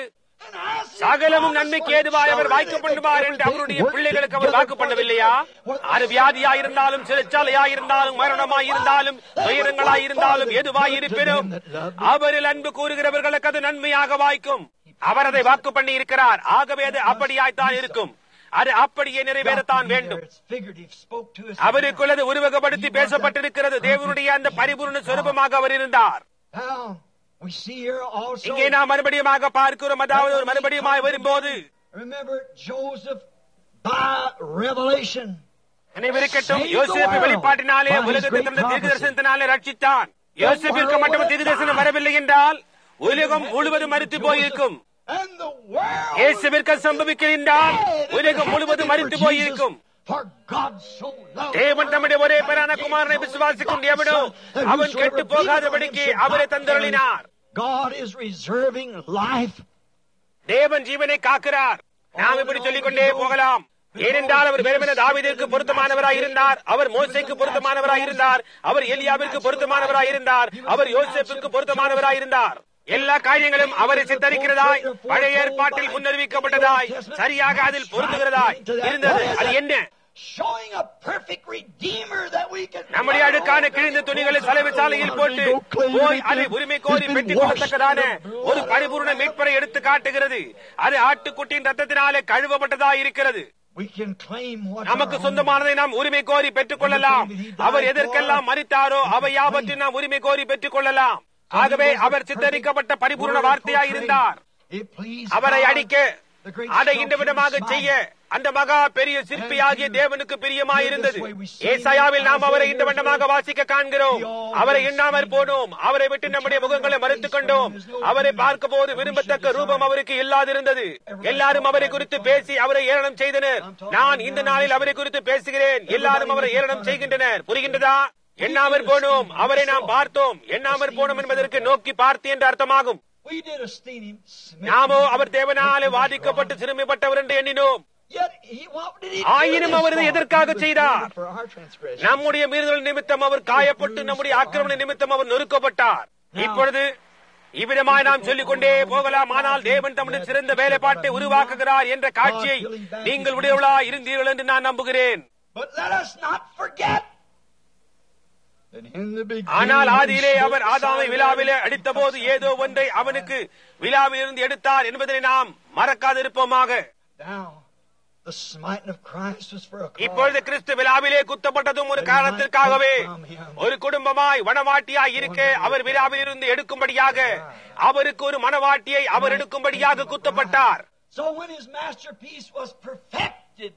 சகலமும் நன்மைக்கு ஏதுவாய் அவர் வாய்க்கு பண்ணுவார் என்று அவருடைய பிள்ளைகளுக்கு அவர் வாக்கு பண்ணவில்லையா அது வியாதியாயிருந்தாலும் சிறைச்சாலையாயிருந்தாலும் மரணமாயிருந்தாலும் துயரங்களாயிருந்தாலும் எதுவாய் இருப்பினும் அவரில் அன்பு கூறுகிறவர்களுக்கு அது நன்மையாக வாய்க்கும் அவர் அதை வாக்கு பண்ணி இருக்கிறார் ஆகவே அது அப்படியாய்த்தான் இருக்கும் அது அப்படியே நிறைவேறத்தான் வேண்டும் It's figurative, spoke to us. அவருக்குள் அது உருவகப்படுத்தி பேசப்பட்டிருக்கிறது தேவனுடைய அந்த பரிபூர்ண சொரூபமாக அவர் இருந்தார் Now, we see here also, இங்கே நாம் மறுபடியுமாக பார்க்கிறோம் அதாவது ஒரு மறுபடியுமாய் வரும்போது remember Joseph by revelation. நினைவிருக்கட்டும் யோசேப்பு வெளிப்பாட்டினாலே உலகத்தை தந்த தீர்க்க தரிசனத்தினாலே ரட்சித்தான் யோசேப்பிற்கு மட்டும் தீர்க்க தரிசனம் வரவில்லை என்றால் உலகம் முழுவதும் மறித்து போயிருக்கும் And the world இயேசுவிற்கு சம்பவிக்கின்றால் உலகம் முழுவதும் மறித்து போயிருக்கும் For God so loved தேவன் தம்முடைய ஒரே பேரான குமாரனை விசுவாசிக்கும் எவனோ அவன் கெட்டு போகாதபடிக்கு அவரை தந்தருளினார் God is reserving life. தேவன் ஜீவனை காக்கிறார் நாம் இப்படி சொல்லிக் கொண்டே போகலாம் ஏனென்றால் அவர் வெறுமன தாவீதிற்கு பொருத்தமானவராய் இருந்தார் அவர் மோசைக்கு பொருத்தமானவராய் இருந்தார் அவர் எலியாவிற்கு பொருத்தமானவராய் இருந்தார் அவர் யோசேப்புக்கு பொருத்தமானவராய் இருந்தார் எல்லா காரியங்களும் அவரை சித்தரிக்கிறதாய் பழைய ஏற்பாட்டில் முன்னறிவிக்கப்பட்டதாய் சரியாக அதில் பொருந்துகிறதாய் இருந்தது அது என்ன Showing a perfect redeemer that we can நம்முடைய அழுக்கான கிழிந்த துணிகளை செலவு சாலையில் போட்டு போய் அதை உரிமை கோரி பெற்றுக் கொள்ளத்தக்கதான ஒரு பரிபூர்ண மீட்பரை எடுத்து காட்டுகிறது அது ஆட்டுக்குட்டியின் ரத்தத்தினாலே கழுவப்பட்டதாய் இருக்கிறது We can claim what நமக்கு சொந்தமானதை நாம் உரிமை கோரி பெற்றுக் கொள்ளலாம் அவர் எதற்கெல்லாம் மறித்தாரோ அவை யாவற்றையும் நாம் உரிமை கோரி பெற்றுக் கொள்ளலாம் ஆகவே அவர் சித்தரிக்கப்பட்ட பரிபூர்ண வார்த்தையாய் இருந்தார் It pleased அவரை God, அடிக்க the great அதை இந்த sculptor விதமாக smiled. செய்ய அந்த மகா பெரிய சிற்பியாகிய தேவனுக்கு பிரியமாயிருந்தது ஏசாயாவில் நாம் அவரை இந்த வண்ணமாக வாசிக்க காண்கிறோம் அவரை எண்ணாமற் போனோம் அவரை விட்டு நம்முடைய முகங்களை மறைத்துக் கொண்டோம் அவரை பார்க்க போது விரும்பத்தக்க ரூபம் அவருக்கு இல்லாதிருந்தது எல்லாரும் அவரை குறித்து பேசி அவரை ஏளனம் செய்தனர் நான் இந்த நாளில் அவரை குறித்து பேசுகிறேன் எல்லாரும் அவரை ஏளனம் செய்கின்றனர் புரிகின்றதா எண்ணாமற் போனோம் அவரை நாம் பார்த்தோம் எண்ணாமற் போனோம் என்பதற்கு நோக்கி பார்த்து என்று அர்த்தமாகும் We did esteem him. smitten. நாமோ அவர் தேவனாலே வாதிக்கப்பட்டு சிறுமைப்பட்டவர் என்று எண்ணினோம் Yet he, what did he do ஆயினும் this அவர் இதை for? எதற்காக He was செய்தார்? wounded for our transgression. நம்முடைய மீறுதல் நிமித்தம் அவர் காயப்பட்டு நம்முடைய ஆக்கிரமண நிமித்தம் அவர் நொறுக்கப்பட்டார் இப்பொழுது இவ்விதமாய் நாம் சொல்லிக் கொண்டே போகலாம் ஆனால் தேவன் தம்முடைய சிறந்த வேலைப்பாட்டை உருவாக்குகிறார் என்ற காட்சியை நீங்கள் உடையவளா இருந்தீர்கள் என்று நான் நம்புகிறேன் But let us not forget that in the beginning ஆனால் ஆதியிலே he அவர் spoke ஆதாமை Simon விழாவிலே and அடித்தபோது ஏதோ ஒன்றை அவனுக்கு விழாவிலிருந்து எடுத்தார் என்பதை நாம் மறக்காதிருப்போமாக Now, the smiting of Christ was for a cause. இப்பொழுது கிறிஸ்து விழாவிலே குத்தப்பட்டதும் ஒரு காரணத்திற்காகவே ஒரு குடும்பமாய் வனவாட்டியாய் இருக்க அவர் விழாவில் இருந்து எடுக்கும்படியாக அவருக்கு ஒரு மனவாட்டியை அவர் எடுக்கும்படியாக குத்தப்பட்டார் So when his masterpiece was perfected,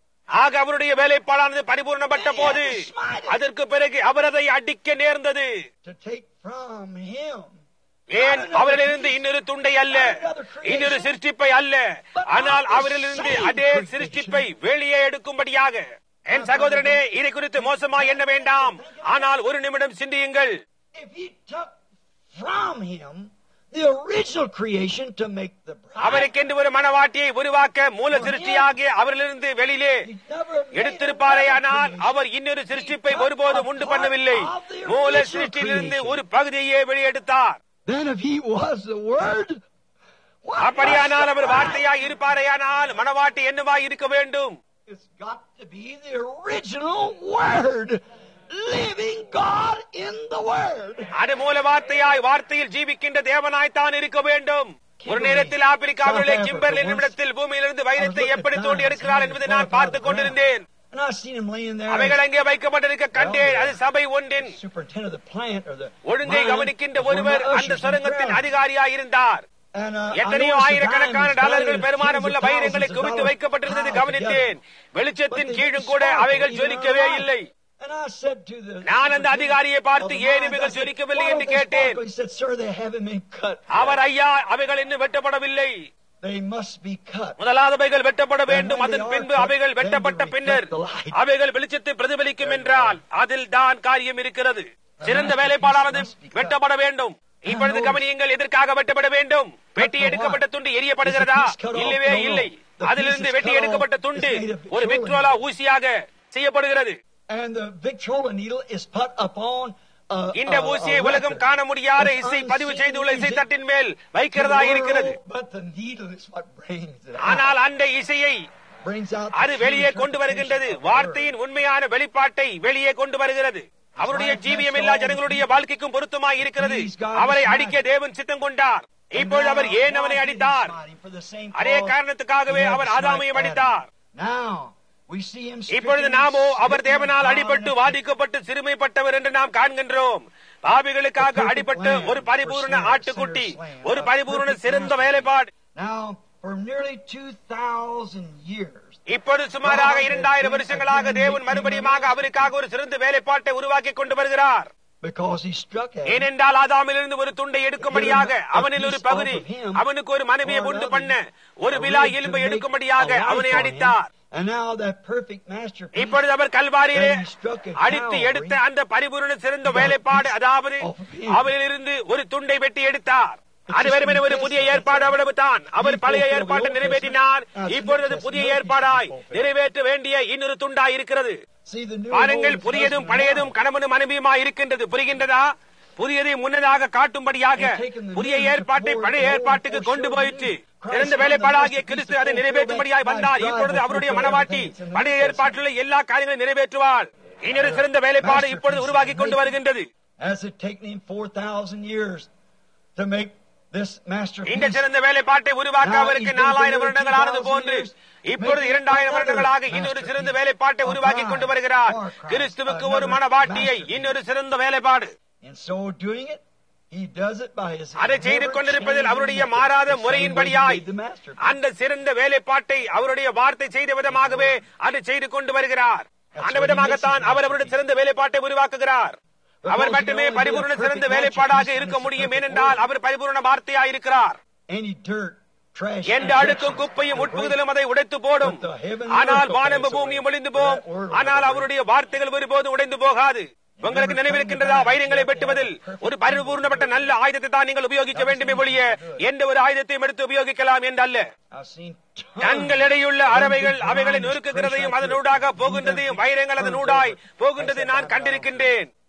ஆக அவருடைய வேலைப்பாடானது பரிபூர்ணப்பட்ட போது அதற்கு பிறகு அவர் அதை அடிக்க நேர்ந்தது to take from him ஏன் அவரிலிருந்து இன்னொரு துண்டை அல்ல இன்னொரு சிருஷ்டிப்பை அல்ல ஆனால் அவரிலிருந்து அதே சிருஷ்டிப்பை வெளியே எடுக்கும்படியாக என் சகோதரனே இதை குறித்து மோசமா எண்ண வேண்டாம் ஆனால் ஒரு நிமிடம் சிந்தியுங்கள் if he took from him the original creation to make the bride. அவருக்கென்று ஒரு மனவாட்டியை உருவாக்க மூல சிருஷ்டியாகிய அவரிலிருந்து வெளியிலே He never made எடுத்திருப்பாரே a ஆனால் creation. அவர் இன்னொரு சிருஷ்டிப்பை ஒருபோதும் உண்டு பண்ணவில்லை மூல சிருஷ்டியிலிருந்து ஒரு பகுதியே வெளியெடுத்தார் Then if he was the word, what அப்படியானால் அவர் must the வார்த்தையாய் இருப்பாரேயானால் மனவாட்டி என்னவாய் இருக்க வேண்டும் It's got to be the original word. Living God in the word. அது மூல வார்த்தையாய் வார்த்தையில் ஜீவிக்கின்ற தேவனாய்த்தான் இருக்க வேண்டும் ஒரு நேரத்தில் ஆப்பிரிக்காவிலே கிம்பர்லி நிமிடத்தில் பூமியிலிருந்து வைரத்தை எப்படி தோண்டி எடுக்கிறார் என்பதை நான் பார்த்துக் கொண்டிருந்தேன் And I seen him laying there. அவைகள் அங்கே வைக்கப்பட்டிருக்க கண்டேன் அது சபை ஒன்றின் Superintendent of the plant or the ஒழுங்கை mine கவனிக்கின்ற was one of ஒருவர் the அந்த ushers in the சுரங்கத்தின் ground. அதிகாரியாய் இருந்தார் And, uh, I எத்தனையோ noticed the ஆயிரக்கணக்கான diamonds டாலர்கள் valued பெருமானமுள்ள tens of வைரங்களை thousands of குவித்து dollars வைக்கப்பட்டிருந்தது piled கவனித்தேன் together. வெளிச்சத்தின் But they கீழும் didn't கூட sparkle அவைகள் even ஜொலிக்கவே on the இல்லை light. And I said to the நான் அந்த அதிகாரியை பார்த்து of the ஏன் mines, இவைகள் I said, ஜொலிக்கவில்லை "Why என்று don't they கேட்டேன் sparkle?" He said, sir, they haven't been cut. அவர் ஐயா அவைகள் இன்னும் வெட்டப்படவில்லை They must be cut. முதலாதவைகள் வெட்டப்பட வேண்டும் அதன் பின்பு அவைகள் வெட்டப்பட்ட பின்னர் அவைகள் வெளிச்சத்தை பிரதிபலிக்கும் என்றால் அதில் தான் காரியம் இருக்கிறது சிறந்த வேலைப்பாடானது வெட்டப்பட வேண்டும் இப்பொழுது கவனியுங்கள் எதற்காக வெட்டப்பட வேண்டும் வெட்டி எடுக்கப்பட்ட துண்டு எரியப்படுகிறதா இல்லவே இல்லை அதிலிருந்து வெட்டி எடுக்கப்பட்ட துண்டு ஒரு விக்ரோலா ஊசியாக செய்யப்படுகிறது And the Victrola needle is put upon a, இந்த a- a ஊசியை உலகம் record. காண முடியாத An இசை பதிவு unseen செய்துள்ள இசை music தட்டின் மேல் to the வைக்கிறதா இருக்கிறது world, But the needle is what brings it out. ஆனால் அந்த இசையை Brings out அது the வெளியே true கொண்டு வருகின்றது interpretation of the word. வார்த்தையின் உண்மையான வெளிப்பாட்டை வெளியே கொண்டு வருகிறது அவருடைய ஜீவியம் எல்லா ஜனங்களுடைய வாழ்க்கைக்கும் பொருத்தமாய் இருக்கிறது அவரை அடிக்க தேவன் சித்தம் கொண்டார் இப்பொழுது அவர் ஏன் அவனை அடித்தார் அதே காரணத்துக்காகவே அவர் ஆதாமையும் அடித்தார் Now, we see him இப்பொழுது நாமோ அவர் தேவனால் அடிபட்டு வாதிக்கப்பட்டு சிறுமைப்பட்டவர் என்று நாம் காண்கின்றோம் பாவிகளுக்காக அடிபட்டு ஒரு பரிபூர்ண ஆட்டுக்குட்டி ஒரு பரிபூர்ண சிறந்த வேலைப்பாடு Now, for nearly 2,000 years, இப்பொழுது சுமாராக இரண்டாயிரம் வருஷங்களாக தேவன் மறுபடியுமாக அவருக்காக ஒரு சிறந்த வேலைப்பாட்டை உருவாக்கி கொண்டு வருகிறார் because he struck at him, ஏனென்றால் ஆதாமிலிருந்து ஒரு துண்டை எடுக்கும்படியாக அவனில் ஒரு பகுதி அவனுக்கு ஒரு மனைவியை உண்டு பண்ண ஒரு விழா எலும்பை எடுக்கும்படியாக அவனை அடித்தார் and now that perfect masterpiece, இப்பொழுது அவர் கல்வாரியிலே அடித்து எடுத்த அந்த பரிபூர்ண சிறந்த வேலைப்பாடு அதாவது அவரிலிருந்து ஒரு துண்டை வெட்டி எடுத்தார் அது வெறுமனே ஒரு புதிய ஏற்பாடு அவ்வளவு தான் அவர் பழைய ஏற்பாட்டை நிறைவேற்றினார் இப்பொழுது அது புதிய ஏற்பாடாய் நிறைவேற்ற வேண்டிய இன்னொரு துண்டாய் இருக்கிறது see the new பாருங்கள் Old புதியதும் Testament பழையதும் கணவனும் மனைவியுமா இருக்கின்றது புரிகின்றதா புதியதை முன்னதாக காட்டும்படியாக புதிய ஏற்பாட்டை பழைய ஏற்பாட்டுக்கு கொண்டு போயிற்று சிறந்த வேலைப்பாடாகிய கிறிஸ்து அதை நிறைவேற்றும்படியாய் வந்தார் இப்பொழுது அவருடைய மனவாட்டி பழைய ஏற்பாட்டில் எல்லா காரியங்களையும் நிறைவேற்றுவார் இன்னொரு சிறந்த வேலைப்பாடு இப்பொழுது உருவாக்கி கொண்டு வருகின்றது Has it taken him 4,000 years to make this masterpiece? இந்த சிறந்த வேலைப்பாட்டை உருவாக்க அவருக்கு நாலாயிரம் வருடங்கள் ஆனது போன்று இப்பொழுது இரண்டாயிரம் வருடங்களாக இன்னொரு சிறந்த வேலைப்பாட்டை உருவாக்கி கொண்டு வருகிறார் கிறிஸ்துவுக்கு ஒரு மனவாட்டியை இன்னொரு சிறந்த வேலைப்பாடு In so doing it, he does it by his அதை செய்து கொண்டிருப்பதில் அவருடைய மாறாத முறையின்படியாய் அந்த சிறந்த வேலைப்பாட்டை அவருடைய வார்த்தை செய்த விதமாகவே அதை செய்து கொண்டு வருகிறார் அந்த விதமாகத்தான் அவர் அவருடைய சிறந்த வேலைப்பாட்டை உருவாக்குகிறார் அவர் மட்டுமே பரிபூர்ண சிறந்த வேலைப்பாடாக இருக்க முடியும் ஏனென்றால் அவர் பரிபூர்ண வார்த்தையாய் இருக்கிறார் any dirt, trash, எந்த அடுக்கும் குப்பையும் உட்புகுதலும் அதை உடைத்து போடும் ஆனால் வானம்பு பூமியும் ஒளிந்து போம் ஆனால் அவருடைய வார்த்தைகள் ஒருபோதும் உடைந்து போகாது உங்களுக்கு நினைவிருக்கின்றதா வைரங்களை வெட்டுவதில் ஒரு பரிபூர்ணப்பட்ட நல்ல ஆயுதத்தை தான் நீங்கள் உபயோகிக்க வேண்டுமே ஒழிய எந்த ஒரு ஆயுதத்தையும் எடுத்து உபயோகிக்கலாம் என்றல்ல I've seen தங்கள் இடையுள்ள அறவைகள் அவைகளை நொறுக்குகிறதையும் அதனூடாக போகின்றதையும் வைரங்கள் அதனூடாய் போகின்றதை நான் கண்டிருக்கின்றேன்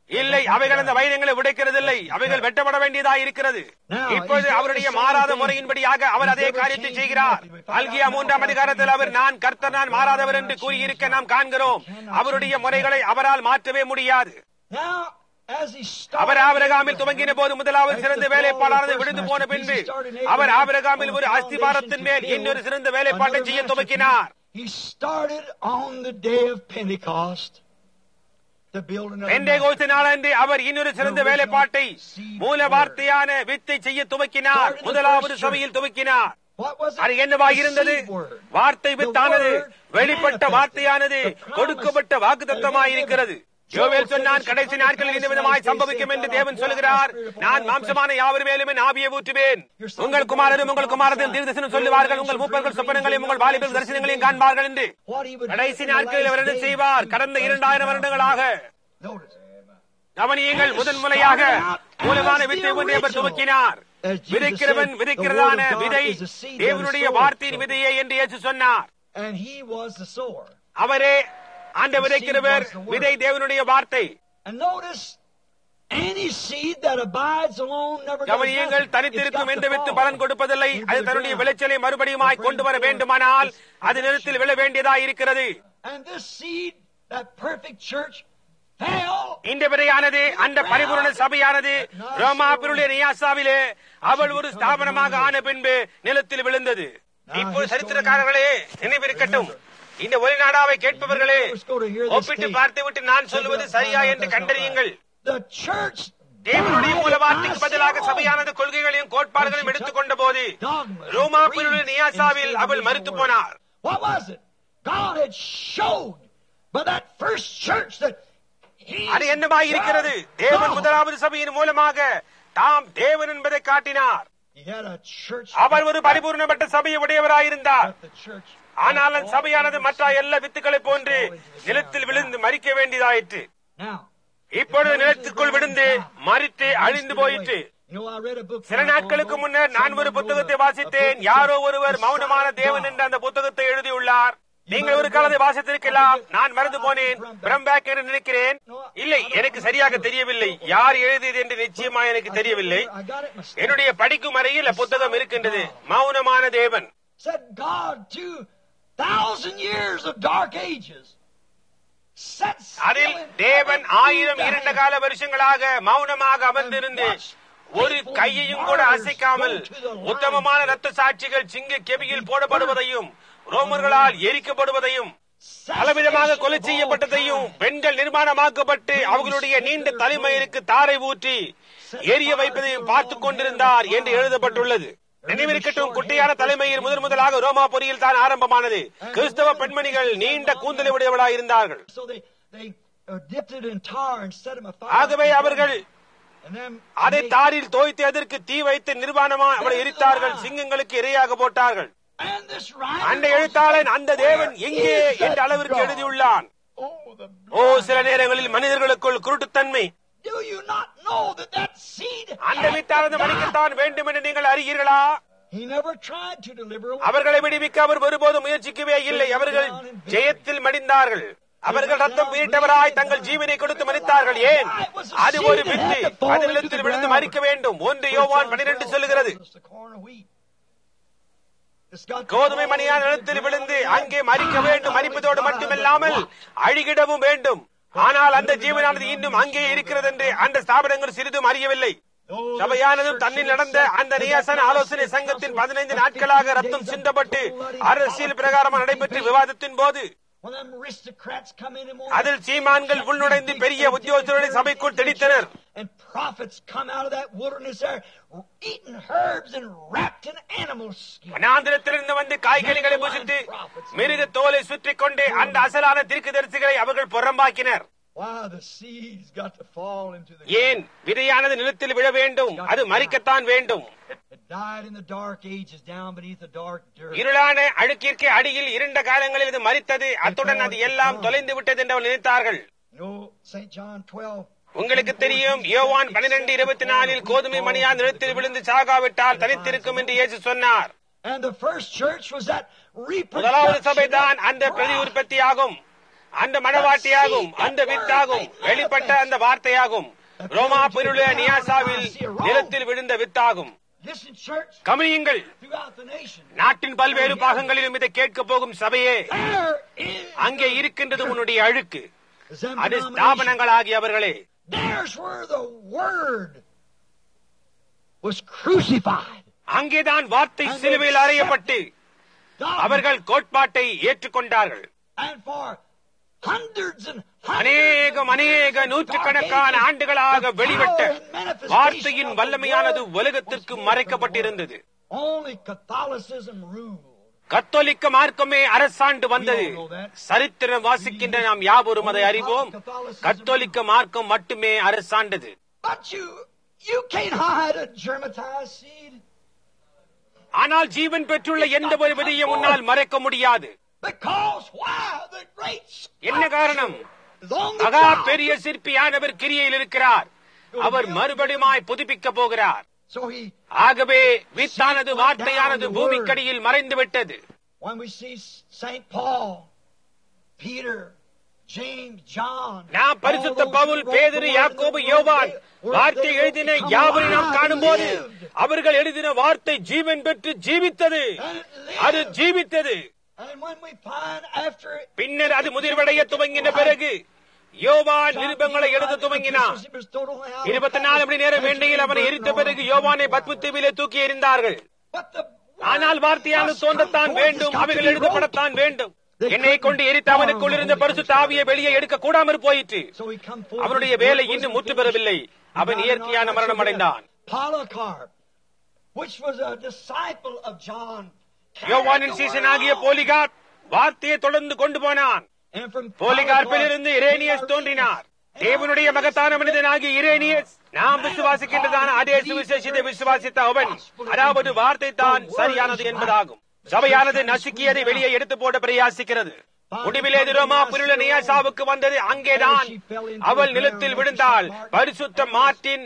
இல்லை அவைகள் அந்த வைரங்களை உடைக்கிறதில்லை அவைகள் வெட்டப்பட வேண்டியதா இருக்கிறது இப்பொழுது அவருடைய மாறாத முறையின்படியாக அவர் அதே காரியத்தை செய்கிறார் அல்கியா மூன்றாம் அதிகாரத்தில் அவர் நான் கர்த்தர் நான் மாறாதவர் என்று கூறியிருக்க நாம் காண்கிறோம் அவருடைய முறைகளை அவரால் மாற்றவே முடியாது Now, as he started, அவர் ஆபிரகாமில் துவங்கின போது முதலாவது சிறந்த வேலைப்பாடானது விழுந்து போன பின்பு அவர் ஆபிரகாமில் ஒரு அஸ்திபாரத்தின் மேல் இன்னொரு சிறந்த வேலைப்பாட்டை செய்ய துவக்கினார் He started on the day of Pentecost to build another பெண்டே கோஸ்து நாளன்று அவர் இன்னொரு சிறந்த வேலைப்பாட்டை மூல வார்த்தையான வித்தை செய்ய துவக்கினார் முதலாவது சபையில் துவக்கினார் What was it? அது என்னவாக The இருந்தது seed word. வார்த்தை வித்தானது The word வெளிப்பட்ட manifested. வார்த்தையானது The promise கொடுக்கப்பட்ட வாக்குத்தத்தமாய் இருக்கிறது யோவேல் சொன்னான் கடைசி நாட்களில் இந்த விதமாய் சம்பவிக்கும் என்று தேவன் சொல்கிறார் நான் மாம்சமான யாவர் மேலும் என் ஆவியை ஊற்றுவேன் உங்கள் குமாரரும் உங்கள் குமாரரும் தீர்தசனம் சொல்லுவார்கள் உங்கள் மூப்பர்கள் சொப்பனங்களையும் உங்கள் வாலிபர் தரிசனங்களையும் காண்பார்கள் என்று What he would கடைசி do in the நாட்களில் அவர் last என்ன days செய்வார் was கடந்த he இரண்டாயிரம் was வருடங்களாக Notice. கவனியங்கள் முதன் முறையாக மூலமான வித்தை ஒன்றை அவர் துவக்கினார் விதைக்கிறவன் விதைக்கிறதான விதை தேவனுடைய வார்த்தையின் விதையே என்று இயேசு சொன்னார் And he was the sower. அவரே அந்த விதைக்கிறவர் விதை தேவனுடைய வார்த்தை And notice, any seed that abides alone never does கவனியங்கள் nothing. தனித்திருக்கும் It's got எந்த to வித்து fall பலன் கொடுப்பதில்லை into அது the தன்னுடைய ground. விளைச்சலை மறுபடியுமாய் கொண்டு வர வேண்டுமானால் அது நிலத்தில் விழ வேண்டியதா இருக்கிறது And this seed, that perfect church, fell. இந்த விதையானது அந்த பரிபூரண சபையானது ரோமாபிருடைய நியாசாவிலே அவள் ஒரு ஸ்தாபனமாக ஆன பின்பு நிலத்தில் விழுந்தது இப்போ சரித்திரக்காரர்களே நினைவிருக்கட்டும் இந்த ஒளிநாடாவை கேட்பவர்களே ஒப்பிட்டு பார்த்துவிட்டு நான் சொல்லுவது சரியா என்று கண்டறியுங்கள் The church தேவனுடைய மூல வார்த்தைக்கு பதிலாக சபையானது கொள்கைகளையும் கோட்பாடுகளையும் எடுத்துக்கொண்ட போது ரோமா பிரிவு நியாசாவில் அவள் மறுத்து போனார் What was it? God had showed by that first church that he அது என்னமாய் இருக்கிறது தேவன் முதலாவது சபையின் மூலமாக தாம் தேவன் என்பதை காட்டினார் He had a church. அவர் ஒரு பரிபூர்ணப்பட்ட சபையை உடையவராயிருந்தார் But the church. ஆனால் அந்த சபையானது மற்ற எல்லா வித்துக்களை போன்று நிலத்தில் விழுந்து மறிக்க வேண்டியதாயிற்று Now, இப்பொழுது நிலத்துக்குள் விழுந்து மறித்து அழிந்து போயிற்று you know, I read a book. சில நாட்களுக்கு முன்னர் நான் ஒரு புத்தகத்தை வாசித்தேன் யாரோ ஒருவர் மௌனமான தேவன் என்ற அந்த புத்தகத்தை எழுதியுள்ளார் நீங்கள் ஒரு காலத்தை வாசித்திருக்கலாம் நான் மறந்து போனேன் பிரம்பேக் என்று நினைக்கிறேன் இல்லை எனக்கு சரியாக தெரியவில்லை யார் எழுதியது என்று நிச்சயமா எனக்கு தெரியவில்லை I got it myself. என்னுடைய படிக்கும் அறையில் புத்தகம் இருக்கின்றது மௌனமான தேவன் Said God two thousand years of dark ages. Sat still அதில் in தேவன் heaven, ஆயிரம் breathed இரண்டு the கால வருஷங்களாக மௌனமாக அமர்ந்திருந்து ஒரு கையையும் கூட அசைக்காமல் உத்தமமான ரத்த சாட்சிகள் சிங்க கெபியில் போடப்படுவதையும் ரோமர்களால் எரிக்கப்படுவதையும் பலவிதமாக கொலை செய்யப்பட்டதையும் பெண்கள் நிர்மாணமாக்கப்பட்டு அவர்களுடைய நீண்ட தலைமயிருக்கு தாரை ஊற்றி எரிய வைப்பதையும் பார்த்துக் கொண்டிருந்தார் என்று எழுதப்பட்டுள்ளது நினைவிருக்கட்டும் குட்டையான தலைமையில் முதன் முதலாக ரோமாபுரியில் தான் ஆரம்பமானது கிறிஸ்தவ பெண்மணிகள் நீண்ட கூந்தலை உடையவளாக இருந்தார்கள் So they they uh, dipped it in tar and set them afire. ஆகவே அவர்கள் and then அதை they- தாரில் தோய்த்து அதற்கு தீ வைத்து நிர்வாணமா அவளை எரித்தார்கள் சிங்கங்களுக்கு இரையாக போட்டார்கள் and this writer அந்த எழுத்தாளன் அந்த தேவன் எங்கே Where is என்ற that அளவிற்கு God? எழுதியுள்ளான் Oh, the ஓ சில நேரங்களில் மனிதர்களுக்குள் குருட்டுத்தன்மை Do you not know that that seed அந்த had வித்தானது to die? மறிக்கத்தான் வேண்டும் என்று நீங்கள் அறிகிறீர்களா He never tried to deliver a அவர்களை விடுவிக்க அவர் ஒருபோதும் முயற்சிக்கவே இல்லை அவர்கள் ஜெயத்தில் மடிந்தார்கள் அவர்கள் ரத்தம் பீட்டவராய் தங்கள் ஜீவனை கொடுத்து மறித்தார்கள் ஏன் அது ஒரு வித்து அது நிலத்தில் விழுந்து மறிக்க வேண்டும் ஒன்று யோவான் பனிரெண்டு சொல்லுகிறது It's the corn of wheat. It's got to கோதுமை fall மணியான into the நிலத்தில் ground விழுந்து and அங்கே மறிக்க die. வேண்டும் மறிப்பதோடு மட்டுமில்லாமல் அழுகிடவும் வேண்டும் ஆனால் அந்த ஜீவனானது இன்னும் அங்கே இருக்கிறது என்று அந்த ஸ்தாபனங்கள் சிறிதும் அறியவில்லை சபையானதும் தன்னில் நடந்த அந்த நியாசன ஆலோசனை சங்கத்தின் பதினைந்து நாட்களாக ரத்தம் சிந்தப்பட்டு அரசியல் பிரகாரம் நடைபெற்ற விவாதத்தின் போது When them aristocrats come in and அதில் சீமான்கள் உள்நுழைந்து பெரிய உத்தியோகத்தோடு சபைக்குள் திணித்தனர் and prophets come out of that wilderness there eating herbs and wrapped in animal skin. வனாந்திரத்திலிருந்து வந்து காய்கறிகளை புசித்து மிருக தோலை சுற்றிக் கொண்டு அந்த அசலான தீர்க்கதரிசிகளை அவர்கள் புறம்பாக்கினர் Why the seeds got to fall into the ஏன் விதையானது நிலத்தில் விழ வேண்டும் அது மறிக்கத்தான் வேண்டும் It died in the dark ages down beneath the dark dirt. இருளான அழுக்கிற்கு அடியில் இருண்ட காலங்களில் இது மறித்தது அத்துடன் அது எல்லாம் தொலைந்து விட்டது என்று அவர்கள் நினைத்தார்கள் You know, St. John 12. உங்களுக்கு தெரியும் யோவான் பனிரெண்டு இருபத்தி நாலில் கோதுமை மணியா நிலத்தில் விழுந்து சாகாவிட்டால் தனித்திருக்கும் என்று இயேசு சொன்னார் And the first church was that முதலாவது reproduction. சபைதான் அந்த பிரதி உற்பத்தி ஆகும் அந்த மனவாட்டியாகும் அந்த வித்தாகும் வெளிப்பட்ட அந்த வார்த்தையாகும் ரோமா பொருள நியாசாவில் நிலத்தில் விழுந்த வித்தாகும் Listen, church, கவனியுங்கள் throughout the nation. நாட்டின் பல்வேறு பாகங்களிலும் இதை கேட்க போகும் சபையே There is அங்கே இருக்கின்றது உன்னுடைய அழுக்கு them அது denomination. ஸ்தாபனங்களாகியவர்களே There's where the word was crucified. அங்கேதான் வார்த்தை சிலுவையில் அறையப்பட்டு God- அவர்கள் கோட்பாட்டை ஏற்றுக்கொண்டார்கள் and for hundreds and hundreds அநேகம் அநேக நூற்றுக்கணக்கான ஆண்டுகளாக வெளிப்பட்ட வார்த்தையின் வல்லமையானது உலகத்திற்கு மறைக்கப்பட்டிருந்தது only Catholicism ruled. கத்தோலிக்க மார்க்கமே அரசாண்டு வந்தது சரித்திரம் வாசிக்கின்ற நாம் யாவரும் அதை அறிவோம் கத்தோலிக்க மார்க்கம் மட்டுமே அரசாண்டது But you you can't hide a germatized seed ஆனால் ஜீவன் பெற்றுள்ள எந்த ஒரு விதையும் உன்னால் மறைக்க முடியாது because why the great என்ன காரணம் is on the மகா ground. பெரிய சிற்பியானவர் கிரியில் இருக்கிறார் அவர் மறுபடியுமாய் புதுப்பிக்க போகிறார் So he ஆகவே வித்தானது வார்த்தையானது பூமிக்கடியில் மறைந்து விட்டது when we see Saint Paul, Peter, James, John, நாம் all பரிசுத்த those பவுல் who wrote பேதுரு the word யாக்கோபு of the யோவான் Lord, they- வார்த்தை they எழுதின become யாவரை நாம் alive காணும்போது and lived. அவர்கள் எழுதின வார்த்தை ஜீவன் பெற்று ஜீவித்தது And it lived. அது ஜீவித்தது And when we find after it, பின்னர் அது முதிர்வடைய துவங்கின பிறகு யோவான் நிருபங்களை எழுத துவங்கினான் இருபத்தி நாலு மணி நேரம் எண்ணெயில் அவனை எரித்த பிறகு யோவானை பத்மத்தீவிலே தூக்கி எறிந்தார்கள் ஆனால் வார்த்தையானது தோன்றத்தான் வேண்டும் அவைகள் எழுதப்படத்தான் வேண்டும் என்னை கொண்டு எரித்த அவனுக்குள் இருந்த பரிசுத்த ஆவியை வெளியே எடுக்க கூடாமற் போயிற்று அவனுடைய வேலை இன்னும் முற்று பெறவில்லை அவன் இயற்கையான மரணம் அடைந்தான் Polycarp, which was a disciple of John, யோவானின் சீசனாகிய போலிகார் வார்த்தையை தொடர்ந்து கொண்டு போனான் and from போலிகார்பில் இருந்து இரேனியஸ் தோன்றினார் தேவனுடைய மகத்தான மனிதனாகிய இரேனியஸ் நாம் விசுவாசிக்கின்றதான அதே சுவிசேஷத்தை விசுவாசித்த அவன் அதாவது வார்த்தை தான் சரியானது என்பதாகும் சபையானது நசுக்கியதை வெளியே எடுத்து போட பிரயாசிக்கிறது முடிவிலே இது ரோமா புருள நியாசாவுக்கு வந்தது அங்கேதான் அவள் நிலத்தில் விழுந்தாள் பரிசுத்த மார்ட்டின்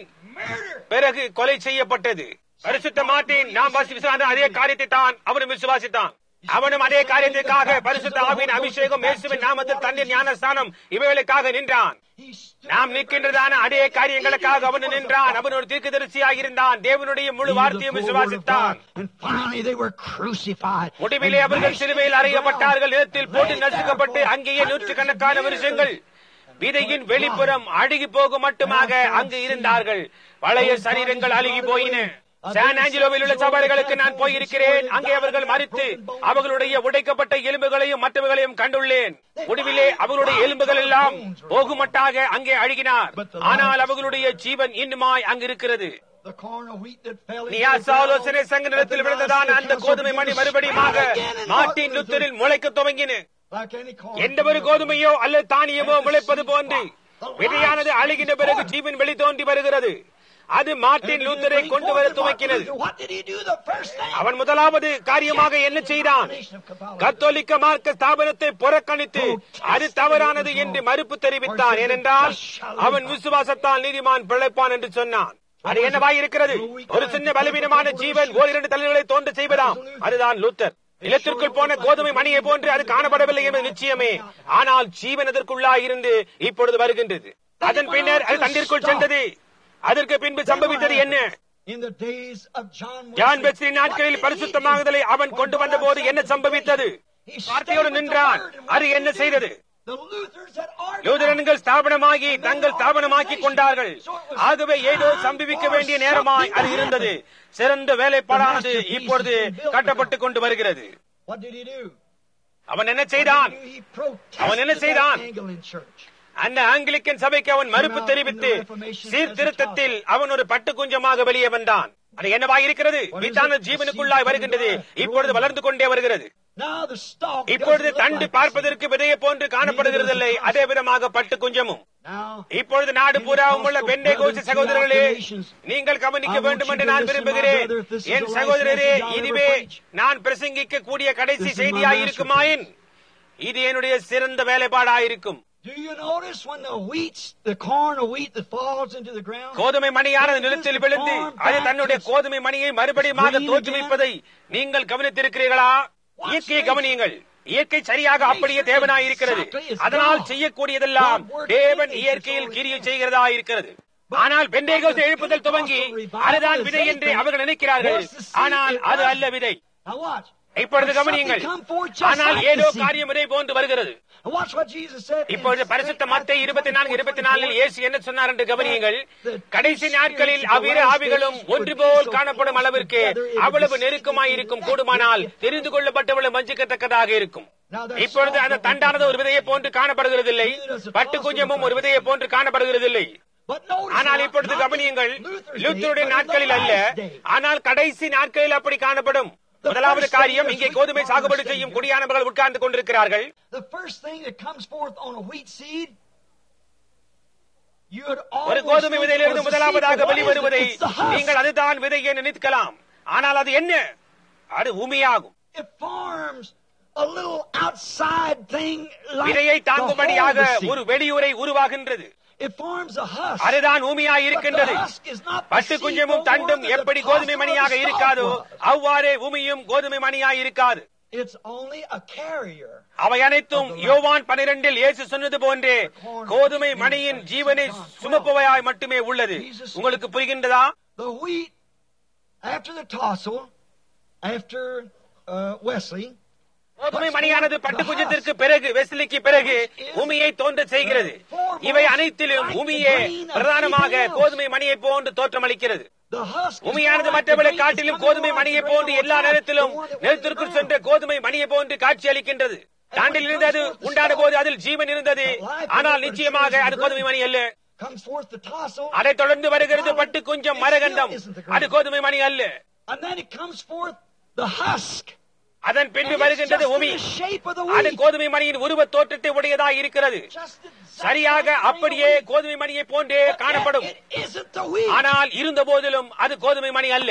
பிறகு கொலை செய்யப்பட்டது பரிசுத்த மார்ட்டின் நாம் விசுவாச அதே காரியத்தை தான் அவனும் விசுவாசித்தான் அவனும் அதே காரியத்திற்காக பரிசுத்த ஆவின் அபிஷேகம் இயேசுவின் நாமத்தில் தண்ணீர் ஞானஸ்தானம் இவைகளுக்காக நின்றான் he stood நாம் நிற்கின்றதான அதே காரியங்களுக்காக அவன் நின்றான் அவன் ஒரு தீர்க்கதரிசியாக இருந்தான் தேவனுடைய முழு வார்த்தையும் விசுவாசித்தான் And finally they were crucified. முடிவிலே அவர்கள் சிலுவையில் அறையப்பட்டார்கள் நிலத்தில் போட்டு நசுக்கப்பட்டு அங்கேயே நூற்றுக்கணக்கான வருஷங்கள் விதையின் வெளிப்புறம் அழுகி போக மட்டுமாக அங்கு இருந்தார்கள் பழைய சரீரங்கள் அழுகி போயின சான் ஆஞ்சலோவில் உள்ள சபைகளுக்கு நான் போயிருக்கிறேன் அங்கே அவர்கள் மறித்து அவர்களுடைய உடைக்கப்பட்ட எலும்புகளையும் மற்றவர்களையும் கண்டுள்ளேன் முடிவிலே அவர்களுடைய எலும்புகள் எல்லாம் போகுமட்டாக அங்கே அழுகினார் ஆனால் அவர்களுடைய ஜீவன் இன்னுமாய் அங்கு இருக்கிறது The corn of wheat that fell into நியாச the ஆலோசனை ground, சங்க நிலத்தில் that the விழுந்ததான Nicene அந்த Council கோதுமை மணி produced மறுபடியுமாக again and மார்ட்டின் Martin லுத்தரில் Luther, முளைக்க துவங்கின like any corn. எந்த ஒரு கோதுமையோ அல்லது தானியமோ முளைப்பது போன்று விதையானது அழுகின பிறகு ஜீவன் வெளி தோன்றி வருகிறது அது மார்ட்டின் லூத்தரை கொண்டு வர துவக்கினது What did he do the first thing? அவன் முதலாவது காரியமாக என்ன செய்தான் கத்தோலிக்க மார்க்க ஸ்தாபனத்தை புறக்கணித்து அது தவறானது என்று மறுப்பு தெரிவித்தான் ஏனென்றால் அவன் விசுவாசத்தால் நீதிமான் பிழைப்பான் என்று சொன்னான் அது என்னவாய் இருக்கிறது ஒரு சின்ன பலவீனமான ஜீவன் ஓரிரண்டு தலைவர்களை தோன்ற செய்வதாம் அதுதான் லூத்தர் நிலத்திற்குள் போன கோதுமை மணியை போன்று அது காணப்படவில்லை என்பது நிச்சயமே ஆனால் ஜீவன் அதற்குள்ளாய் இருந்து இப்பொழுது வருகின்றது அதன் பின்னர் அது தண்டிற்குள் சென்றது அதற்கு பின்பு சம்பவித்தது என்ன In the days of John John Wesley, Wesley நாட்களில் பரிசுத்தமாகுதலை அவன் கொண்டு வந்த போது என்ன சம்பவித்தது he stayed வார்த்தையோடு with the நின்றான் word, and what அது did என்ன he செய்தது do? The Luthers had organized. யூதரன்கள் ஸ்தாபனமாகி தங்கள் ஸ்தாபனமாக்கி கொண்டார்கள் ஆகவே ஏதோ சம்பவிக்க வேண்டிய நேரமாய் அது இருந்தது சிறந்த வேலைப்பாடானது இப்பொழுது கட்டப்பட்டுக் கொண்டு வருகிறது What did he do? அவன் என்ன செய்தான் He protested அவன் என்ன that செய்தான்? Anglican church. அந்த ஆங்கிலிக்கன் சபைக்கு அவன் மறுப்பு தெரிவித்து சீர்திருத்தத்தில் அவன் ஒரு பட்டு குஞ்சமாக வெளியே வந்தான் அது என்னவாய் இருக்கிறது வித்தான ஜீவனுக்குள்ளாய் வருகின்றது இப்பொழுது வளர்ந்து கொண்டே வருகிறது Now the stalk இப்பொழுது doesn't look தண்டு like பார்ப்பதற்கு விதையை போன்று காணப்படுகிறதில்லை அதே விதமாக பட்டு குஞ்சமும் Now, இப்பொழுது நாடு பூராவும் உள்ள பெண்டை கோசி சகோதரர்களே நீங்கள் கவனிக்க வேண்டும் என்று நான் விரும்புகிறேன் என் சகோதரரே இதுவே நான் பிரசங்கிக்க கூடிய கடைசி செய்தியாய் இருக்குமாயின் இது என்னுடைய சிறந்த வேலைப்பாடாயிருக்கும் do you notice when the wheat, the corn of wheat that falls into the ground? கோதுமை மணியானது நிலத்தில் விழுந்து அது தன்னுடைய கோதுமை மணியை மறுபடியும் தோற்றுவிப்பதை நீங்கள் கவனித்திருக்கிறீர்களா இயற்கையை கவனியுங்கள் இயற்கை சரியாக அப்படியே தேவனாய் இருக்கிறது அதனால் செய்யக்கூடியதெல்லாம் தேவன் இயற்கையில் கிரியை செய்கிறதா இருக்கிறது ஆனால் பெண்டேகோஸ் எழுப்புதல் துவங்கி அதுதான் விதை என்று அவர்கள் நினைக்கிறார்கள் ஆனால் அது அல்ல விதை Now watch. இப்பொழுது But கவனியுங்கள் something come forth just ஆனால் like ஏதோ the seed. காரியம் இதை போன்று வருகிறது And watch what Jesus said. in இப்பொழுது பரிசுத்த மத்திய இருபத்தி நான்கு இருபத்தி நாலில் இயேசு என்ன சொன்னார் என்று கவனியுங்கள் கடைசி நாட்களில் அவ்விரு ஆவிகளும் ஒன்று போல் காணப்படும் அளவிற்கு அவ்வளவு நெருக்கமாய் இருக்கும் கூடுமானால் தெரிந்து கொள்ளப்பட்டவளவு மஞ்சுக்கத்தக்கதாக இருக்கும் இப்பொழுது அந்த தண்டானது ஒரு விதையை போன்று காணப்படுகிறதில்லை பட்டு குஞ்சமும் ஒரு விதையை போன்று காணப்படுகிறதில்லை But notice ஆனால் now, இப்பொழுது not in கவனியுங்கள் Luther's day, லூத்தருடைய but in the நாட்களில் அல்ல last day. ஆனால் கடைசி நாட்களில் அப்படி காணப்படும் முதலாவது காரியம் இங்கே கோதுமை சாகுபடி செய்யும் குடியானவர்கள் உட்கார்ந்து கொண்டிருக்கிறார்கள் The first thing that comes forth on a wheat seed, you would ஒரு almost கோதுமை think விதையிலிருந்து was the முதலாவதாக seed, but what is it? வெளிவருவதை It's the husk. நீங்கள் அதுதான் விதை என்று நினைக்கலாம் ஆனால் அது என்ன அது உமியாகும் It forms a little outside thing like விதையை the தாங்கும்படியாக whole of the seed. ஒரு வெளியுறை உருவாகின்றது It forms a husk. அதுதான் ஊமியாய் But இருக்கின்றது the husk is not the பட்டு seed குஞ்சமும் no more தண்டும் than the எப்படி blossom கோதுமை of the மணியாக stalk இருக்காதோ was. அவ்வாறே உமியும் கோதுமை மணியாய் இருக்காது It's only a carrier. அவை அனைத்தும் யோவான் பனிரெண்டில் இயேசு சொன்னது போன்றே கோதுமை மணியின் ஜீவனை சுமப்பவையாய் மட்டுமே உள்ளது உங்களுக்கு புரிகின்றதா The wheat, after the tassel, after uh, Wesley, கோதுமை மணியானது பட்டு குஞ்சத்திற்கு பிறகு வெஸ்லிக்கு பிறகு உமியை தோன்ற செய்கிறது இவை அனைத்திலும் உமியே பிரதானமாக கோதுமை மணியை போன்று தோற்றமளிக்கிறது the husk is உமியானது not like மற்றவர்களை the grain காட்டிலும் that's கோதுமை coming மணியை along போன்று the எல்லா grain நேரத்திலும் all the way to the நிலத்திற்குள் ground. சென்ற கோதுமை மணியை போன்று காட்சி அளிக்கின்றது தாண்டில் இருந்தது உண்டான போது அதில் ஜீவன் இருந்தது ஆனால் நிச்சயமாக அது கோதுமை மணி அல்ல Comes forth the tassel, அதைத் தொடர்ந்து வருகிறது பட்டு குஞ்சம் மரகண்டம் அது கோதுமை மணி அல்ல and then it comes forth the husk. அதன் And பின்பு it's வருகின்றது just in உமி the shape of the அது wheat. கோதுமை மணியின் உருவ தோற்றத்தை உடையதாக இருக்கிறது Just exactly சரியாக like the அப்படியே grain of wheat. கோதுமை மணியை போன்றே But yet காணப்படும் It isn't the wheat. ஆனால் இருந்த போதிலும் அது கோதுமை மணி அல்ல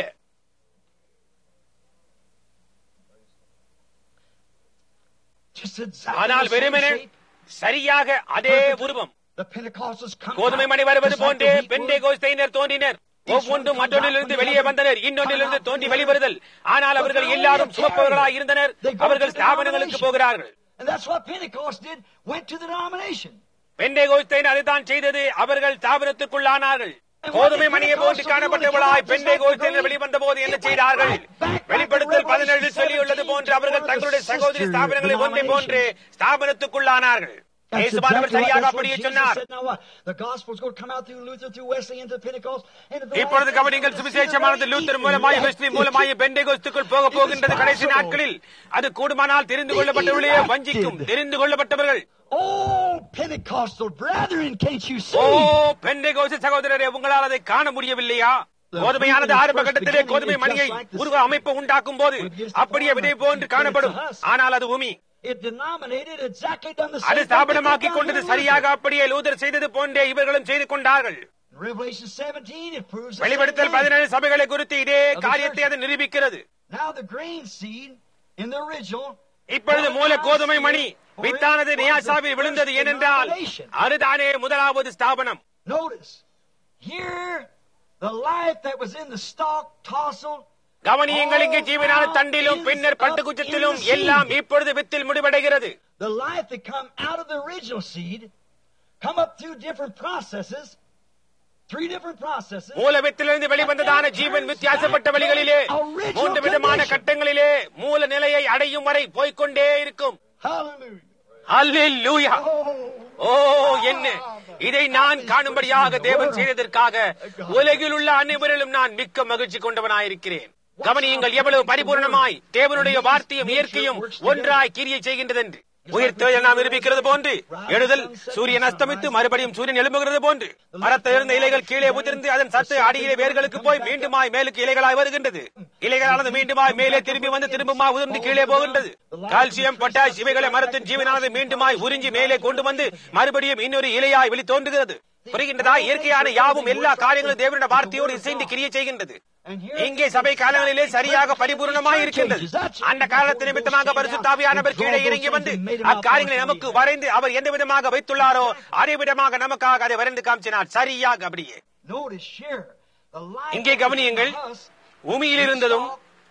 Just exactly ஆனால் the same வெறுமனே shape. சரியாக அதே உருவம் The Pentecostals come கோதுமை out மணி வருவது just like போன்றே the wheat பெண்டே would. கோஸ்தையினர் தோன்றினர் ஒவ்வொன்றும் மற்றொன்றிலிருந்து வெளியே வந்தனர் இன்னொன்றிலிருந்து தோன்றி வெளிவருதல் ஆனால் அவர்கள் எல்லாரும் சுமப்பவர்களாய் இருந்தனர் அவர்கள் ஸ்தாபனங்களுக்கு போகிறார்கள் And that's what Pentecost did, went to the denomination. பெண்டே கோஸ்தைன் அதுதான் செய்தது அவர்கள் ஸ்தாபனத்துக்குள்ளானார்கள் கோதுமை மணியை போன்று காணப்பட்டவளாய் பெண்டே கோஸ்தையினர் வெளிவந்த போது என்ன செய்தார்கள் வெளிப்படுத்தல் பதினேழில் சொல்லியுள்ளது போன்று அவர்கள் தங்களுடைய சகோதரி ஸ்தாபனங்களை ஒன்றை போன்று ஸ்தாபனத்துக்குள்ளானார்கள் That's இயேசுவானவர் exactly what- சரியாக that's what அப்படியே Jesus சொன்னார் said. Now what? The gospel's going to come out through Luther, through Wesley, into Pentecost. And the இப்பொழுது last கவனிங்கள் days, சுவிசேஷமானது லூத்தர் மூலமாய் வெஸ்லி மூலமாய் பெண்டேகோஸ்துக்குள் போக போகின்றது கடைசி நாட்களில் அது கூடுமானால் தெரிந்து கொள்ளப்பட்டவர்களே வஞ்சிக்கும் தெரிந்து கொள்ளப்பட்டவர்கள் Oh, Pentecostal brethren, can't you see? ஓ பெண்டேகோஸ்து சகோதரரே உங்களால் அதை காண முடியவில்லையா கோதுமையானது ஆரம்ப கட்டத்திலே கோதுமை மணியை உருவ அமைப்பு உண்டாக்கும் போது அப்படியே விதை போன்று காணப்படும் ஆனால் அது உமி It denominated exactly done the same அது thing ஸ்தாபனமாக்கி that கொண்டது Luther சரியாக did. அப்படியே லூதர் செய்தது போன்றே இவர்களும் செய்து கொண்டார்கள் In Revelation 17, it proves the வெளிப்படுத்தல் same thing. பதினேழு சபைகளை குறித்து இதே காரியத்தை அது நிரூபிக்கிறது Now the grain seed in the original இப்பொழுது மூல கோதுமை மணி வித்தானது நியாசாவில் விழுந்தது ஏனென்றால் அதுதானே முதலாவது ஸ்தாபனம் Notice, here, the life that was in the stalk, tassel, கவனியங்கள் இங்கே ஜீவனான தண்டிலும் பின்னர் பட்டுக்குச்சத்திலும் எல்லாம் இப்பொழுது வித்தில் முடிவடைகிறது the life that come out of the original seed, come up through different processes, three different processes. மூல வித்திலிருந்து வெளிவந்ததான ஜீவன் வித்தியாசப்பட்ட வழிகளிலே மூன்று விதமான கட்டங்களிலே மூல நிலையை அடையும் வரை போய்க்கொண்டே இருக்கும் Hallelujah. அல்லேலூயா Oh, ஓ என்ன இதை நான் காணும்படியாக தேவன் செய்ததற்காக உலகில் உள்ள அனைவரிலும் நான் மிக்க மகிழ்ச்சி கொண்டவனாயிருக்கிறேன் கவனியுங்கள் எவ்வளவு பரிபூர்ணமாய் தேவனுடைய வார்த்தையும் இயற்கையும் ஒன்றாய் கிரியை செய்கின்றது என்று உயிர்த்தெழ நாம் நிரூபிக்கிறது போன்று எழுதல் சூரியன் அஸ்தமித்து மறுபடியும் சூரியன் எழும்புகிறது போன்று மரத்தில் இருந்த இலைகள் கீழே உதிர்ந்து அதன் சத்து அடியிலே வேர்களுக்கு போய் மீண்டுமாய் மேலுக்கு இலைகளாய் வருகின்றது இலைகளானது மீண்டுமாய் மேலே திரும்பி வந்து திரும்பமாய் உதிர்ந்து கீழே போகின்றது கால்சியம் பொட்டாஷ் இவைகளை மரத்தின் ஜீவனானது மீண்டுமாய் உறிஞ்சி மேலே கொண்டு வந்து மறுபடியும் இன்னொரு இலையாய் வெளி தோன்றுகிறது புரிகின்றதா இயற்கையான யாவும் எல்லா காரியங்களும் தேவனுடைய வார்த்தையோடு இசைந்து கிரியை செய்கின்றது இங்கே சபை காலங்களிலே சரியாக பரிபூர்ணமாய் இருக்கின்றது அந்த காலத்து நிமித்தமாக பரிசுத்தாவியானவர் கீழே இறங்கி வந்து அக்காரியங்களை நமக்கு வரைந்து அவர் எந்த விதமாக வைத்துள்ளாரோ அதே விதமாக நமக்காக அதை வரைந்து காமிச்சினார் சரியாக அப்படியே notice here, the life இங்கே கவனியுங்கள் of the husk, பூமியில் இருந்ததும்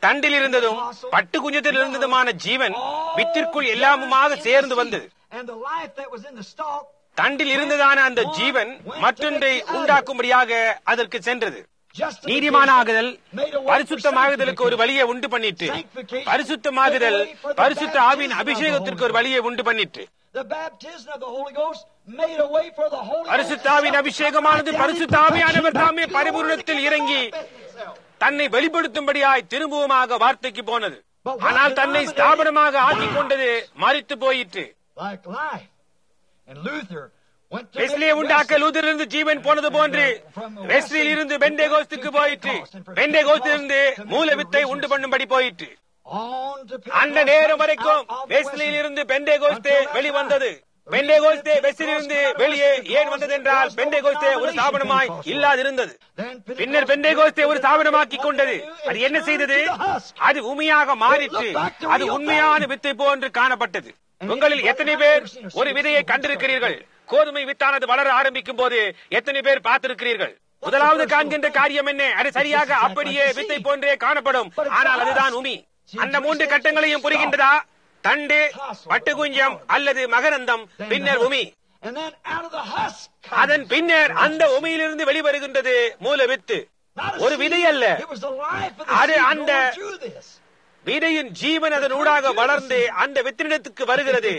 தண்டில் இருந்ததும் பட்டு குஞ்சத்தில் இருந்ததுமான ஜீவன் வித்திற்குள் எல்லாமுமாக சேர்ந்து வந்தது And the life that was in the stalk தண்டில் இருந்ததான அந்த ஜீவன் மற்றொன்றை உண்டாக்கும்படியாக அதற்கு சென்றது நீதிமானாகுதல் பரிசுத்தமாகுதலுக்கு ஒரு வழியை உண்டு பண்ணிட்டு பரிசுத்தமாகுதல் பரிசுத்த ஆவின் அபிஷேகத்திற்கு ஒரு வழியை உண்டு பண்ணிட்டு The baptism of the Holy Ghost made a way for the Holy Ghost. பரிசுத்தாவின் அபிஷேகமானது பரிசுத்தாவியானவர் தாமே பரிபூரணத்தில் இறங்கி தன்னை வெளிப்படுத்தும்படியாய் திரும்பவுமாக வார்த்தைக்கு போனது ஆனால் தன்னை ஸ்தாபனமாக ஆக்கிக் கொண்டது மறித்து போயிற்று Like life. And Luther went to வெஸ்லியை உண்டாக்க லூதரிலிருந்து ஜீவன் போனது போன்று வெஸ்லியில் இருந்து பெண்டே கோஸ்துக்கு போயிற்று பெண்டே கோஸ்திலிருந்து மூல வித்தை உண்டு பண்ணும்படி போயிற்று on to அந்த நேரம் வரைக்கும் வெஸ்லியில் இருந்து பெண்டே கோஸ்தே வெளிவந்தது பெண்டே கோஸ்தே வெஸ்லியிலிருந்து வெளியே ஏன் வந்தது என்றால் பெண்டே கோஸ்தே ஒரு ஸ்தாபனமாய் இல்லாதிருந்தது பின்னர் பெண்டே கோஸ்தே ஒரு ஸ்தாபனமாக்கி கொண்டது அது என்ன செய்தது அது உண்மையாக மாறிற்று அது உண்மையான வித்தை போன்று காணப்பட்டது உங்களில் எத்தனை பேர் ஒரு விதையை கண்டிருக்கிறீர்கள் கோதுமை வித்தானது வளர ஆரம்பிக்கும் போது எத்தனை பேர் பார்த்திருக்கிறீர்கள் முதலாவது காண்கின்ற காரியம் என்ன அது சரியாக அப்படியே வித்தை போன்றே காணப்படும் ஆனால் அதுதான் உமி அந்த மூன்று கட்டங்களையும் புரிகின்றதா தண்டு பட்டுகுஞ்சம் அல்லது மகரந்தம் பின்னர் உமி And then out of the husk. அதன் பின்னர் அந்த உமியிலிருந்து வெளிவருகின்றது மூல வித்து Not a ஒரு seed. விதை அல்ல It was the life of the அது seed அந்த- going through this. விதையின் ஜீவன் அதன் ஊடாக வளர்ந்து அந்த வித்தினிடத்துக்கு வருகிறது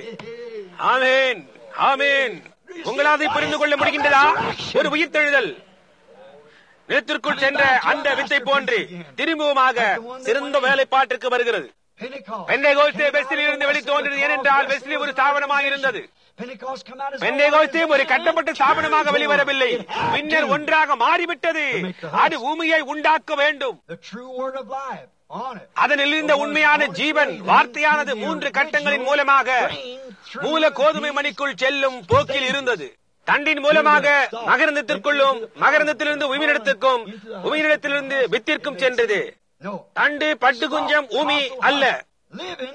ஆமேன் ஆமேன் உங்களால் அதை புரிந்து கொள்ள முடிகின்றதா ஒரு உயிர்த்தெழுதல் நிலத்திற்குள் சென்ற அந்த வித்தை போன்று திரும்பவுமாக சிறந்த வேலைப்பாட்டிற்கு வருகிறது Pentecost. பெண்டேகோஸ்தே வெஸ்லியில் இருந்து வெளி தோன்றியது ஏனென்றால் வெஸ்லி ஒரு ஸ்தாபனமாக இருந்தது Pentecost come out as பெண்டேகோஸ்தே ஒரு கட்டப்பட்ட ஸ்தாபனமாக வெளிவரவில்லை பின்னர் ஒன்றாக மாறிவிட்டது அது பூமியை உண்டாக்க வேண்டும் the true word of life on it. அதனில் இருந்த உண்மையான ஜீவன் வார்த்தையானது மூன்று கட்டங்களின் மூலமாக மூல கோதுமை மணிக்குள் செல்லும் போக்கில் இருந்தது தண்டின் மூலமாக மகரந்தத்திற்குள்ளும் மகரந்தத்திலிருந்து உயிரிடத்திற்கும் உயிரிடத்திலிருந்து வித்திற்கும் சென்றது No. தண்டு பட்டு குஞ்சம் ஊமி அல்ல Living,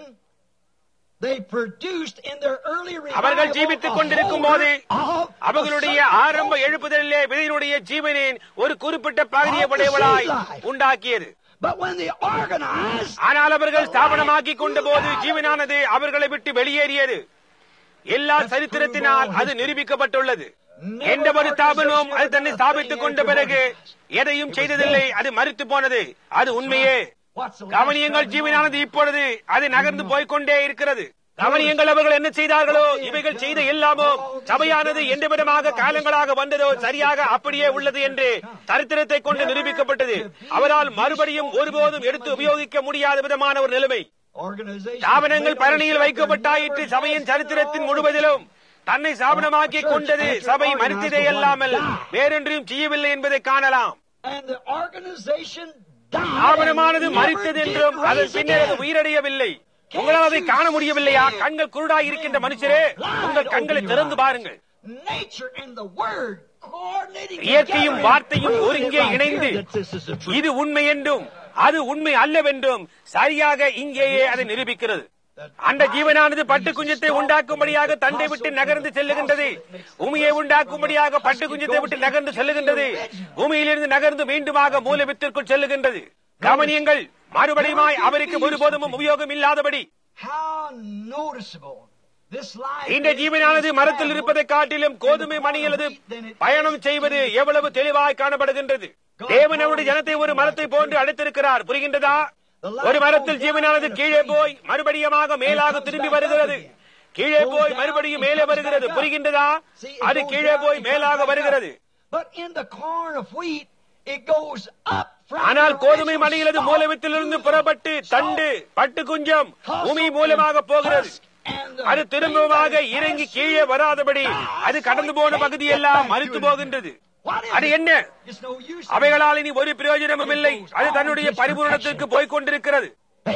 they produced in their early revival அவர்கள் ஜீவித்துக் a கொண்டிருக்கும் போது holder of அவர்களுடைய a certain ஆரம்ப எழுப்புதலிலே விதையினுடைய ஜீவனின் ஒரு குறிப்பிட்ட பகுதியை உடையவளாய் உண்டாக்கியது But when they organized, ஆனால் அவர்கள் ஸ்தாபனமாக்கி கொண்ட போது ஜீவனானது அவர்களை விட்டு வெளியேறியது எல்லா சரித்திரத்தினால் அது நிரூபிக்கப்பட்டுள்ளது எந்த ஒரு ஸ்தாபனமும் அது தன்னை ஸ்தாபித்துக் கொண்ட பிறகு எதையும் செய்ததில்லை அது மறித்து போனது அது உண்மையே what's the கவனியங்கள் ஜீவனானது இப்பொழுது அது நகர்ந்து போய்க்கொண்டே இருக்கிறது கவனியங்கள் அவர்கள் என்ன செய்தார்களோ இவைகள் செய்த எல்லாமோ சபையானது எந்த விதமாக காலங்களாக வந்ததோ சரியாக அப்படியே உள்ளது என்று சரித்திரத்தை கொண்டு நிரூபிக்கப்பட்டது அவரால் மறுபடியும் ஒருபோதும் எடுத்து உபயோகிக்க முடியாத விதமான ஒரு நிலைமை organization? ஸ்தாபனங்கள் பரணியில் வைக்கப்பட்டாயிற்று சபையின் சரித்திரத்தின் முழுவதிலும் தன்னை ஸ்தாபனமாக்கி கொண்டது சபை மறுத்ததே அல்லாமல் வேறொன்றையும் செய்யவில்லை என்பதை காணலாம் And the organization died. ஸ்தாபனமானது and மறித்தது never did என்றும் அதன் rise பின்னர் அது again. உயிரடையவில்லை உங்களால் அதை காண முடியவில்லையா கண்கள் குருடாய் இருக்கின்ற மனுஷரே உங்கள் கண்களை திறந்து பாருங்கள் Nature and the word coordinating இயற்கையும் together வார்த்தையும் and ஒருங்கே proving right இணைந்து here that this is the truth. இது உண்மை என்றும் அது உண்மை அல்லவென்றும் சரியாக இங்கேயே அதை நிரூபிக்கிறது அந்த ஜீவனானது பட்டு குஞ்சத்தை உண்டாக்கும்படியாக தண்டை விட்டு நகர்ந்து செல்லுகின்றது உமியை உண்டாக்கும்படியாக பட்டு குஞ்சத்தை விட்டு நகர்ந்து செல்லுகின்றது பூமியிலிருந்து நகர்ந்து மீண்டுமாக மூலவித்திற்குள் செல்லுகின்றது கவனியங்கள் மறுபடியுமாய் அவருக்கு ஒருபோதும் உபயோகம் இல்லாதபடி How noticeable this life இந்த is ஜீவனானது in மரத்தில் Israel. இருப்பதை காட்டிலும் கோதுமை மணியது பயணம் செய்வது எவ்வளவு தெளிவாய் காணப்படுகின்றது தேவன் அவருடைய ஜனத்தை ஒரு மரத்தை போன்று அழைத்திருக்கிறார் புரிகின்றதா ஒரு மரத்தில் ஜீவனானது கீழே போய் மறுபடியுமாக மேலாக திரும்பி வருகிறது கீழே போய் மறுபடியும் மேலே வருகிறது புரிகின்றதா அது கீழே போய் மேலாக வருகிறது But in the corn of wheat, it goes up from ஆனால் the கோதுமை original மணியிலது stalk மூலவித்திலிருந்து to புறப்பட்டு the தண்டு stalk, பட்டு குஞ்சம் பூமி husk, மூலமாக போகிறது husk, and the அது திரும்பமாக thing that இறங்கி has கீழே வராதபடி passed அது கடந்து போன can't பகுதியெல்லாம் get back மறித்து to it. போகின்றது What is அது it? என்ன It's no use. அவைகளால் இனி ஒரு பிரயோஜனமும் இல்லை அது தன்னுடைய பரிபூரணத்திற்கு போய்க் கொண்டிருக்கிறது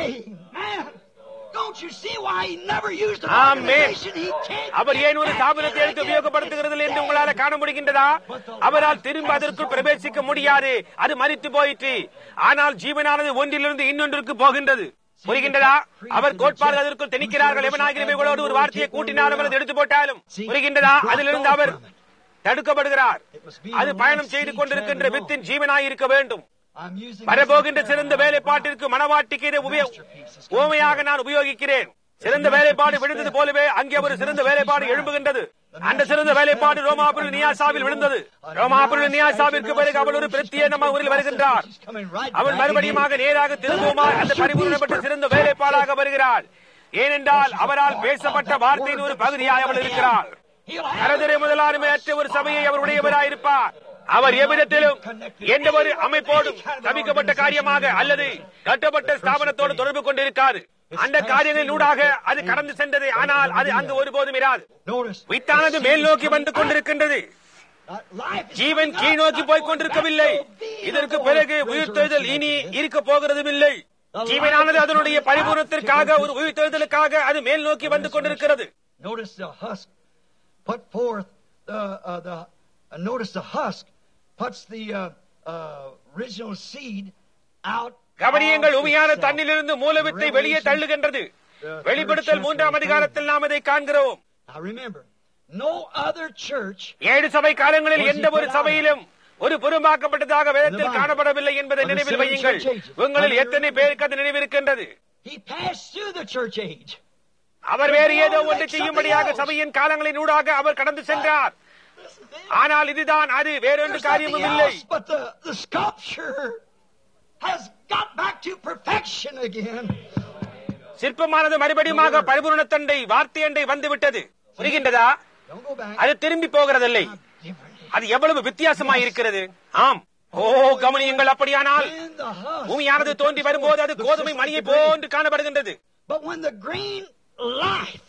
Amen. Don't you see why he never used an Amen. organization? He can't அவர் ஏன் ஒரு get ஸ்தாபனத்தை back எடுத்து in உபயோகப்படுத்துகிறது என்று உங்களால காண முடிகின்றதா அவரால் திரும்ப அதற்குள் பிரவேசிக்க முடியாது அது மறித்து போயிற்று ஆனால் ஜீவனானது ஒன்றிலிருந்து இன்னொன்றுக்கு போகின்றது புரிகின்றதா அவர் கோட்பாடு அதற்குள் திணிக்கிறார்கள் எவனாகிரமைகளோடு ஒரு வார்த்தையை கூட்டினாலும் அல்லது எடுத்து போட்டாலும் புரிகின்றதா அதிலிருந்து அவர் தடுக்கப்படுகிறார் அது பயணம் செய்து கொண்டிருக்கின்ற வித்தின் ஜீவனாய் இருக்க வேண்டும் I'm using வரப்போகின்ற this சிறந்த as a வேலைப்பாட்டிற்கு மனவாட்டிக்கு இதை உபயோ- உவமையாக நான் உபயோகிக்கிறேன் சிறந்த வேலைப்பாடு விழுந்தது போலவே அங்கே ஒரு சிறந்த வேலைப்பாடு எழும்புகின்றது அந்த சிறந்த வேலைப்பாடு ரோமாபுரி நியாசாவில் விழுந்தது ரோமாபுரி நியாசாவிற்கு பிறகு அவள் ஒரு பிரத்யேக ஊரில் வருகின்றார் She's coming right அவள் back மறுபடியுமாக நேராக திரும்புமாய் அந்த பரிபூரணப்பட்ட சிறந்த வேலைப்பாடாக வருகிறாள் ஏனென்றால் அவரால் பேசப்பட்ட வார்த்தையின் ஒரு பகுதியாய் அவள் இருக்கிறார் He'll have கரதிரை முதலாண்மை அற்ற ஒரு சபையை அவர் உடையவராயிருப்பார் அவர் எவ்விதத்திலும் எந்த ஒரு அமைப்போடும் தவிக்கப்பட்ட காரியமாக அல்லது கட்டப்பட்ட ஸ்தாபனத்தோடு தொடர்பு கொண்டிருக்காது அந்த காரியங்களின் ஊடாக அது கடந்து சென்றது ஆனால் அது அங்கு ஒருபோதும் இராது Notice. வித்தானது மேல் நோக்கி வந்து கொண்டிருக்கின்றது Uh, life is Jeevan going கீழ் up, நோக்கி but போய் the கொண்டிருக்கவில்லை life will be இதற்கு the பிறகு Lord's உயிர்த்தெழுதல் இனி resurrection. இருக்க போகிறதும் இல்லை ஜீவனானது அதனுடைய பரிபூர்ணத்திற்காக ஒரு உயிர்த்தெழுதலுக்காக அது மேல் நோக்கி வந்து கொண்டிருக்கிறது Notice the husk put forth the uh, the uh, notice the husk puts the uh, uh, original seed out. கவனியங்கள் of உமையான itself. தன்னிலிருந்து மூலவித்தை வெளியே Revelation, தள்ளுகின்றது the வெளிப்படுத்தல் third மூன்றாம் chapter, அதிகாரத்தில் நாம் அதை காண்கிறோம் Now remember, no other church ஏழு சபை காலங்களில் எந்த ஒரு சபையிலும் ஒரு புறம்பாக்கப்பட்டதாக வேதத்தில் காணப்படவில்லை என்பதை நினைவில் வையுங்கள் உங்களில் எத்தனை பேருக்கு அது நினைவிருக்கின்றது he passed through the church age. அவர் வேறு ஏதோ ஒன்று செய்யும்படியாக சபையின் காலங்களின் ஊடாக அவர் கடந்து சென்றார் ஆனால் இதுதான் அது வேறொன்று There's காரியமும் nothing இல்லை else, but the, the sculpture has got back to perfection again. சிற்பமானது மறுபடியுமாக பரிபூரணத்தண்டை வார்த்தையண்டை வந்துவிட்டது புரிகின்றதா Don't go back. அது திரும்பி போகிறதில்லை Different. அது எவ்வளவு வித்தியாசமாய் இருக்கிறது ஆம் ஓ கவனியுங்கள் அப்படியானால் In the husk. பூமியானது தோன்றி வரும்போது அது கோதுமை மணியை போன்று காணப்படுகின்றது But when the green life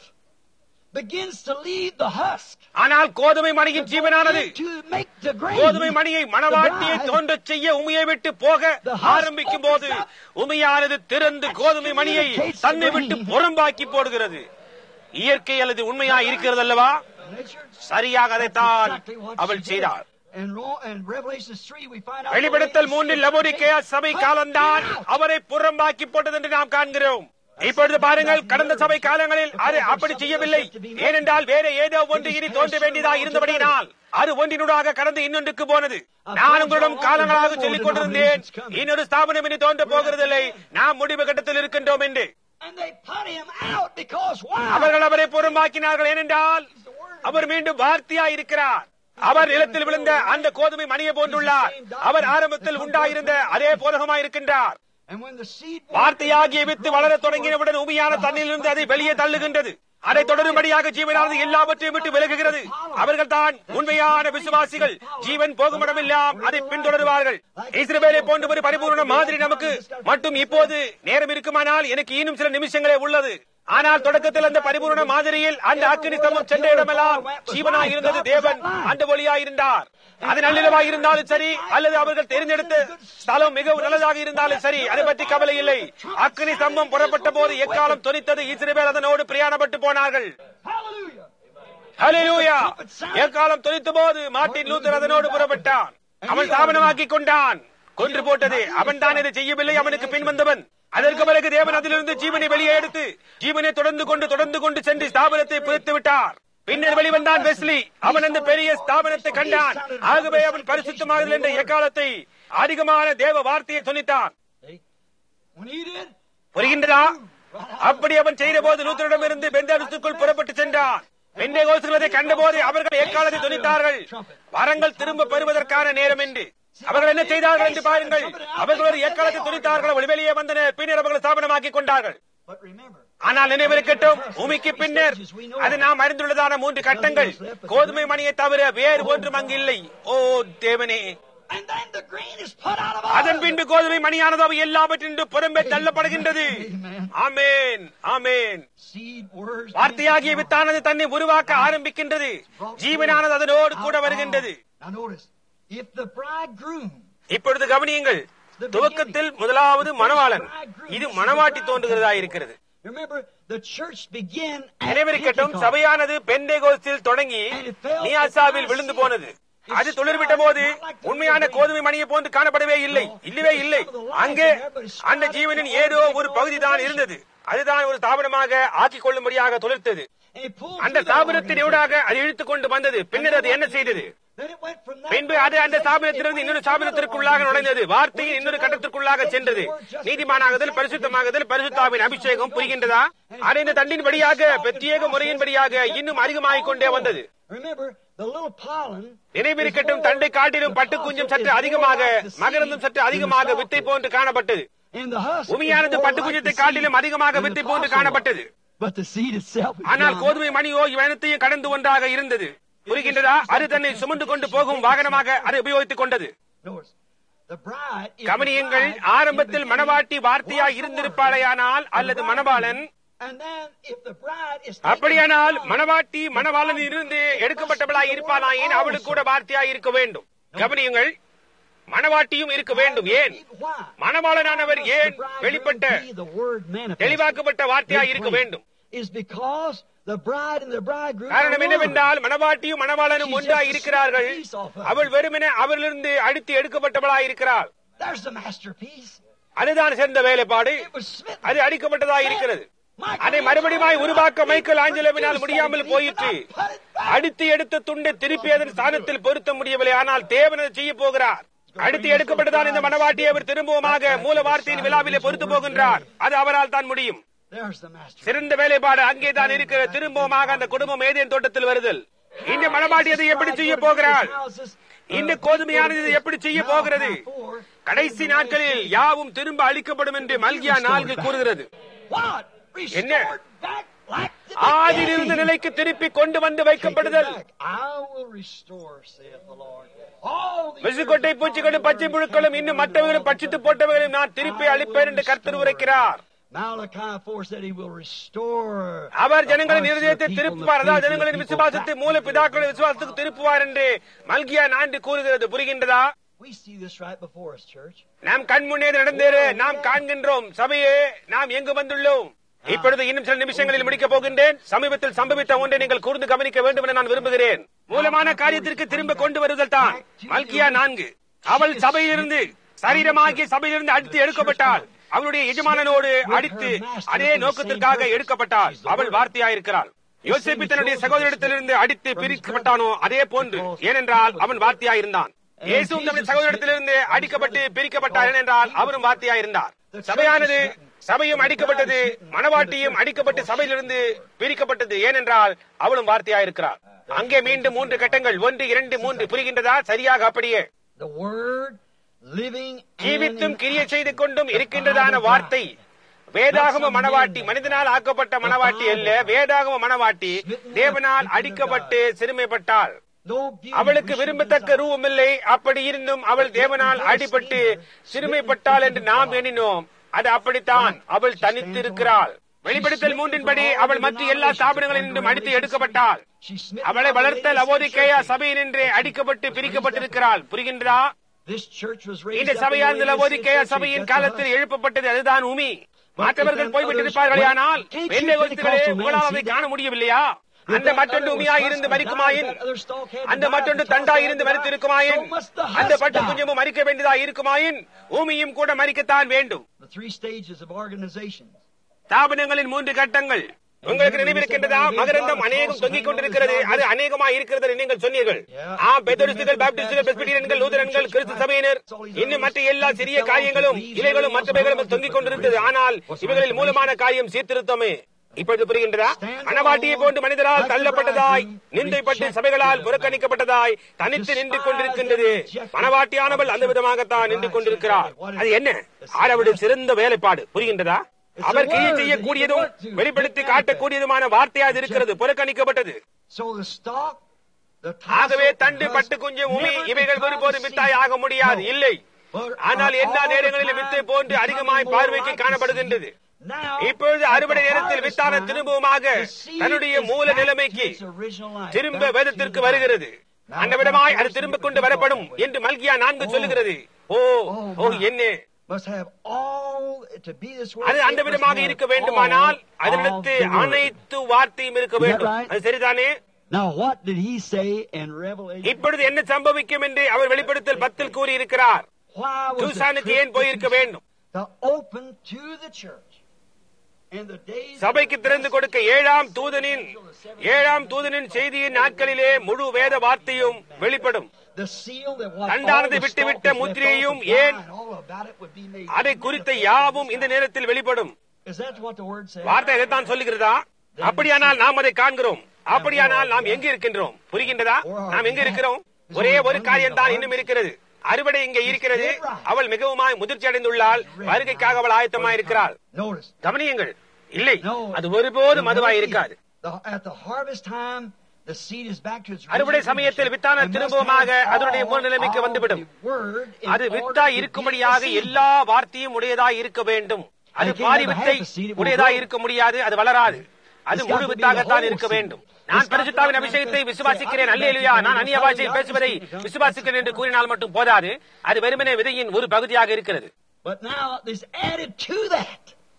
begins to leave the husk, ஆனால் கோதுமை மணியின் ஜீவனானது to make the grain, கோதுமை மணியை மணவாட்டியை the bride, தோன்றச் செய்ய உமையை விட்டு போக ஆரம்பிக்கும் போது உமையானது திறந்து கோதுமை மணியை தன்னை விட்டு புறம்பாக்கி போடுகிறது இயற்கை அல்லது உண்மையா இருக்கிறது அல்லவா nature, சரியாக அதைத்தான் exactly what அவள் she did. செய்தாள் And, Ro- and Revelation 3, we find out வெளிப்படுத்தல் மூன்றில் லபோரிக்கேயா சபை காலம்தான் அவரை புறம்பாக்கி போட்டது என்று நாம் காண்கிறோம் இப்பொழுது பாருங்கள் கடந்த சபை காலங்களில் அது அப்படி செய்யவில்லை ஏனென்றால் வேற ஏதோ ஒன்று இனி தோன்ற வேண்டியதா இருந்தபடியினால் அது ஒன்றினூடாக கடந்து இன்னொன்றுக்கு போனது நான் உங்களிடம் காலங்களாக சொல்லிக் கொண்டிருந்தேன் இன்னொரு ஸ்தாபனம் இனி தோன்ற போகிறதில்லை நாம் முடிவு கட்டத்தில் இருக்கின்றோம் என்று And they put him out because why? அவர்கள் அவரை புறம்பாக்கினார்கள் ஏனென்றால் அவர் மீண்டும் வார்த்தையா இருக்கிறார் அவர் நிலத்தில் விழுந்த அந்த கோதுமை மணியை போன்றுள்ளார் அவர் ஆரம்பத்தில் உண்டாயிருந்த அதே போதகமாய் இருக்கின்றார் And when the seed வார்த்தையாகிய வித்து வளரத் தொடங்கினவுடன் உமையான தண்ணிலிருந்து அதை வெளியே தள்ளுகின்றது அதை தொடரும்படியாக ஜீவனானது எல்லாவற்றையும் விட்டு விலகுகிறது அவர்கள் தான் உண்மையான விசுவாசிகள் ஜீவன் போகுமிடமெல்லாம் அதை பின்தொடருவார்கள் இஸ்ரவேலை போன்ற ஒரு பரிபூர்ண மாதிரி நமக்கு மட்டும் இப்போது நேரம் இருக்குமானால் எனக்கு இன்னும் சில நிமிஷங்களே உள்ளது ஆனால் தொடக்கத்தில் அந்த பரிபூர்ண மாதிரியில் அந்த அக்கினி ஸ்தம்பம் சென்ற இடமெல்லாம் ஜீவனாய் இருந்தது தேவன் அந்த ஒளியாய் இருந்தார் அது நள்ளிரவாய் இருந்தாலும் சரி அல்லது அவர்கள் தேர்ந்தெடுத்த ஸ்தலம் மிகவும் நல்லதாக இருந்தாலும் சரி அதை பற்றி கவலை இல்லை அக்கினி ஸ்தம்பம் புறப்பட்ட போது எக்காலம் தொனித்தது இஸ்ரவேல் அதனோடு பிரயாணப்பட்டு போனார்கள் Hallelujah. ஹalleluya எக்காலம் தொனித்த போது மார்ட்டின் லூத்தர் அதனோடு புறப்பட்டான் அவன் ஸ்தாபனமாக்கி கொண்டான் கொன்று போட்டது அவன் தான் இதை செய்யவில்லை அவனுக்கு பின் வந்தவன் அதற்கு பிறகு தேவன் அதிலிருந்து ஜீவனை வெளியே எடுத்து ஜீவனை தொடர்ந்து கொண்டு தொடர்ந்து கொண்டு சென்று ஸ்தாபனத்தை பிரித்து விட்டார் பின்னர் வெளிவந்தான் வெஸ்லி அவன் அந்த பெரிய ஸ்தாபனத்தை கண்டான் ஆகவே அவன் பரிசுத்தமாகுதல் என்ற எக்காலத்தை அதிகமான தேவ வார்த்தையை சொன்னித்தான் See? When he did, புரிகின்றதா அப்படி அவன் செய்த போது லூத்தரிடம் இருந்து பெந்தாலுக்குள் புறப்பட்டு சென்றான் பெண்ணை கோசுவதை கண்டபோது அவர்கள் எக்காலத்தை துணித்தார்கள் வரங்கள் திரும்ப பெறுவதற்கான நேரம் என்று அவர்கள் என்ன செய்தார்கள் என்று பாருங்கள் அவர்கள் ஒரு எக்காலத்தை துணித்தார்கள் அவள் வெளியே வந்தனர் பின்னர் அவர்கள் ஸ்தாபனமாக்கி கொண்டார்கள் but remember, ஆனால் நினைவிருக்கட்டும் பூமிக்கு பின்னர் அது நாம் அறிந்துள்ளதான மூன்று கட்டங்கள் கோதுமை மணியை தவிர வேறு ஒன்றும் அங்கு இல்லை ஓ தேவனே and then the grain is put out of அதன் all. பின்பு கோதுமை மணியானது அவை எல்லாவற்றின் புறம்பே தள்ளப்படுகின்றது ஆமேன் ஆமேன் Seed words. வார்த்தையாகிய வித்தானது தன்னை உருவாக்க ஆரம்பிக்கின்றது ஜீவனானது அதனோடு கூட வருகின்றது Now notice, if the bridegroom இப்பொழுது கவனியுங்கள் துவக்கத்தில் முதலாவது மணவாளன் இது மணவாட்டி தோன்றுகிறதா இருக்கிறது Remember, the church began at நினைவிருக்கட்டும் Pentecost. சபையானது பெந்தேகோஸ்தில் தொடங்கி நியாசாவில் விழுந்து போனது அது துளிர்விட்ட போது உண்மையான கோதுமை மணியை போன்று காணப்படவே இல்லை இல்லவே இல்லை அங்கே அந்த ஜீவனின் ஏதோ ஒரு பகுதி தான் இருந்தது அதுதான் ஒரு ஸ்தாபனமாக ஆக்கிக் கொள்ளும்படியாக துளிர்த்தது And he pulled அந்த through the ஸ்தாபனத்தின் organization. ஊடாக அது இழுத்துக் கொண்டு வந்தது பின்னர் அது என்ன செய்தது Then it went from that பின்பு அது அந்த ஸ்தாபனத்திலிருந்து இன்னொரு ஸ்தாபனத்திற்குள்ளாக நுழைந்தது வார்த்தையின் இன்னொரு கட்டத்திற்குள்ளாக சென்றது நீதிமானாகுதல் பரிசுத்தமாகுதல் பரிசுத்தாவின் அபிஷேகம் புரிகின்றதா அது இந்த தண்டின் படியாக பிரத்யேக முறையின்படியாக இன்னும் அதிகமாகிக் கொண்டே வந்தது Remember, the little pollen நினைவிருக்கட்டும் தண்டை காட்டிலும் பட்டு குஞ்சம் சற்று அதிகமாக மகரந்தும் சற்று அதிகமாக வித்தை போன்று காணப்பட்டது in the husk. is உமியானது more பட்டு like the குஞ்சத்தை seed காட்டிலும் அதிகமாக in the வித்தை போன்று cosmos. காணப்பட்டது But the seed itself is ஆனால் giant. கோதுமை மணியோ இவனத்தையும் கடந்து ஒன்றாக இருந்தது புரிகின்றதா அது தன்னை சுமந்து கொண்டு போகும் வாகனமாக அதை உபயோகித்துக் கொண்டது Notice, the bride is the கவனியுங்கள் bride in ஆரம்பத்தில் the மணவாட்டி beginning வார்த்தையாய் was the இருந்திருப்பாளையானால் word. அல்லது The bride மணவாளன் is- And then if the bride is அப்படியானால் taken from மணவாட்டி the மணவாளனில் bride, இருந்து it must எடுக்கப்பட்டவளாய் be the இருப்பானாயின் word அவளுக்கு கூட also. வார்த்தையாய் இருக்க வேண்டும் கவனியுங்கள் மணவாட்டியும் இருக்க வேண்டும் ஏன் Why? மணவாளனானவர் Must the ஏன் bridegroom வெளிப்பட்ட be the word manifested? தெளிவாக்கப்பட்ட வார்த்தையாய் இருக்க Made plain. வேண்டும் Is because the bride and the bridegroom are காரணம் one. என்னவென்றால் மணவாட்டியும் மணவாளனும் She's ஒன்றாய் just a இருக்கிறார்கள் piece of her. அவள் வெறுமனே அவரிலிருந்து அடித்து எடுக்கப்பட்டவளாய் இருக்கிறாள் There's the masterpiece. அதுதான் சிறந்த வேலைப்பாடு It was smitten. அது அடிக்கப்பட்டதாய் இருக்கிறது Michael அதை Angelo மறுபடியுமாய் could உருவாக்க not மைக்கேல் reproduce ஆஞ்சலோவினால் that முடியாமல் and he போயிற்று could not put it back. அடித்து எடுத்த துண்டை திருப்பி அதன் ஸ்தானத்தில் பொருத்த முடியவில்லை ஆனால் தேவன் அதை செய்ய போகிறார் அடுத்து எடுக்கப்பட்டதான் இந்த மனவாட்டியை அவர் திரும்பவுமாக மூல வார்த்தையின் விழாவிலே பொறுத்து போகின்றார் அது அவரால் தான் முடியும் There's the masterpiece. சிறந்த வேலைப்பாடு அங்கே தான் இருக்கிற திரும்பவுமாக அந்த குடும்பம் ஏதேன் தோட்டத்தில் வருதல் இந்த மனவாட்டி அதை எப்படி செய்ய போகிறாள் இந்த கோதுமையானது இதை எப்படி செய்ய போகிறது கடைசி நாட்களில் யாவும் திரும்ப அளிக்கப்படும் என்று மல்கியா நான்கு கூறுகிறது What? என்ன? Restored back like the ஆதியிலிருந்த beginning. நிலைக்கு திருப்பி கொண்டு வந்து வைக்கப்படுதல் Take it back. I will restore, saith the Lord. All the விசுக்கொட்டை years of பூச்சிகளும் பச்சை poverty புழுக்களும் இன்னும் மற்றவர்களும் பட்சித்து போட்டவர்களையும் நான் திருப்பி அளிப்பேன் என்று கர்த்தர் உரைக்கிறார் Malachi 4 said he will restore. அவர் ஜனங்களின் the hearts of இருதயத்தை the people, திருப்புவார் the அதாவது faith of the ஜனங்களின் people விசுவாசத்தை back மூல into பிதாக்களின் the விசுவாசத்துக்கு திருப்புவார் என்று மல்கியா நான்கு கூறுகிறது புரிகின்றதா We see this right before us, church. நாம் கண் முன்னே நடந்தேறு நாம் காண்கின்றோம் சபையே நாம் எங்கு வந்துள்ளோம் இப்பொழுது இன்னும் சில நிமிஷங்களில் முடிக்கப் போகின்றேன் சமீபத்தில் சம்பவித்த ஒன்றை நீங்கள் கூர்ந்து கவனிக்க வேண்டும் என நான் விரும்புகிறேன் மூலமான காரியத்திற்கு திரும்ப கொண்டு வருதல் தான் மல்கியா நான்கு அவள் சபையிலிருந்து சரீரமாகிய சபையிலிருந்து அடித்து எடுக்கப்பட்டாள் அவளுடைய எஜமானனோடு அடித்து அதே நோக்கத்திற்காக எடுக்கப்பட்டாள் அவள் வார்த்தையாயிருக்கிறாள் யோசிப்பு தன்னுடைய சகோதரிடத்திலிருந்து அடித்து பிரிக்கப்பட்டானோ அதே போன்று ஏனென்றால் அவன் வார்த்தையாயிருந்தான் இயேசுவும் தன்னுடைய சகோதரிடத்திலிருந்து அடிக்கப்பட்டு பிரிக்கப்பட்டார் ஏனென்றால் அவரும் வார்த்தையாயிருந்தார் சபையானது சபையும் அடிக்கப்பட்டது மணவாட்டியும் அடிக்கப்பட்டு சபையிலிருந்து பிரிக்கப்பட்டது ஏனென்றால் அவளும் வார்த்தையாயிருக்கிறார் அங்கே மீண்டும் மூன்று கட்டங்கள் ஒன்று இரண்டு மூன்று புரிகின்றதா சரியாக அப்படியே The word living and ஜீவித்தும் in கிரியை action. செய்து கொண்டும் The இருக்கின்றதான bride of வார்த்தை God. வேதாகம மணவாட்டி மனிதனால் ஆக்கப்பட்ட மணவாட்டி அல்ல வேதாகம மணவாட்டி தேவனால் அடிக்கப்பட்டு சிறுமைப்பட்டாள் No beauty அவளுக்கு we should விரும்பத்தக்க desire. ரூபம் இல்லை அப்படி இருந்தும் அவள் தேவனால் அடிபட்டு சிறுமைப்பட்டாள் என்று நாம் எண்ணினோம் அது அப்படித்தான் அவள் தனித்திருக்கிறாள் வெளிப்படுத்தல் மூன்றின்படி அவள் மற்ற எல்லா ஸ்தாபனங்களிலும் அடித்து எடுக்கப்பட்டாள் She smitten அவளை by the வளர்த்த ladies of the Laodicea church. சபையினின்றே அடிக்கப்பட்டு பிரிக்கப்பட்டிருக்கிறாள் புரிகின்றதா This church was raised இந்த up in the சபையானது Laodicean லவோதிக்கேயா church. சபையின் That's காலத்தில் us. எழுப்பப்பட்டது அதுதான் உமி மற்றவர்கள் போய்விட்டிருப்பார்களே ஆனால் வெள்ளை கோஸ்துகளே உங்களால் அதை காண முடியவில்லையா அந்த மற்றொன்று உமியாய் இருந்து மறிக்குமாயின் அந்த மற்றொன்று தண்டாய் இருந்து மறித்திருக்குமாயின் அந்த பட்டு குஞ்சமும் மறிக்க வேண்டியதா இருக்குமாயின் பூமியும் கூட மறிக்கத்தான் வேண்டும் The three stages of organization. ஸ்தாபனங்களின் மூன்று கட்டங்கள் உங்களுக்கு நினைவிருக்கின்றதா மகரந்தம் அநேகம் தொங்கிக் கொண்டிருக்கிறது அது அநேகமா இருக்கிறது என்று நீங்கள் சொன்னீர்கள் ஆ பெதரிஸ்டுகள் பாப்டிஸ்டுகள் பெஸ்பிடியன்கள் லூதரன்கள் கிறிஸ்து சபையினர் இன்னும் மற்ற எல்லா சிறிய காரியங்களும் இலைகளும் மற்றவைகளும் தொங்கிக் கொண்டிருந்தது ஆனால் இவைகளில் மூலமான காரியம் சீர்திருத்தமே இப்பொழுது புரிகின்றதா மனவாட்டியை போன்று மனிதரால் தள்ளப்பட்டதாய் நிந்தைப்பட்டு சபைகளால் புறக்கணிக்கப்பட்டதாய் தனித்து நின்று கொண்டிருக்கின்றது மனவாட்டியானவள் அந்த விதமாகத்தான் நின்று கொண்டிருக்கிறார் அது என்ன ஆடவுடைய சிறந்த வேலைப்பாடு புரிகின்றதா அவர் கிரியை செய்யக்கூடியதும் வெளிப்படுத்தி காட்டக்கூடியதுமான வார்த்தையாக இருக்கிறது புறக்கணிக்கப்பட்டது So the stalk, the ஆகவே tassel, தண்டு the பட்டு husk குஞ்சம் உமி never இவைகள் become ஒருபோதும் seed. வித்தாய் ஆக முடியாது No. இல்லை But ஆனால் are எல்லா all the நேரங்களிலும் time வித்தை போன்று becoming அதிகமாய் more பார்வைக்கு like the காணப்படுகின்றது seed. Now, இப்பொழுது at அறுவடை the நேரத்தில் harvest வித்தான time, திரும்பவுமாக the seed தன்னுடைய is மூல back to நிலைமைக்கு its original life, திரும்ப back to வேதத்திற்கு the வருகிறது Now, அந்த விதமாய் அது now, திரும்ப first கொண்டு you வரப்படும் can go என்று மல்கியா நான்கு Oh. சொல்லுகிறது ஓ Oh, ஓ my. என்ன must have all to be this way. அது அந்த it must விதமாக have இருக்க வேண்டுமானால் all அதனிடத்து of the word. அனைத்து வார்த்தையும் இருக்க Is that வேண்டும் right? அது சரிதானே Now, what did he say in Revelation? இப்பொழுது என்ன சம்பவிக்கும் என்று அவர் வெளிப்படுத்தல் பத்தில் கூறியிருக்கிறார் Why was the சூசானுக்கு trip ஏன் போயிருக்க to வேண்டும் to open to the church? In the days சபைக்கு திறந்து கொடுக்க ஏழாம் தூதனின் ஏழாம் தூதனின் செய்தியின் நாட்களிலே முழு வேத வார்த்தையும் வெளிப்படும் the seal that was தண்டானது all the விட்டுவிட்ட stalk was left முத்திரையும் off the ஏன் vine, all about it would be made. அதை குறித்த யாவும் இந்த நேரத்தில் வெளிப்படும் Is that what the word says? வார்த்தை இதைத்தான் சொல்லுகிறதா அப்படியானால் நாம் அதை காண்கிறோம் அப்படியானால் நாம் எங்க இருக்கின்றோம் புரிகின்றதா நாம் எங்க இருக்கிறோம் ஒரே ஒரு காரியம் தான் இன்னும் இருக்கிறது அறுவடை இங்கே இருக்கிறது அவள் மிகவும் முதிர்ச்சி அடைந்துள்ளாள் வருகைக்காக அவள் ஆயத்தமாய் இருக்கிறாள் Notice. கவனியுங்கள் இல்லை அது ஒருபோதும் அதுவாய் இருக்காது The, at the harvest time, the seed is back to its அறுவடை original சமயத்தில் condition. வித்தான It must திரும்பவுமாக have அதனுடைய all மூல நிலைமைக்கு of வந்துவிடும் the word in அது order வித்தா to be இருக்கும்படியாக the seed. எல்லா வார்த்தையும் உடையதாய் இருக்க வேண்டும் அது And it can't பாதி have வித்தை half a seed, it won't உடையதாய் grow. இருக்க முடியாது அது வளராது அது It's got முழு to be வித்தாகத்தான் the இருக்க whole வேண்டும் seed. நான் It's not பரிசுத்தாவின் the அபிஷேகத்தை manifest- விசுவாசிக்கிறேன் I அல்லேலுயா believe நான் in அந்நிய the பாஷையில் tongue, பேசுவதை I speak in விசுவாசிக்கிறேன் என்று கூறினால் மட்டும் போதாது அது வெறுமனே விதையின் ஒரு பகுதியாக இருக்கிறது But now there's added to that.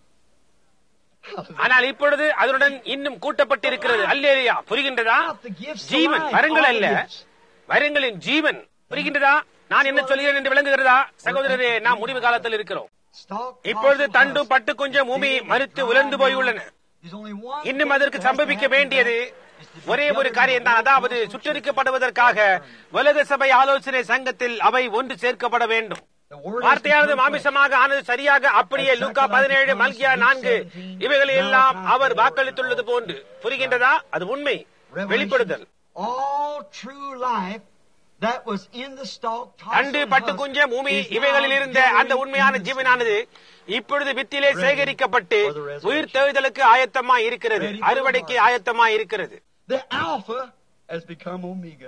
ஆனால் இப்பொழுது அதனுடன் இன்னும் கூட்டப்பட்டிருக்கிறது அல்லேலுயா புரிகின்றதா Not the gifts of Jeevan life, வரங்கள் all அல்ல the gifts. வரங்களின் ஜீவன் புரிகின்றதா நான் என்ன சொல்கிறேன் என்று விளங்குகிறதா சகோதரரே நாம் முடிவு காலத்தில் இருக்கிறோம் Stalk, இப்பொழுது blossom, தண்டும் husk. பட்டு கொஞ்சம் பூமி மறுத்து உலர்ந்து போயுள்ளன There's only one இன்னும் thing அதற்கு that has to சம்பவிக்க happen வேண்டியது now, is to be ஒரே ஒரு governed காரியம் தான் by the அதாவது Lord's சுற்றறிக்கப்படுவதற்காக உலக சபை ஆலோசனை சங்கத்தில் அவை ஒன்று சேர்க்கப்பட வேண்டும் The word has வார்த்தையானது become flesh. மாமிசமாக ஆனது சரியாக அப்படியே லூக்கா பதினேழு மல்கியா நான்கு இவைகளை எல்லாம் அவர் வாக்களித்துள்ளது போன்று புரிகின்றதா அது உண்மை வெளிப்படுதல் Revelation, all true life that was in the stalk, tassel, தண்டு and பட்டு husk குஞ்ச பூமி is now இவைகளில் இருந்த அந்த gathering உண்மையான in the ஜீவனானது இப்பொழுது வித்திலே சேகரிக்கப்பட்டு for the resurrection. உயிர் தெழுதலுக்கு ஆயத்தமா இருக்கிறது Ready for the அறுவடைக்கு harvest. ஆயத்தமா இருக்கிறது The Alpha has become Omega.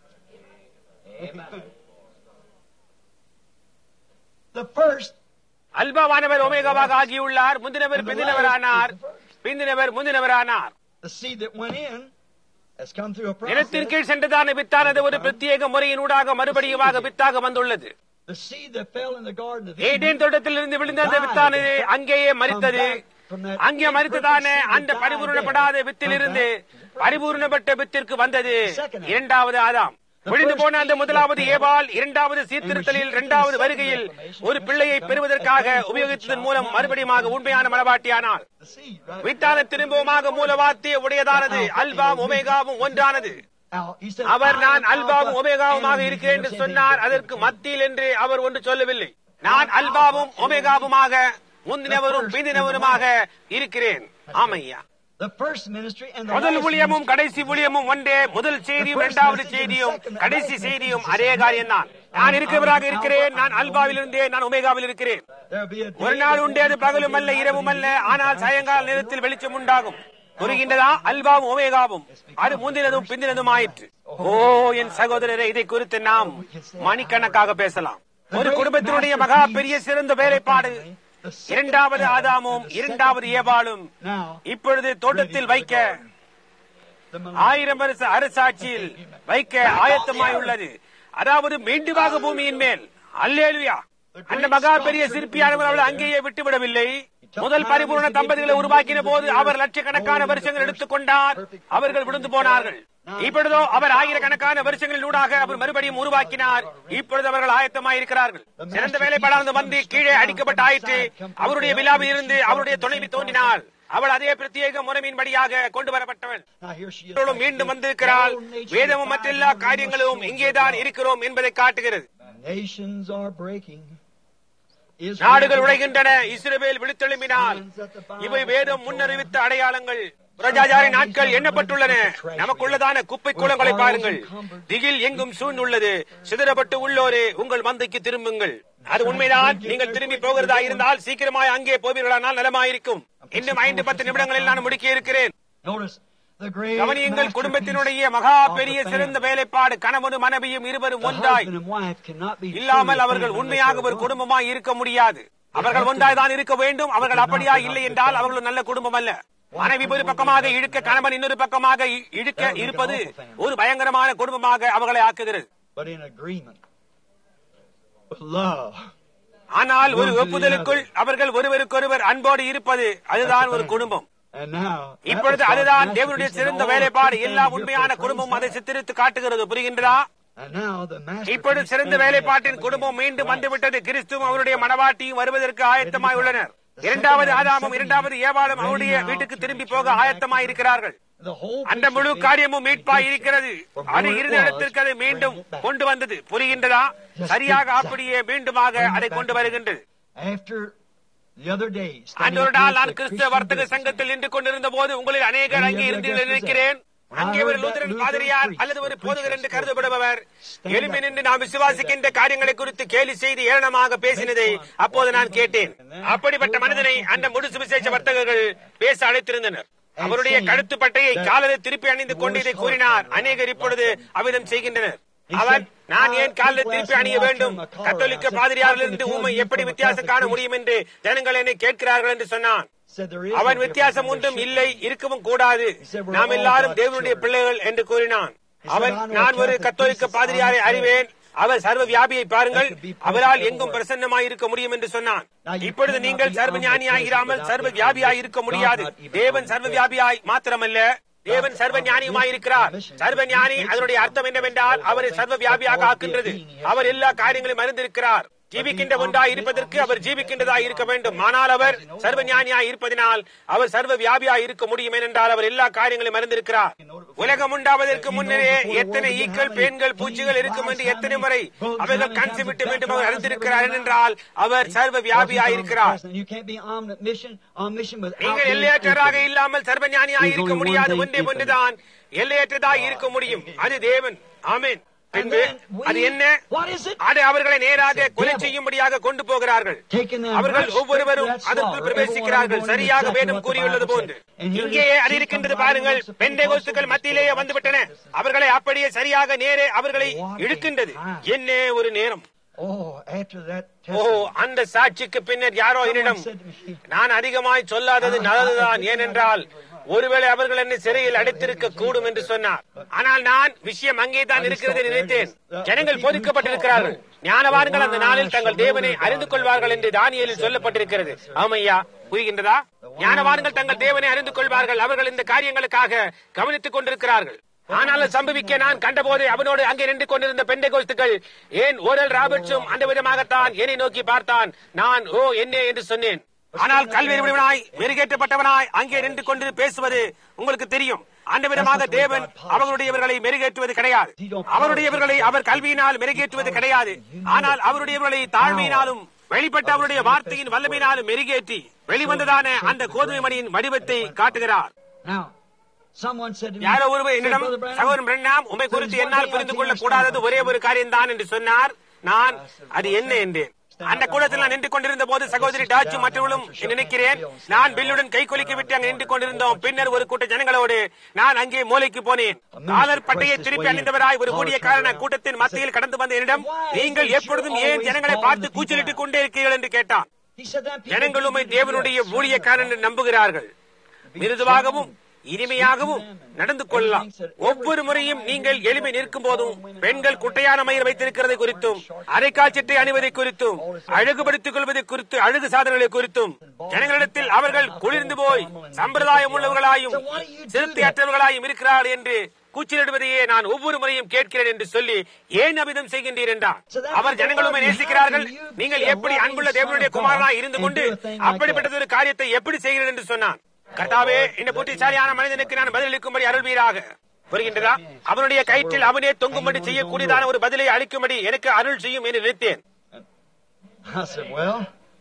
the first அல்பாவானவர் ஒமேகாவாக ஆகியுள்ளார் முந்தினவர் பிந்தினவரானார் பிந்தினவர் முந்தினவரானார் the seed that went in has come through a நிலத்தின் process. கீழ் சென்றதான வித்தானது ஒரு பிரத்யேக முறையினூடாக மறுபடியுமாக வித்தாக வந்துள்ளது The seed that fell in the garden of Eden Eden தோட்டத்தில் இருந்து விழுந்த அந்த வித்தானது அங்கேயே மறித்தது அங்கே மறித்ததான அந்த பரிபூர்ணப்படாத வித்திலிருந்து பரிபூர்ணப்பட்ட வித்திற்கு வந்தது இரண்டாவது ஆதாம் விழுந்து போன அந்த முதலாவது ஏவாள் இரண்டாவது சீர்திருத்தலில் இரண்டாவது வருகையில் ஒரு பிள்ளையை பெறுவதற்காக உபயோகித்ததன் மூலம் மறுபடியும் உண்மையான மனவாட்டியானாள் the seed, right? வித்தான திரும்பவுமாக மூலவாத்திய உடையதானது அல்பாவும் ஒமேகாவும் ஒன்றானது Now, he said, our "I நான் am அல்பாவும் Alpha ஒமேகாவுமாக and இருக்கிறேன் என்று Omega." சொன்னார் அதற்கு மத்தியில் என்று அவர் ஒன்று சொல்லவில்லை நான் அல்பாவும் ஒமேகாவுமாக முந்தினவரும் பிந்தினவருமாக இருக்கிறேன் ஆமையா The first ministry and the முதல் last ஊழியமும் ministry. கடைசி ஊழியமும் ஒன்றே முதல் செய்தியும் இரண்டாவது செய்தியும் கடைசி செய்தியும் அதே காரியம்தான் நான் இருக்கிறவராக இருக்கிறேன் நான் அல்பாவில் இருந்தேன் நான் ஒமேகாவில் இருக்கிறேன் There'll be a day ஒரு நாள் that உண்டு அது will பகலும் அல்ல be இரவும் அல்ல light ஆனால் சாயங்கால நேரத்தில் வெளிச்சம் உண்டாகும் புரிகின்றதா அல்பாவும் ஒமேகாவும் அது முந்தினதும் பிந்தினதும் ஆயிற்று ஓ என் சகோதரரை இதை குறித்து நாம் மணிக்கணக்காக பேசலாம் ஒரு குடும்பத்தினுடைய மகா பெரிய சிறந்த வேலைப்பாடு இரண்டாவது ஆதாமும் இரண்டாவது ஏபாலும் Now, இப்பொழுது தோட்டத்தில் வைக்க the ஆயிரம் வருஷ அரசாட்சியில் வைக்க ஆயத்தமாய் உள்ளது அதாவது மீண்டுமாக பூமியின் மேல் அல்லேலுயா அந்த மகா பெரிய சிற்பியானவர் அவளை அங்கேயே விட்டுவிடவில்லை முதல் பரிபூர்ண தம்பதிகளை உருவாக்கின போது அவர் லட்சக்கணக்கான வருஷங்கள் எடுத்துக்கொண்டார் அவர்கள் விழுந்து போனார்கள் இப்பொழுதோ அவர் ஆயிரக்கணக்கான வருஷங்களில் ஊடாக அவர் மறுபடியும் உருவாக்கினார் இப்பொழுது அவர்கள் ஆயத்தமாயிருக்கிறார்கள் சிறந்த வேலைப்பாடானது வந்து கீழே அடிக்கப்பட்ட ஆயிற்று அவருடைய விழாவில் இருந்து அவருடைய துணைவி தோன்றினாள் அவள் அதே பிரத்யேக முறைமையின்படியாக கொண்டு வரப்பட்டவள் Now here she is. அவளும் மீண்டும் வந்திருக்கிறாள் வேதமும் மற்றெல்லா காரியங்களும் இங்கேதான் இருக்கிறோம் என்பதை காட்டுகிறது Nations are breaking. Israel நாடுகள் உடைகின்றன இஸ்ரவேல் விழுத்தெழும்பினால் இவை வேதம் முன்னறிவித்த அடையாளங்கள் பிரஜாஜாரி நாட்கள் எண்ணப்பட்டுள்ளன நமக்குள்ளதான குப்பை கூலங்களை பாருங்கள் திகில் எங்கும் சூழ்ந்துள்ளது சிதறப்பட்டு உள்ளோரே உங்கள் மந்தைக்கு திரும்புங்கள் அது உண்மைதான் நீங்கள் திரும்பி போகிறதா இருந்தால் சீக்கிரமாய் அங்கே போவீர்களானால் நலமாயிருக்கும் இன்னும் ஐந்து பத்து நிமிடங்களில் நான் முடிக்க இருக்கிறேன் Notice the great கவனியங்கள் masterpiece குடும்பத்தினுடைய மகா of the பெரிய family. சிறந்த வேலைப்பாடு கணவனும் மனைவியும் இருவரும் The ஒன்றாய் husband and wife cannot be இல்லாமல் truly அவர்கள் family உண்மையாக unless ஒரு they're one. குடும்பமாய் இருக்க முடியாது அவர்கள் ஒன்றாய் தான் இருக்க வேண்டும் அவர்கள் அப்படியா இல்லை என்றால் அவர்கள் ஒரு நல்ல குடும்பம் அல்ல மனைவி ஒரு பக்கமாக இழுக்க கணவன் இன்னொரு பக்கமாக இ- இழுக்க இருப்பது ஒரு பயங்கரமான குடும்பமாக அவர்களை ஆக்குகிறது But in agreement with love. ஆனால் ஒரு ஒப்புதலுக்குள் அவர்கள் ஒருவருக்கொருவர் அன்போடு இருப்பது அதுதான் ஒரு குடும்பம் And now, that இப்பொழுது was God's அதுதான் தேவனுடைய masterpiece சிறந்த and all வேலைப்பாடு the எல்லா family உண்மையான here குடும்பம் அதை proclaims சித்தரித்து காட்டுகிறது புரிகின்றதா that. And now the masterpiece இப்பொழுது சிறந்த family has வேலைப்பாட்டின் come குடும்பம் again. மீண்டும் Christ. வந்துவிட்டது கிறிஸ்துவும் அவருடைய மனவாட்டியும் வருவதற்கு ஆயத்தமாய் உள்ளனர் இரண்டாவது ஆதாமும் இரண்டாவது ஏவாளும் அவருடைய வீட்டுக்கு திரும்பி போக ஆயத்தமாய் இருக்கிறார்கள் அந்த முழு காரியமும் மீட்பாய் இருக்கிறது அது இறுதி இடத்திற்கு அதை மீண்டும் கொண்டு வந்தது புரிகின்றதா சரியாக அப்படியே மீண்டுமாக அதை கொண்டு வருகின்றது அன்று ஒரு நாள் நான் கிறிஸ்தவ வர்த்தக சங்கத்தில் நின்று கொண்டிருந்த போது உங்களில் அநேகர் அங்கே இருந்து நினைக்கிறேன் அங்கே ஒரு லூதரன் பாதிரியார் அல்லது ஒரு போதகர் என்று கருதப்படுபவர் எளிமை நின்று நாம் விசுவாசிக்கின்ற காரியங்களை குறித்து கேலி செய்து ஏளனமாக பேசினதை அப்போது நான் கேட்டேன் அப்படிப்பட்ட மனிதனை அந்த முழு சுவிசேஷ வர்த்தகர்கள் பேச அழைத்திருந்தனர் அவருடைய கழுத்து பட்டையை காலரை திருப்பி அணிந்து கொண்டு இதை கூறினார் அநேகர் இப்பொழுது அவ்விதம் செய்கின்றனர் அவன் நான் ஏன் காலில் திருப்பி அணிய வேண்டும் கத்தோலிக்க பாதிரியாரிலிருந்து உண்மை எப்படி வித்தியாசம் காண முடியும் என்று ஜனங்கள் என்னை கேட்கிறார்கள் என்று சொன்னான் அவன் வித்தியாசம் ஒன்றும் இல்லை இருக்கவும் கூடாது நாம் எல்லாரும் தேவனுடைய பிள்ளைகள் என்று கூறினான் அவன் நான் ஒரு கத்தோலிக்க பாதிரியாரை அறிவேன் அவர் சர்வ வியாபியை பாருங்கள் அவரால் எங்கும் பிரசன்னமாய் இருக்க முடியும் என்று சொன்னான் இப்பொழுது நீங்கள் சர்வ ஞானியாய் இராமல் சர்வ வியாபியாய் இருக்க முடியாது தேவன் சர்வ வியாபியாய் மாத்திரமல்ல தேவன் சர்வ ஞானியுமாய் இருக்கிறார் சர்வ ஞானி அதனுடைய அர்த்தம் என்னவென்றால் அவரை சர்வ வியாபியாக ஆக்கின்றது அவர் எல்லா காரியங்களையும் அறிந்திருக்கிறார் ஜீவிக்கின்ற ஒன்றாய் இருப்பதற்கு அவர் ஜீவிக்கின்றதாய் இருக்க வேண்டும் ஆனால் அவர் சர்வ ஞானியாய் இருப்பதனால் அவர் சர்வ வியாபியாய் இருக்க முடியும் ஏனென்றால் அவர் எல்லா காரியங்களையும் அறிந்திருக்கிறார் உலகம் உண்டாவதற்கு முன்னரே எத்தனை ஈக்கள் பெண்கள் பூச்சிகள் இருக்கும் என்று எத்தனை முறை அவைகள் கண் விட்டு வேண்டும் அவர் அறிந்திருக்கிறார் ஏனென்றால் அவர் சர்வ வியாபியாய் இருக்கிறார் நீங்கள் எல்லையற்றராக இல்லாமல் சர்வ ஞானியாய் இருக்க முடியாது ஒன்றே ஒன்றுதான் எல்லையற்றதாய் இருக்க முடியும் அது தேவன் ஆமேன் பின்பு அது என்ன அது அவர்களை நேராக கொலை செய்யும்படியாக கொண்டு போகிறார்கள் அவர்கள் ஒவ்வொருவரும் அதற்குள் பிரவேசிக்கிறார்கள் சரியாக வேதம் கூறியுள்ளது போன்று இங்கேயே அது இருக்கின்றது பாருங்கள் பெண்டை கோஸ்துக்கள் மத்தியிலேயே வந்துவிட்டன அவர்களை அப்படியே சரியாக நேரே அவர்களை இழுக்கின்றது என்ன ஒரு நேரம் ஓ அந்த சாட்சிக்கு பின்னர் யாரோ என்னிடம் நான் அதிகமாய் சொல்லாதது நல்லதுதான் ஏனென்றால் ஒருவேளை அவர்கள் என்னை சிறையில் அடைத்திருக்க கூடும் என்று சொன்னார் ஆனால் நான் விஷயம் அங்கேதான் இருக்கிறது நினைத்தேன் ஜனங்கள் போதிக்கப்பட்டிருக்கிறார்கள் ஞானவான்கள் அந்த நாளில் தங்கள் தேவனை அறிந்து கொள்வார்கள் என்று தானியலில் சொல்லப்பட்டிருக்கிறது ஆமையா புரிகின்றதா ஞானவான்கள் தங்கள் தேவனை அறிந்து கொள்வார்கள் அவர்கள் இந்த காரியங்களுக்காக கவனித்துக் கொண்டிருக்கிறார்கள் ஆனாலும் சம்பவிக்க நான் கண்டபோது அவனோடு அங்கே நின்று கொண்டிருந்த பெண்டை கோஸ்துக்கள் ஏன் ஓரல் ராபர்ட்ஸும் அந்த விதமாகத்தான் என்னை நோக்கி பார்த்தான் நான் ஓ என்ன என்று சொன்னேன் ஆனால் கல்வி விடுவனாய் மெருகேற்றப்பட்டவனாய் அங்கே நின்று கொண்டு பேசுவது உங்களுக்கு தெரியும் அந்த விதமாக தேவன் அவர்களுடையவர்களை மெருகேற்றுவது கிடையாது அவருடையவர்களை அவர் கல்வியினால் மெருகேற்றுவது கிடையாது ஆனால் அவருடையவர்களை தாழ்மையினாலும் வெளிப்பட்ட அவருடைய வார்த்தையின் வல்லமையினாலும் மெருகேற்றி வெளிவந்ததான அந்த கோதுமை மணியின் வடிவத்தை காட்டுகிறார் யாரோ ஒருவர் என்னிடம் சகோதரன் பிரண்ணாம் உண்மை குறித்து என்னால் புரிந்து கொள்ள கூடாதது ஒரே ஒரு காரியம் தான் என்று சொன்னார் நான் அது என்ன என்றேன் அந்த கூடத்தில் நான் நின்று கொண்டிருந்த போது சகோதரி டாச்சு மற்றவர்களும் நினைக்கிறேன் நான் பில்லுடன் கை கொலிக்க விட்டு அங்கு நின்று கொண்டிருந்தோம் பின்னர் ஒரு கூட்ட ஜனங்களோடு நான் அங்கே மூலைக்கு போனேன் காலர் பட்டையை திருப்பி அணிந்தவராய் ஒரு ஊழியக்காரன கூட்டத்தின் மத்தியில் கடந்து வந்த என்னிடம் நீங்கள் எப்பொழுதும் ஏன் ஜனங்களை பார்த்து கூச்சலிட்டுக் கொண்டே இருக்கிறீர்கள் என்று கேட்டான் ஜனங்களுமே தேவனுடைய ஊழியக்காரன் என்று நம்புகிறார்கள் மிருதுவாகவும் இனிமையாகவும் நடந்து கொள்ளலாம் ஒவ்வொரு முறையும் நீங்கள் எளிமை நிற்கும் போதும் பெண்கள் குட்டையான மயிர் வைத்திருக்கிறதை குறித்தும் அரைக்காய்ச்சட்டை அணிவதை குறித்தும் அழகுபடுத்திக் கொள்வதை குறித்து அழகு சாதனங்களை குறித்தும் ஜனங்களிடத்தில் அவர்கள் குளிர்ந்து போய் சம்பிரதாயம் உள்ளவர்களாயும் சிறுத்தையற்றவர்களாயும் இருக்கிறார்கள் என்று கூச்சலிடுவதையே நான் ஒவ்வொரு முறையும் கேட்கிறேன் என்று சொல்லி ஏன் அபிதம் செய்கின்றீர் என்றார் அவர் ஜனங்களுமே நேசிக்கிறார்கள் நீங்கள் எப்படி அன்புள்ள தேவனுடைய குமாரனாய் இருந்து கொண்டு அப்படிப்பட்டது ஒரு காரியத்தை எப்படி செய்கிறீர்கள் என்று சொன்னான் கர்த்தாவே இந்த புத்திசாலியான மனிதனுக்கு நான் பதிலளிக்கும்படி அருள்வீராக புரிகின்றதா அவனுடைய கயிற்றில் அவனே தொங்கும்படி செய்யக்கூடியதான ஒரு பதிலை அளிக்கும்படி எனக்கு அருள் செய்யும் என்று நினைத்தேன் I said, well,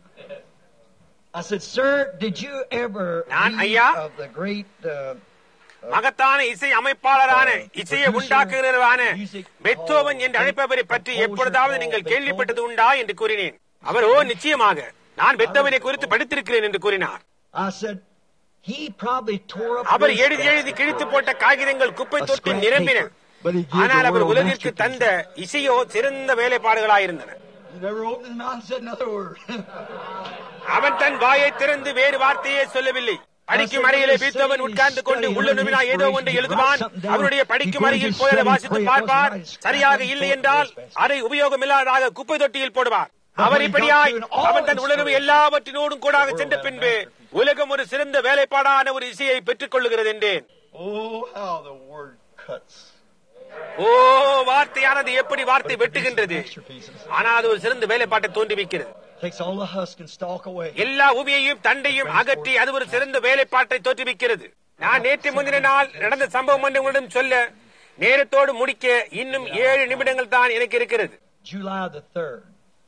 I said, sir, did you ever நான், read ஐயா, of the great uh, மகத்தான இசை அமைப்பாளரான இசையை உண்டாக்குகிறவரான பெத்தோவன் என்று அழைப்பவரை பற்றி எப்பொழுதாவது நீங்கள் கேள்விப்பட்டது உண்டா என்று கூறினேன் அவர் ஓ நிச்சயமாக நான் பெத்தோவனை குறித்து படித்திருக்கிறேன் என்று கூறினார் I said, he probably tore up our those எழுதி எழுதி கிழித்து போட்ட காகிதங்கள் குப்பை a தொட்டி scrap நிரம்பின paper, but he gave ஆனால் the அவர் world உலகிற்கு masterpieces. தந்த இசையோ சிறந்த வேலைப்பாடுகளாயிருந்தன He never opened his mouth and said another word. அவன் தன் வாயை திறந்து வேறு வார்த்தையே சொல்லவில்லை படிக்கும் அறையிலே பீத்தவன் உட்கார்ந்து கொண்டு உள்ள நுவினா ஏதோ ஒன்று எழுதுவான் அவருடைய படிக்கும் அறையில் போய் அதை வாசித்து பார்ப்பார் சரியாக இல்லை என்றால் அதை உபயோகம் இல்லாததாக குப்பை தொட்டியில் போடுவார் அவர் இப்படியாய் அவன் தன் உணர்வு எல்லாவற்றினோடும் கூடாக சென்ற பின்பு உலகம் ஒரு சிறந்த வேலைப்பாடான ஒரு இசையை பெற்றுக் கொள்ளுகிறது என்றேன் oh, how the word cuts. ஓ வார்த்தையானது எப்படி வார்த்தை வெட்டுகின்றது Masterpieces. ஆனால் அது ஒரு சிறந்த வேலைப்பாட்டை தோன்றுவிக்கிறது Takes all the husk and stalk away. எல்லா உவியையும் தண்டையும் அகற்றி அது ஒரு சிறந்த வேலைப்பாட்டை தோற்றுவிக்கிறது நான் நேற்று முந்தின நாள் நடந்த சம்பவம் என்று உங்களிடம் சொல்ல நேரத்தோடு முடிக்க இன்னும் ஏழு நிமிடங்கள் தான் எனக்கு இருக்கிறது July the 3rd.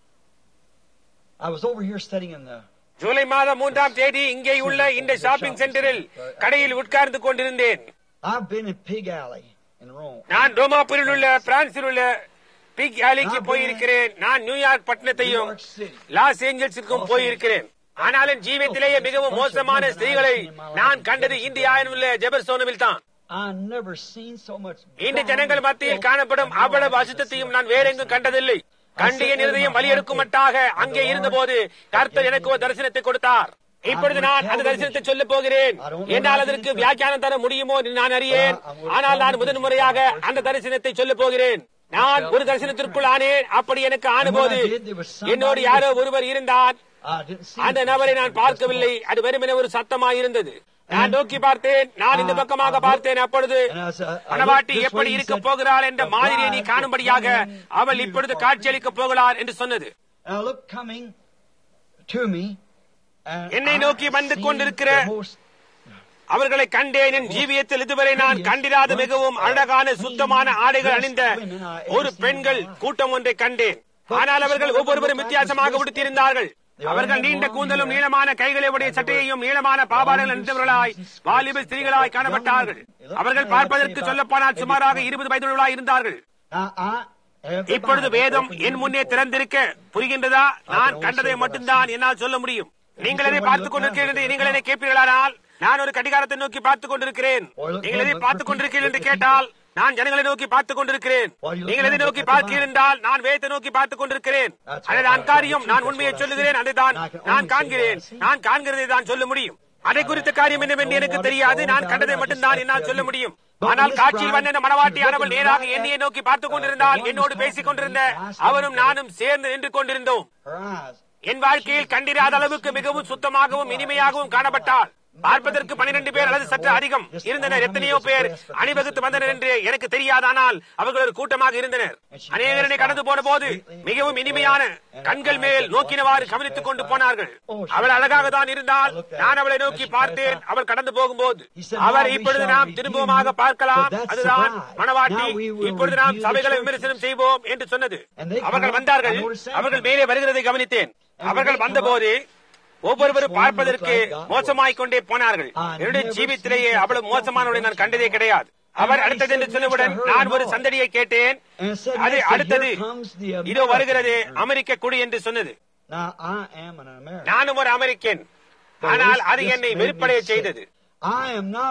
I was over here studying in the July மாதம் மூன்றாம் தேதி இங்கே உள்ள இந்த ஷாப்பிங் சென்டரில் கடையில் உட்கார்ந்து கொண்டிருந்தேன் I've been in Pig Alley in Rome. நான் ரோமாபுரில் உள்ள பிரான்சில் உள்ள பிக் ஆலிக்கு போயிருக்கிறேன் நான் நியூயார்க் பட்டணத்தையும் லாஸ் ஏஞ்சல்ஸுக்கும் போயிருக்கிறேன் ஆனாலும் ஜீவியத்திலேயே மிகவும் மோசமான ஸ்திரீகளை நான் கண்டது இந்தியாவில் உள்ள ஜெபர்சோனவில் தான் I never seen so much. இந்த ஜனங்கள் மத்தியில் காணப்படும் அவ்வளவு அசுத்தத்தையும் நான் வேற எங்கும் கண்டதில்லை கண்டிய இருதயம் வலியெடுக்கும் மட்டாக அங்கே இருந்தபோது கர்த்தர் எனக்கு ஒரு தரிசனத்தை கொடுத்தார் இப்பொழுது நான் அந்த தரிசனத்தை சொல்ல போகிறேன் என்னால் அதற்கு வியாக்கியானம் தர முடியுமோ என்று நான் அறியேன் ஆனால் நான் முதன் முறையாக அந்த தரிசனத்தை சொல்ல போகிறேன் நான் ஒரு தரிசனத்திற்குள் ஆனேன் அப்படி எனக்கு ஆனபோது என்னோடு யாரோ ஒருவர் இருந்தார் I didn't see அந்த நபரை நான் பார்க்கவில்லை அது வெறுமனே ஒரு சத்தமாய் இருந்தது நான் நோக்கி பார்த்தேன் நான் இந்த பக்கமாக பார்த்தேன் அப்பொழுது மணவாட்டி எப்படி இருக்க போகிறாள் என்ற மாதிரியை நீ காணும்படியாக அவள் இப்பொழுது காட்சியளிக்க போகிறாள் என்று சொன்னது And I looked coming to me. And என்னை I நோக்கி வந்து seen கொண்டிருக்கிற the most அவர்களை கண்டேன் என் ஜீவியத்தில் இதுவரை நான் கண்டிராத மிகவும் அழகான சுத்தமான ஆடைகள் அணிந்த ஒரு பெண்கள் கூட்டம் ஒன்றை கண்டேன் ஆனால் அவர்கள் ஒவ்வொருவரும் வித்தியாசமாக உடுத்தியிருந்தார்கள் அவர்கள் நீண்ட கூந்தலும் நீளமான கைகளை உடைய சட்டையையும் நீளமான பாபாடுகள் அணிந்தவர்களாய் வாலிப ஸ்திரீகளாய் காணப்பட்டார்கள் அவர்கள் பார்ப்பதற்கு சொல்லப்போனால் சுமாராக இருபது வயதுள்ளவர்களாய் இருந்தார்கள் Now, I have the இப்பொழுது Bible வேதம் open என் in முன்னே the திறந்திருக்க புரிகின்றதா நான் கண்டதை மட்டும்தான் என்னால் சொல்ல முடியும் நீங்கள் எதை பார்த்துக் கொண்டிருக்கிறீர்கள் என்று நீங்கள் என்னை கேட்பீர்களானால் நான் ஒரு கடிகாரத்தை நோக்கி பார்த்துக் கொண்டிருக்கிறேன் நீங்கள் எதை பார்த்துக் கொண்டிருக்கிறீர்கள் என்று கேட்டால் நான் ஜனங்களை நோக்கி பார்த்துக் கொண்டிருக்கிறேன் நீங்கள் எதை நோக்கி பார்க்கிறீர்கள் என்றால் நான் வேதத்தை நோக்கி பார்த்துக் கொண்டிருக்கிறேன் அதுதான் காரியம் நான் உண்மையை சொல்லுகிறேன் அதை தான் நான் காண்கிறேன் நான் காண்கிறதை தான் சொல்ல முடியும் அதை குறித்த காரியம் என்னவென்று எனக்கு தெரியாது நான் கண்டதை மட்டும்தான் என்னால் சொல்ல முடியும் ஆனால் காட்சியில் வந்த மனவாட்டியானவள் நேராக என்னையை நோக்கி பார்த்துக் கொண்டிருந்தால் என்னோடு பேசிக் கொண்டிருந்த அவரும் நானும் சேர்ந்து நின்று கொண்டிருந்தோம் Her eyes. என் வாழ்க்கையில் கண்டிராத அளவுக்கு மிகவும் சுத்தமாகவும் இனிமையாகவும் காணப்பட்டாள் பார்ப்பதற்கு பனிரெண்டு பேர் அல்லது சற்று அதிகம் இருந்தனர் எத்தனையோ பேர் அணிவகுத்து வந்தனர் என்று எனக்கு தெரியாதானால் அவர்கள் ஒரு கூட்டமாக இருந்தனர் அநேகரனை கடந்து போன போது மிகவும் இனிமையான கண்கள் மேல் நோக்கினவாறு கவனித்துக் கொண்டு போனார்கள் அவள் அழகாக தான் இருந்தால் நான் அவளை நோக்கி பார்த்தேன் அவள் கடந்து போகும்போது அவர் இப்பொழுது நாம் திரும்பவுமாக பார்க்கலாம் அதுதான் மணவாட்டி இப்பொழுது நாம் சபைகளை விமர்சனம் செய்வோம் என்று சொன்னது அவர்கள் வந்தார்கள் அவர்கள் மேலே வருகிறதை கவனித்தேன் அவர்கள் வந்தபோது ஒவ்வொருவரும் பார்ப்பதற்கு மோசமாய்க் கொண்டே போனார்கள் என்னுடைய ஜீவித்திலேயே அவ்வளவு மோசமானவரை நான் கண்டதே கிடையாது அவர் அடுத்தது என்று சொன்னவுடன் நான் ஒரு சந்தடியை கேட்டேன் அது அடுத்தது இதோ வருகிறது அமெரிக்க குடி என்று சொன்னது Now, I am an American. நானும் ஒரு அமெரிக்கன் ஆனால் அது என்னை வெறுப்படைய செய்தது I am not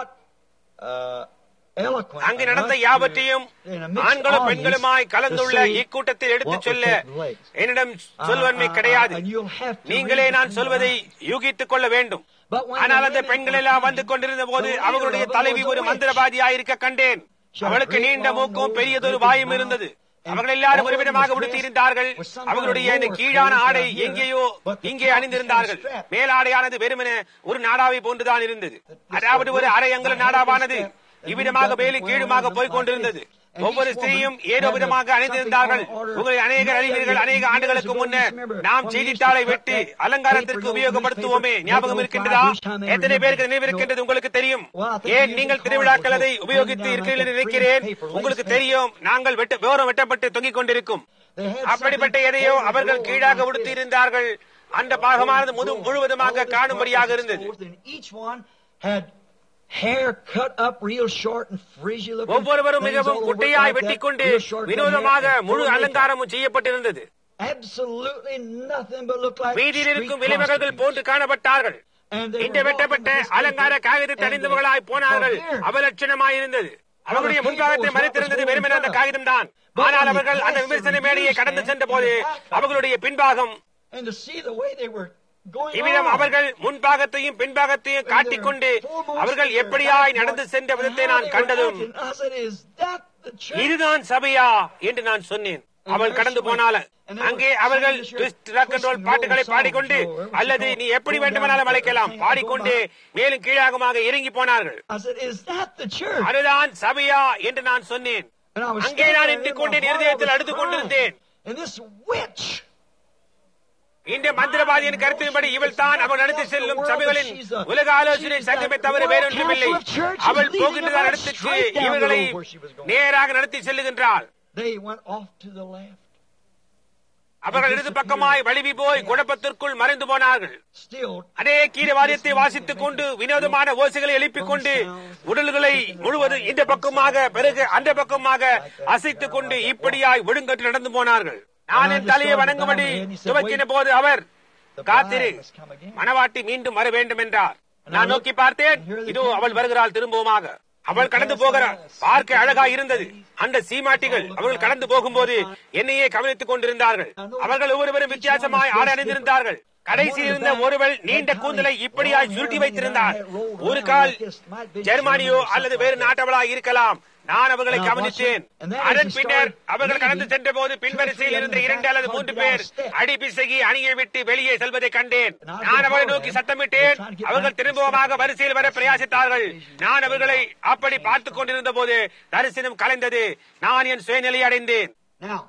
uh, eloquent. அங்கு நடந்த enough to- யாவற்றையும் in a mixed ஆண்களும் audience பெண்களுமாய் to கலந்துள்ள say இக்கூட்டத்தில் எடுத்துச் what would சொல்ல take place. என்னிடம் Uh, சொல்வன்மை uh, கிடையாது and you'll have to நீங்களே read நான் between சொல்வதை the lines. யூகித்துக் கொள்ள வேண்டும் But when ஆனால் the அந்த women பெண்கள் were எல்லாம் coming, வந்து கொண்டிருந்த போது the leader அவர்களுடைய of them தலைவி was a ஒரு witch. மந்திரவாதியாய் இருக்க கண்டேன் She had a அவளுக்கு great நீண்ட long மூக்கும் nose, பெரியதொரு a great வாயும் mouth, இருந்தது and அவர்கள் எல்லாரும் all ஒரு of them விதமாக was உடுத்தியிருந்தார்கள் dressed with some அவர்களுடைய kind of இந்த lower கீழான clothes ஆடை down here, எங்கேயோ but the இங்கே top அணிந்திருந்தார்கள் was kind of strapped. மேலாடையானது வெறுமனே ஒரு நாடாவை போன்றுதான் இருந்தது அதாவது ஒரு அரை அங்குல நாடாவானது இவ்விதமாக மேலும் கீழுமாக போய்க் கொண்டிருந்தது ஒவ்வொரு ஸ்திரீயும் ஏதோ விதமாக அணிந்திருந்தார்கள் உங்களை அநேக அறிஞர்கள் அநேக ஆண்டுகளுக்கு முன்னர் நாம் செய்தித்தாளை வெட்டி அலங்காரத்திற்கு உபயோகப்படுத்துவோமே ஞாபகம் இருக்கின்றதா எத்தனை பேருக்கு நினைவிருக்கின்றது உங்களுக்கு தெரியும் ஏன் நீங்கள் திருவிழாக்கள் அதை உபயோகித்து இருக்கிறீர்கள் என்று நினைக்கிறேன் உங்களுக்கு தெரியும் நாங்கள் வெட்ட விவரம் வெட்டப்பட்டு தொங்கிக் கொண்டிருக்கும் They had அப்படிப்பட்ட something எதையோ over அவர்கள் the கீழாக like உடுத்தி this. இருந்தார்கள் அந்த பாகமானது முழு முழுவதுமாக All this காணும்படியாக part was இருந்தது exposed, and each one had hair cut up real short and frizzy looking. ஒவ்வொருவரும் things மிகவும் all over குட்டையாய் like that, வெட்டிக்கொண்டு real short cut வினோதமாக hair and முழு full makeup. அலங்காரமும் செய்யப்பட்டிருந்தது Absolutely nothing but looked like வீதியில் street இருக்கும் விலைமகர்கள் prostitutes. போன்று காணப்பட்டார்கள் And they இந்த were வெட்டப்பட்ட walking with this அலங்கார paper, காகிதத்தை and அணிந்தவர்களாய் they- போனார்கள் from here. அவலட்சணமாய் இருந்தது அவர்களுடைய முன்பாகத்தை மறைத்திருந்தது வெறுமனே அந்த காகிதம் தான் ஆனால் அவர்கள் அந்த விமர்சன மேடையை கடந்து சென்ற போது அவர்களுடைய பின்பாகம் And to see the way they were going இவ்விதம் on. அவர்கள் முன்பாகத்தையும் பின்பாகத்தையும் காட்டிக்கொண்டு அவர்கள் எப்படியாய் நடந்து சென்ற விதத்தை நான் கண்டதும் I said, is that the church? இதுதான் சபையா என்று நான் சொன்னேன் அவள் கடந்து போனால அங்கே அவர்கள் twist, rock and roll பாட்டுகளை பாடிக்கொண்டு அல்லது நீ எப்படி வேண்டுமானாலும் அழைக்கலாம் பாடிக்கொண்டு மேலும் கீழாகமாக இறங்கி போனார்கள் I said, is that the church? அதுதான் சபையா என்று நான் சொன்னேன் And I was அங்கே standing நான் there நின்று in கொண்டேன் my heart, I இருதயத்தில் was அழுது crying. கொண்டிருந்தேன் And this witch, இந்த மந்திரவாதியின் கருத்தின்படி இவள் தான் அவள் நடத்தி செல்லும் சபைகளின் உலக ஆலோசனை சங்கமே தவிர வேறொன்றுமில்லை அவள் போகின்ற இடத்துக்கு இவர்களை நேராக நடத்தி செல்லுகின்றாள் They went off to the left. அவர்கள் இடது பக்கமாய் வழுவி போய் குழப்பத்திற்குள் மறைந்து போனார்கள் Still, அதே கீரவாரியத்தை வாசித்துக் கொண்டு வினோதமான ஓசைகளை எழுப்பிக் கொண்டு உடல்களை முழுவதும் இந்த பக்கமாக பிறகு அந்த பக்கமாக அசைத்துக் கொண்டு இப்படியாய் ஒழுங்கற்று நடந்து போனார்கள் நான் என் தலையை வணங்கும்படி துவக்கின போது அவர் காத்திரு மணவாட்டி மீண்டும் வர வேண்டும் என்றார் நான் நோக்கி பார்த்தேன் இதோ அவள் வருகிறாள் திரும்பவுமாக அவள் கடந்து போகிறாள் பார்க்க அழகா இருந்தது அந்த சீமாட்டிகள் அவர்கள் கடந்து போகும்போது என்னையே கவனித்துக் கொண்டிருந்தார்கள் அவர்கள் ஒவ்வொருவரும் வித்தியாசமாய் ஆட அணிந்திருந்தார்கள் கடைசியில் இருந்த ஒருவள் நீண்ட கூந்தலை இப்படியாய் சுருட்டி வைத்திருந்தார் ஒரு கால் ஜெர்மானியோ அல்லது வேறு நாட்டவளா இருக்கலாம் நான் அவர்களை கவனித்தேன் அதன் பின்னர் அவர்கள் கடந்து சென்ற போது பின்வரிசையில் இருந்த இரண்டு அல்லது மூன்று பேர் அடிப்பிசகி அணியை விட்டு வெளியே செல்வதை கண்டேன் நான் அவர்களை நோக்கி சத்தமிட்டேன் அவர்கள் திரும்பமாக வரிசையில் வர பிரயாசித்தார்கள் நான் அவர்களை அப்படி பார்த்துக் கொண்டிருந்த போது தரிசனம் கலைந்தது நான் என் சுயநிலை அடைந்தேன் now,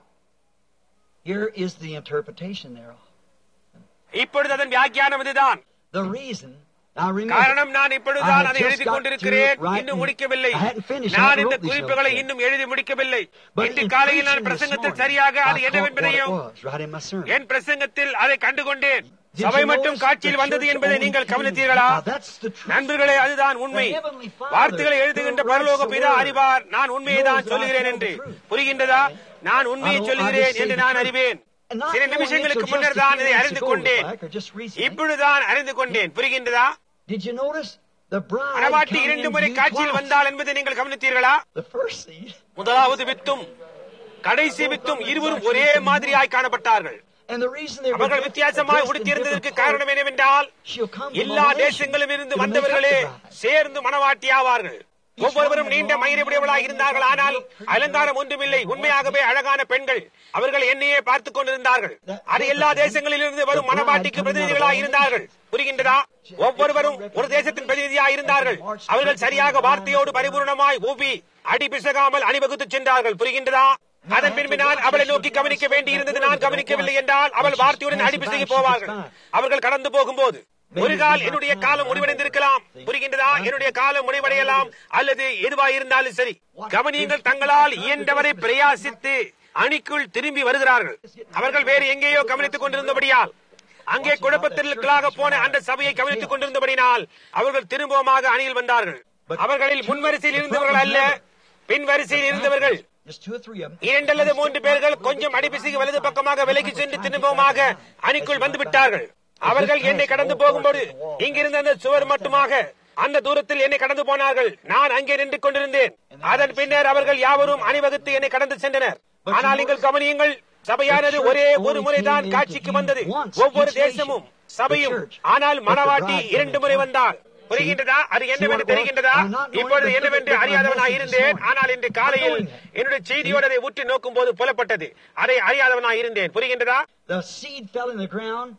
here is the interpretation thereof. இப்பொழுது அதன் வியாக்கியானம் இதுதான் The reason, now remember, காரணம் நான் I இப்பொழுதுதான் had அதை just எழுதி got கொண்டிருக்கிறேன் to write இன்னும் and- முடிக்கவில்லை I hadn't finished, I நான் hadn't இந்த wrote these குறிப்புகளை notes இன்னும் எழுதி முடிக்கவில்லை But இன்று in காலையில் நான் preaching this பிரசங்கத்தில் morning, சரியாக அது I caught what it என்னவென்பதையும் was right in my sermon. என் பிரசங்கத்தில் அதை கண்டுகொண்டேன் Did சபை you மட்டும் notice காட்சியில் the வந்தது church என்பதை only நீங்கள் came- கவனித்தீர்களா Now, that's the truth. நண்பர்களே அதுதான் உண்மை The Heavenly Father, வார்த்தைகளை எழுதுகின்ற who பரலோக writes the பிதா word, அறிவார் நான் உண்மையை தான் knows that I சொல்லுகிறேன் tell என்று the truth. புரிகின்றதா நான் உண்மையை I don't- I சொல்லுகிறேன் just say என்று the நான் truth. அறிவேன் And not சில knowing it நிமிஷங்களுக்கு till முன்னர் just a தான் few இதை minutes அறிந்து ago, கொண்டேன் like, or just recently. இப்பொழுதுதான் அறிந்து கொண்டேன் புரிகின்றதா Did you notice the bride மணவாட்டி come இரண்டு in முறை view காட்சியில் twice? வந்தாள் என்பதை நீங்கள் கவனித்தீர்களா The first seed முதலாவது வித்தும் கடைசி வித்தும் இருவரும் ஒரே மாதிரியாய் காணப்பட்டார்கள் and the reason they were அவர்கள் dressed- வித்தியாசமாய் dressed in உடுத்தியிருந்ததற்கு different காரணம் clothes, என்னவென்றால் she'll come from எல்லா all nations தேசங்களிலும் இருந்து to make up வந்தவர்களே the bride. சேர்ந்து மணவாட்டியாவார்கள் ஒவ்வொருவரும் நீண்ட மயிரிபுடையவளாக இருந்தார்கள் ஆனால் அலங்காரம் ஒன்றுமில்லை உண்மையாகவே அழகான பெண்கள் அவர்கள் என்னையே பார்த்துக் கொண்டிருந்தார்கள் அது எல்லா தேசங்களிலிருந்து வரும் மணவாட்டிக்கு பிரதிநிதிகளாக இருந்தார்கள் புரிகின்றதா ஒவ்வொருவரும் ஒரு தேசத்தின் பிரதிநிதியாக இருந்தார்கள் அவர்கள் சரியாக வார்த்தையோடு பரிபூர்ணமாய் ஊபி அடி பிசகாமல் அணிவகுத்து சென்றார்கள் புரிகின்றதா அதன் பின்பு நான் அவளை நோக்கி கவனிக்க வேண்டியிருந்தது நான் கவனிக்கவில்லை என்றால் அவள் வார்த்தையுடன் அடி பிசகி போவார்கள் அவர்கள் கடந்து போகும்போது ஒரு கால் என்னுடைய காலம் முடிவடைந்திருக்கலாம் புரிகின்றதா என்னுடைய காலம் முடிவடையலாம் அல்லது எதுவா இருந்தாலும் சரி கவனியங்கள் தங்களால் இயன்றவரை பிரயாசித்து அணிக்குள் திரும்பி வருகிறார்கள் அவர்கள் வேறு எங்கேயோ கவனித்துக் கொண்டிருந்தபடியால் அங்கே குழப்பத்திற்காக போன அந்த சபையை கவனித்துக் கொண்டிருந்தபடினால் அவர்கள் திரும்பவுமாக அணியில் வந்தார்கள் அவர்களில் முன்வரிசையில் இருந்தவர்கள் அல்ல பின் வரிசையில் இருந்தவர்கள் Just two or three of them. இரண்டு அல்லது மூன்று பேர்கள் கொஞ்சம் அடிபிசிக்கு வலது பக்கமாக விலகி சென்று திரும்பவுமாக அணிக்குள் வந்து விட்டார்கள் அவர்கள் என்னை கடந்து போகும்போது இங்கிருந்த அந்த சுவர் மட்டுமாக அந்த தூரத்தில் என்னை கடந்து போனார்கள் நான் அங்கே நின்று கொண்டிருந்தேன் அதன் பின்னர் அவர்கள் யாவரும் அணிவகுத்து என்னை கடந்து சென்றனர் ஆனால் நீங்கள் கவனியுங்கள் சபையானது ஒரே ஒரு முறைதான் காட்சிக்கு வந்தது ஒவ்வொரு தேசமும் சபையும் ஆனால் மணவாட்டி இரண்டு முறை வந்தால் புரிகின்றதா அது என்னவென்று தெரிகின்றதா இப்பொழுது என்னவென்று அறியாதவனாய் இருந்தேன் ஆனால் இன்று காலையில் என்னுடைய செய்தியோடு அதை உற்று நோக்கும் போது புலப்பட்டது அதை அறியாதவனாய் இருந்தேன் புரிகின்றதா The seed fell in the ground.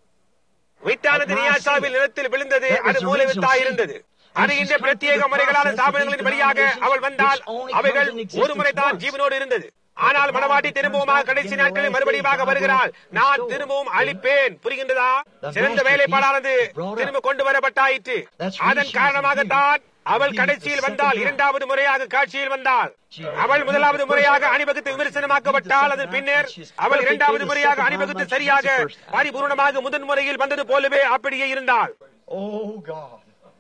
வித்தானது நியாசாவில் நிலத்தில் விழுந்தது அது மூல வித்தாய் இருந்தது அது இந்த பிரத்யேக முறைகளான ஸ்தாபனங்களின் வழியாக அவள் வந்தால் அவைகள் ஒரு முறைதான் ஜீவனோடு இருந்தது ஆனால் மணவாட்டி திரும்பவுமாக கடைசி நாட்களில் மறுபடியும் வருகிறாள் நான் திரும்பவும் அழிப்பேன் புரிகின்றதா சிறந்த வேலைப்பாடானது திரும்ப கொண்டு வரப்பட்டாயிற்று அதன் காரணமாகத்தான் அவள் கடைசியில் வந்தால் இரண்டாவது முறையாக காட்சியில் வந்தாள் அவள் முதலாவது முறையாக அணிவகுத்து விமர்சனமாக்கப்பட்டால் அதன் பின்னர் அவள் இரண்டாவது முறையாக அணிவகுத்து சரியாக பரிபூர்ணமாக முதன் முறையில் வந்தது போலவே அப்படியே இருந்தாள் Oh God.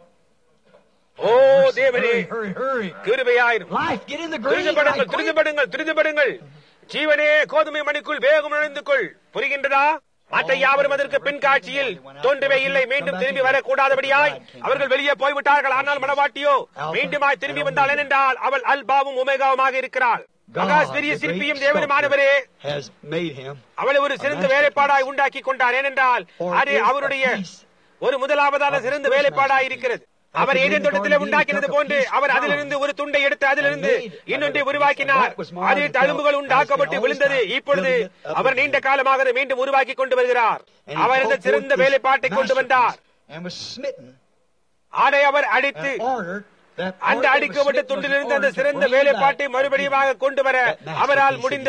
ஓ தேவனே Hurry, hurry, hurry. கிருபையாயிரும் Life, get in the grave. துரிதப்படுங்கள் right quick. துரிதப்படுங்கள் துரிதப்படுங்கள் ஜீவனே கோதுமை மணிக்குள் வேகம் நுழைந்து கொள் புரிகின்றதா மற்ற யாவரும் அதற்கு பின் காட்சியில் தோன்றவே இல்லை மீண்டும் திரும்பி வரக்கூடாதபடியாய் அவர்கள் வெளியே போய்விட்டார்கள் ஆனால் மணவாட்டியோ மீண்டுமாய் திரும்பி வந்தாள் ஏனென்றால் அவள் அல்பாவும் உமேகாவுமாக இருக்கிறாள் மகாஸ் பெரிய the great சிற்பியும் தேவனுமானவரே sculptor, has made him. அவளை ஒரு சிறந்த வேலைப்பாடாய் உண்டாக்கி கொண்டார் ஏனென்றால் அது அவருடைய ஒரு முதலாவதான சிறந்த வேலைப்பாடாய் இருக்கிறது அவர் ஏதேன் தோட்டத்திலே உண்டாக்கினது போன்று அவர் அதிலிருந்து ஒரு துண்டை எடுத்து அதிலிருந்து இன்னொன்றை உருவாக்கினார் அதில் தழும்புகள் உண்டாக்கப்பட்டு விழுந்தது இப்பொழுது அவர் நீண்ட காலமாக அதை மீண்டும் உருவாக்கி கொண்டு வருகிறார் And he அவர் இந்த called சிறந்த forth this வேலைப்பாட்டை கொண்டு வந்தார் masterpiece And was smitten அதை அவர் அடித்து and ordered that அந்த part that was அடிக்கப்பட்ட smitten was துண்டிலிருந்து அந்த ordered to சிறந்த bring வேலைப்பாட்டை back மறுபடியும் கொண்டு வர that masterpiece அவரால் again. முடிந்தது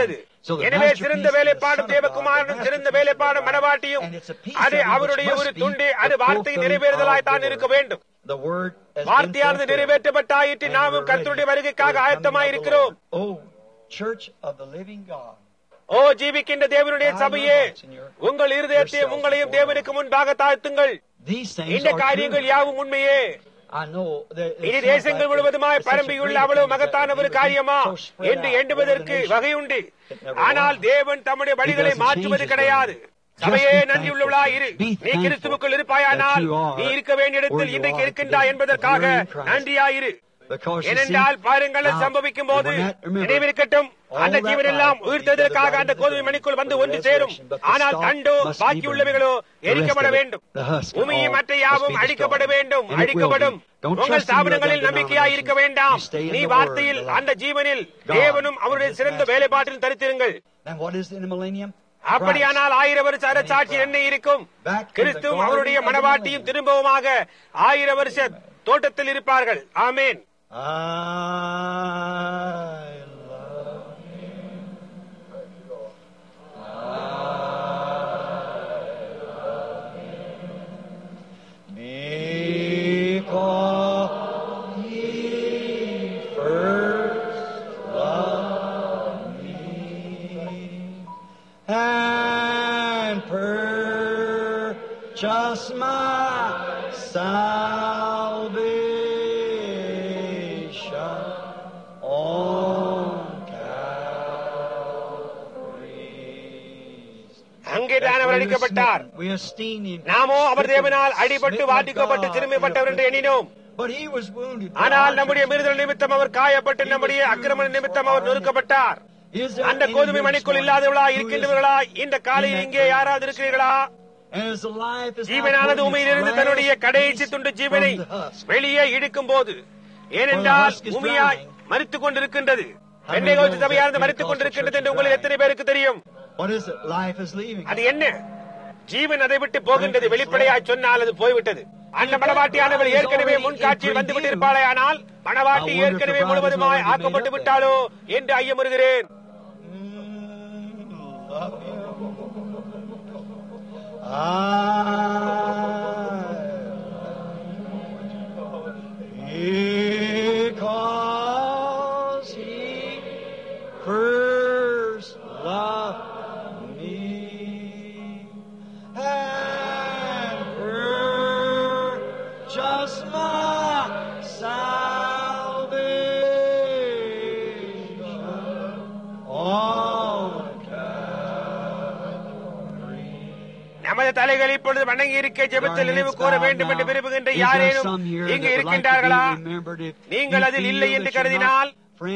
So the எனவே masterpiece சிறந்த is the வேலைப்பாடும் Son of தேவகுமாரனும் God, the சிறந்த masterpiece வேலைப்பாடும் of God. மனவாட்டியும் And it's a piece அது of it which அவருடைய must ஒரு be துண்டு the அது வார்த்தை fulfilling நிறைவேறுதலாய் of தான் the இருக்க word. வேண்டும் The word has been வார்த்தையானது fulfilled. நிறைவேற்றப்பட்டாயிற்று And நாமும் we're கர்த்தருடைய ready வருகைக்காக for the coming ஆயத்தமாய் of the இருக்கிறோம் Lord. Oh, church of the living God. ஓ ஜீவிக்கின்ற தேவனுடைய சபையே உங்கள் இருதயத்தையும் உங்களையும் தேவனுக்கு முன்பாக தாழ்த்துங்கள் These things இந்த are காரியங்கள் true. யாவும் உண்மையே I know that it இது sounds தேசங்கள் like முழுவதுமாய் it's such a பரம்பியுள்ள great அவ்வளவு thing மகத்தான that ஒரு it would be காரியமா so spread என்று out எண்ணுவதற்கு over the வகை nation. உண்டு It never ஆனால் was. தேவன் தம்முடைய வழிகளை doesn't மாற்றுவது change his கிடையாது way. சபையே Just be நன்றியுள்ளவளா இரு thankful. Be நீ thankful கிறிஸ்துவுக்குள் இருப்பாயானால் that you are நீ இருக்க வேண்டிய இடத்தில் where you இன்றைக்கு are இருக்கின்றாய் today. என்பதற்காக You're in Christ. நன்றியாயிரு Because you ஏனென்றால் see, பாருங்கள் now, சம்பவிக்கும் போது when that- remember, நினைவிருக்கட்டும் all அந்த that ஜீவன் எல்லாம் life will be உயிர்த்ததற்காக gathered அந்த into கோதுமை the மணிக்குள் வந்து for the ஒன்று சேரும் resurrection, but the ஆனால் stalk தண்டோ must be பாக்கியுள்ளவைகளோ burned. The rest எரிக்கப்பட of it, வேண்டும் the husk and பூமியை all மற்ற must யாவும் be அழிக்கப்பட destroyed. வேண்டும் And it will அழிக்கப்படும் be. Don't உங்கள் trust in your ஸ்தாபனங்களில் other நம்பிக்கையாய் இருக்க வேண்டாம் denominations. You stay in நீ the வார்த்தையில் word, the அந்த ஜீவனில் God தேவனும் அவருடைய and his சிறந்த master. வேலைப்பாட்டில் தரித்திருங்கள் Then what is in the millennium? அப்படியானால் ஆயிரம் வருஷ அரசாட்சி என்ன இருக்கும் Back in the கிறிஸ்துவும் garden அவருடைய of the மனவாட்டியும் millennium. திரும்பவுமாக ஆயிரம் வருஷ தோட்டத்தில் இருப்பார்கள் ஆமேன் I love him. Because he first loved me and purchased my salvation on Calvary's அங்கேதான் அவர் அடிக்கப்பட்டார் We esteem him. நாமோ அவர் தேவனால் அடிபட்டு Smitten of வாட்டிக்கப்பட்டு God திரும்பிப்பட்டவர் என்று எண்ணினோம் But he was wounded. for ஆனால் our நம்முடைய மிருதல் நிமித்தம் அவர் காயப்பட்டு நம்முடைய அக்கிரம நிமித்தம் அவர் நொறுக்கப்பட்டார் Is there அந்த any கோதுமை here மணிக்குள் this இல்லாதவளா morning who இருக்கின்றவர்களா is இந்த காலையில் in that இங்கே யாராவது இருக்கிறீர்களா And as the life is now ஜீவனானது putting its உமையிலிருந்து last தன்னுடைய கடைசி piece துண்டு ஜீவனை from the husk. வெளியே இழுக்கும் போது ஏனென்றால் husk is உமையாய் drying. மறித்துக் கொண்டிருக்கின்றது How many பெண்டைகோச்சு knows சபையானது that மறித்துக் Pentecostal கொண்டிருக்கின்றது church என்று is உங்களில் drying? எத்தனை பேருக்கு தெரியும் What is it? Life is leaving. அது என்ன ஜீவன் அதை விட்டு போகின்றது வெளிப்படையாய் சொன்னால் அது போய்விட்டது அந்த மணவாட்டியானவள் ஏற்கனவே முன்காட்சியில் வந்து விட்டிருப்பாளே ஆனால் மணவாட்டி ஏற்கனவே முழுவதுமாய் ஆக்கப்பட்டு விட்டாளோ என்று ஐயமுறுகிறேன் Mm, love him. I because he first loved me and purchased my salvation on Calvary. நமது தலைகள் இப்பொழுது வணங்கி இருக்க ஜெபத்தில் நினைவு கூற வேண்டும் என்று விரும்புகின்ற யாரேனும் இங்கு இருக்கின்றார்களா நீங்கள் அதில் இல்லை என்று கருதினால்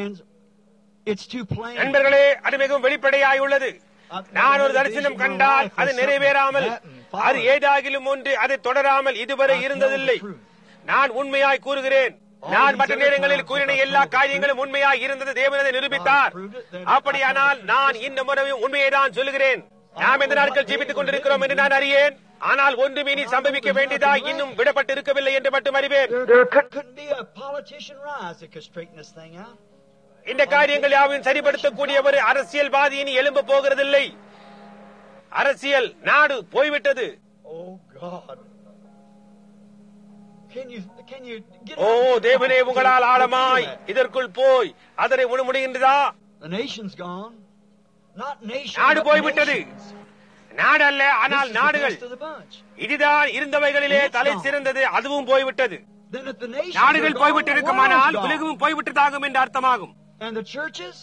நண்பர்களே அது மிகவும் வெளிப்படையாய் உள்ளது நான் ஒரு தரிசனம் கண்டால் அது நிறைவேறாமல் அது ஏதாகிலும் ஒன்று அதை தொடராமல் இதுவரை இருந்ததில்லை நான் உண்மையாய் கூறுகிறேன் நான் மற்ற நேரங்களில் கூறின எல்லா காரியங்களும் உண்மையாய் இருந்தது தேவனதை நிரூபித்தார் அப்படியானால் நான் இந்த முறையும் உண்மையை தான் சொல்லுகிறேன் நாம் எந்த நாட்கள் ஜீவித்துக் கொண்டிருக்கிறோம் என்று நான் அறியேன் ஆனால் ஒன்றும் இனி சம்பவிக்க வேண்டியதா இன்னும் விடப்பட்டு இருக்கவில்லை என்று மட்டும் அறிவேன் There couldn't be a politician rise that could straighten this thing out. இந்த காரியங்கள் யாவையும் சரிப்படுத்தக்கூடிய ஒரு அரசியல்வாதி இனி எழும்ப போகிறதில்லை அரசியல் நாடு போய்விட்டது Oh God. Can you can you get O out- தேவனே உங்களால் Get ஆழமாய் through that? இதற்குள் போய் அதனை உண முடிகின்றதா The nation's gone. Not nation. நாடு but போய்விட்டது nations. நாடு அல்ல This ஆனால் is the நாடுகள் best of the bunch. இதுதான் இருந்தவைகளிலே தலை சிறந்தது அதுவும் போய்விட்டது Then if the nations நாடுகள் are gone, the போய்விட்டிருக்குமானால் world's gone. உலகமும் போய்விட்டதாகும் என்று அர்த்தமாகும் And the churches?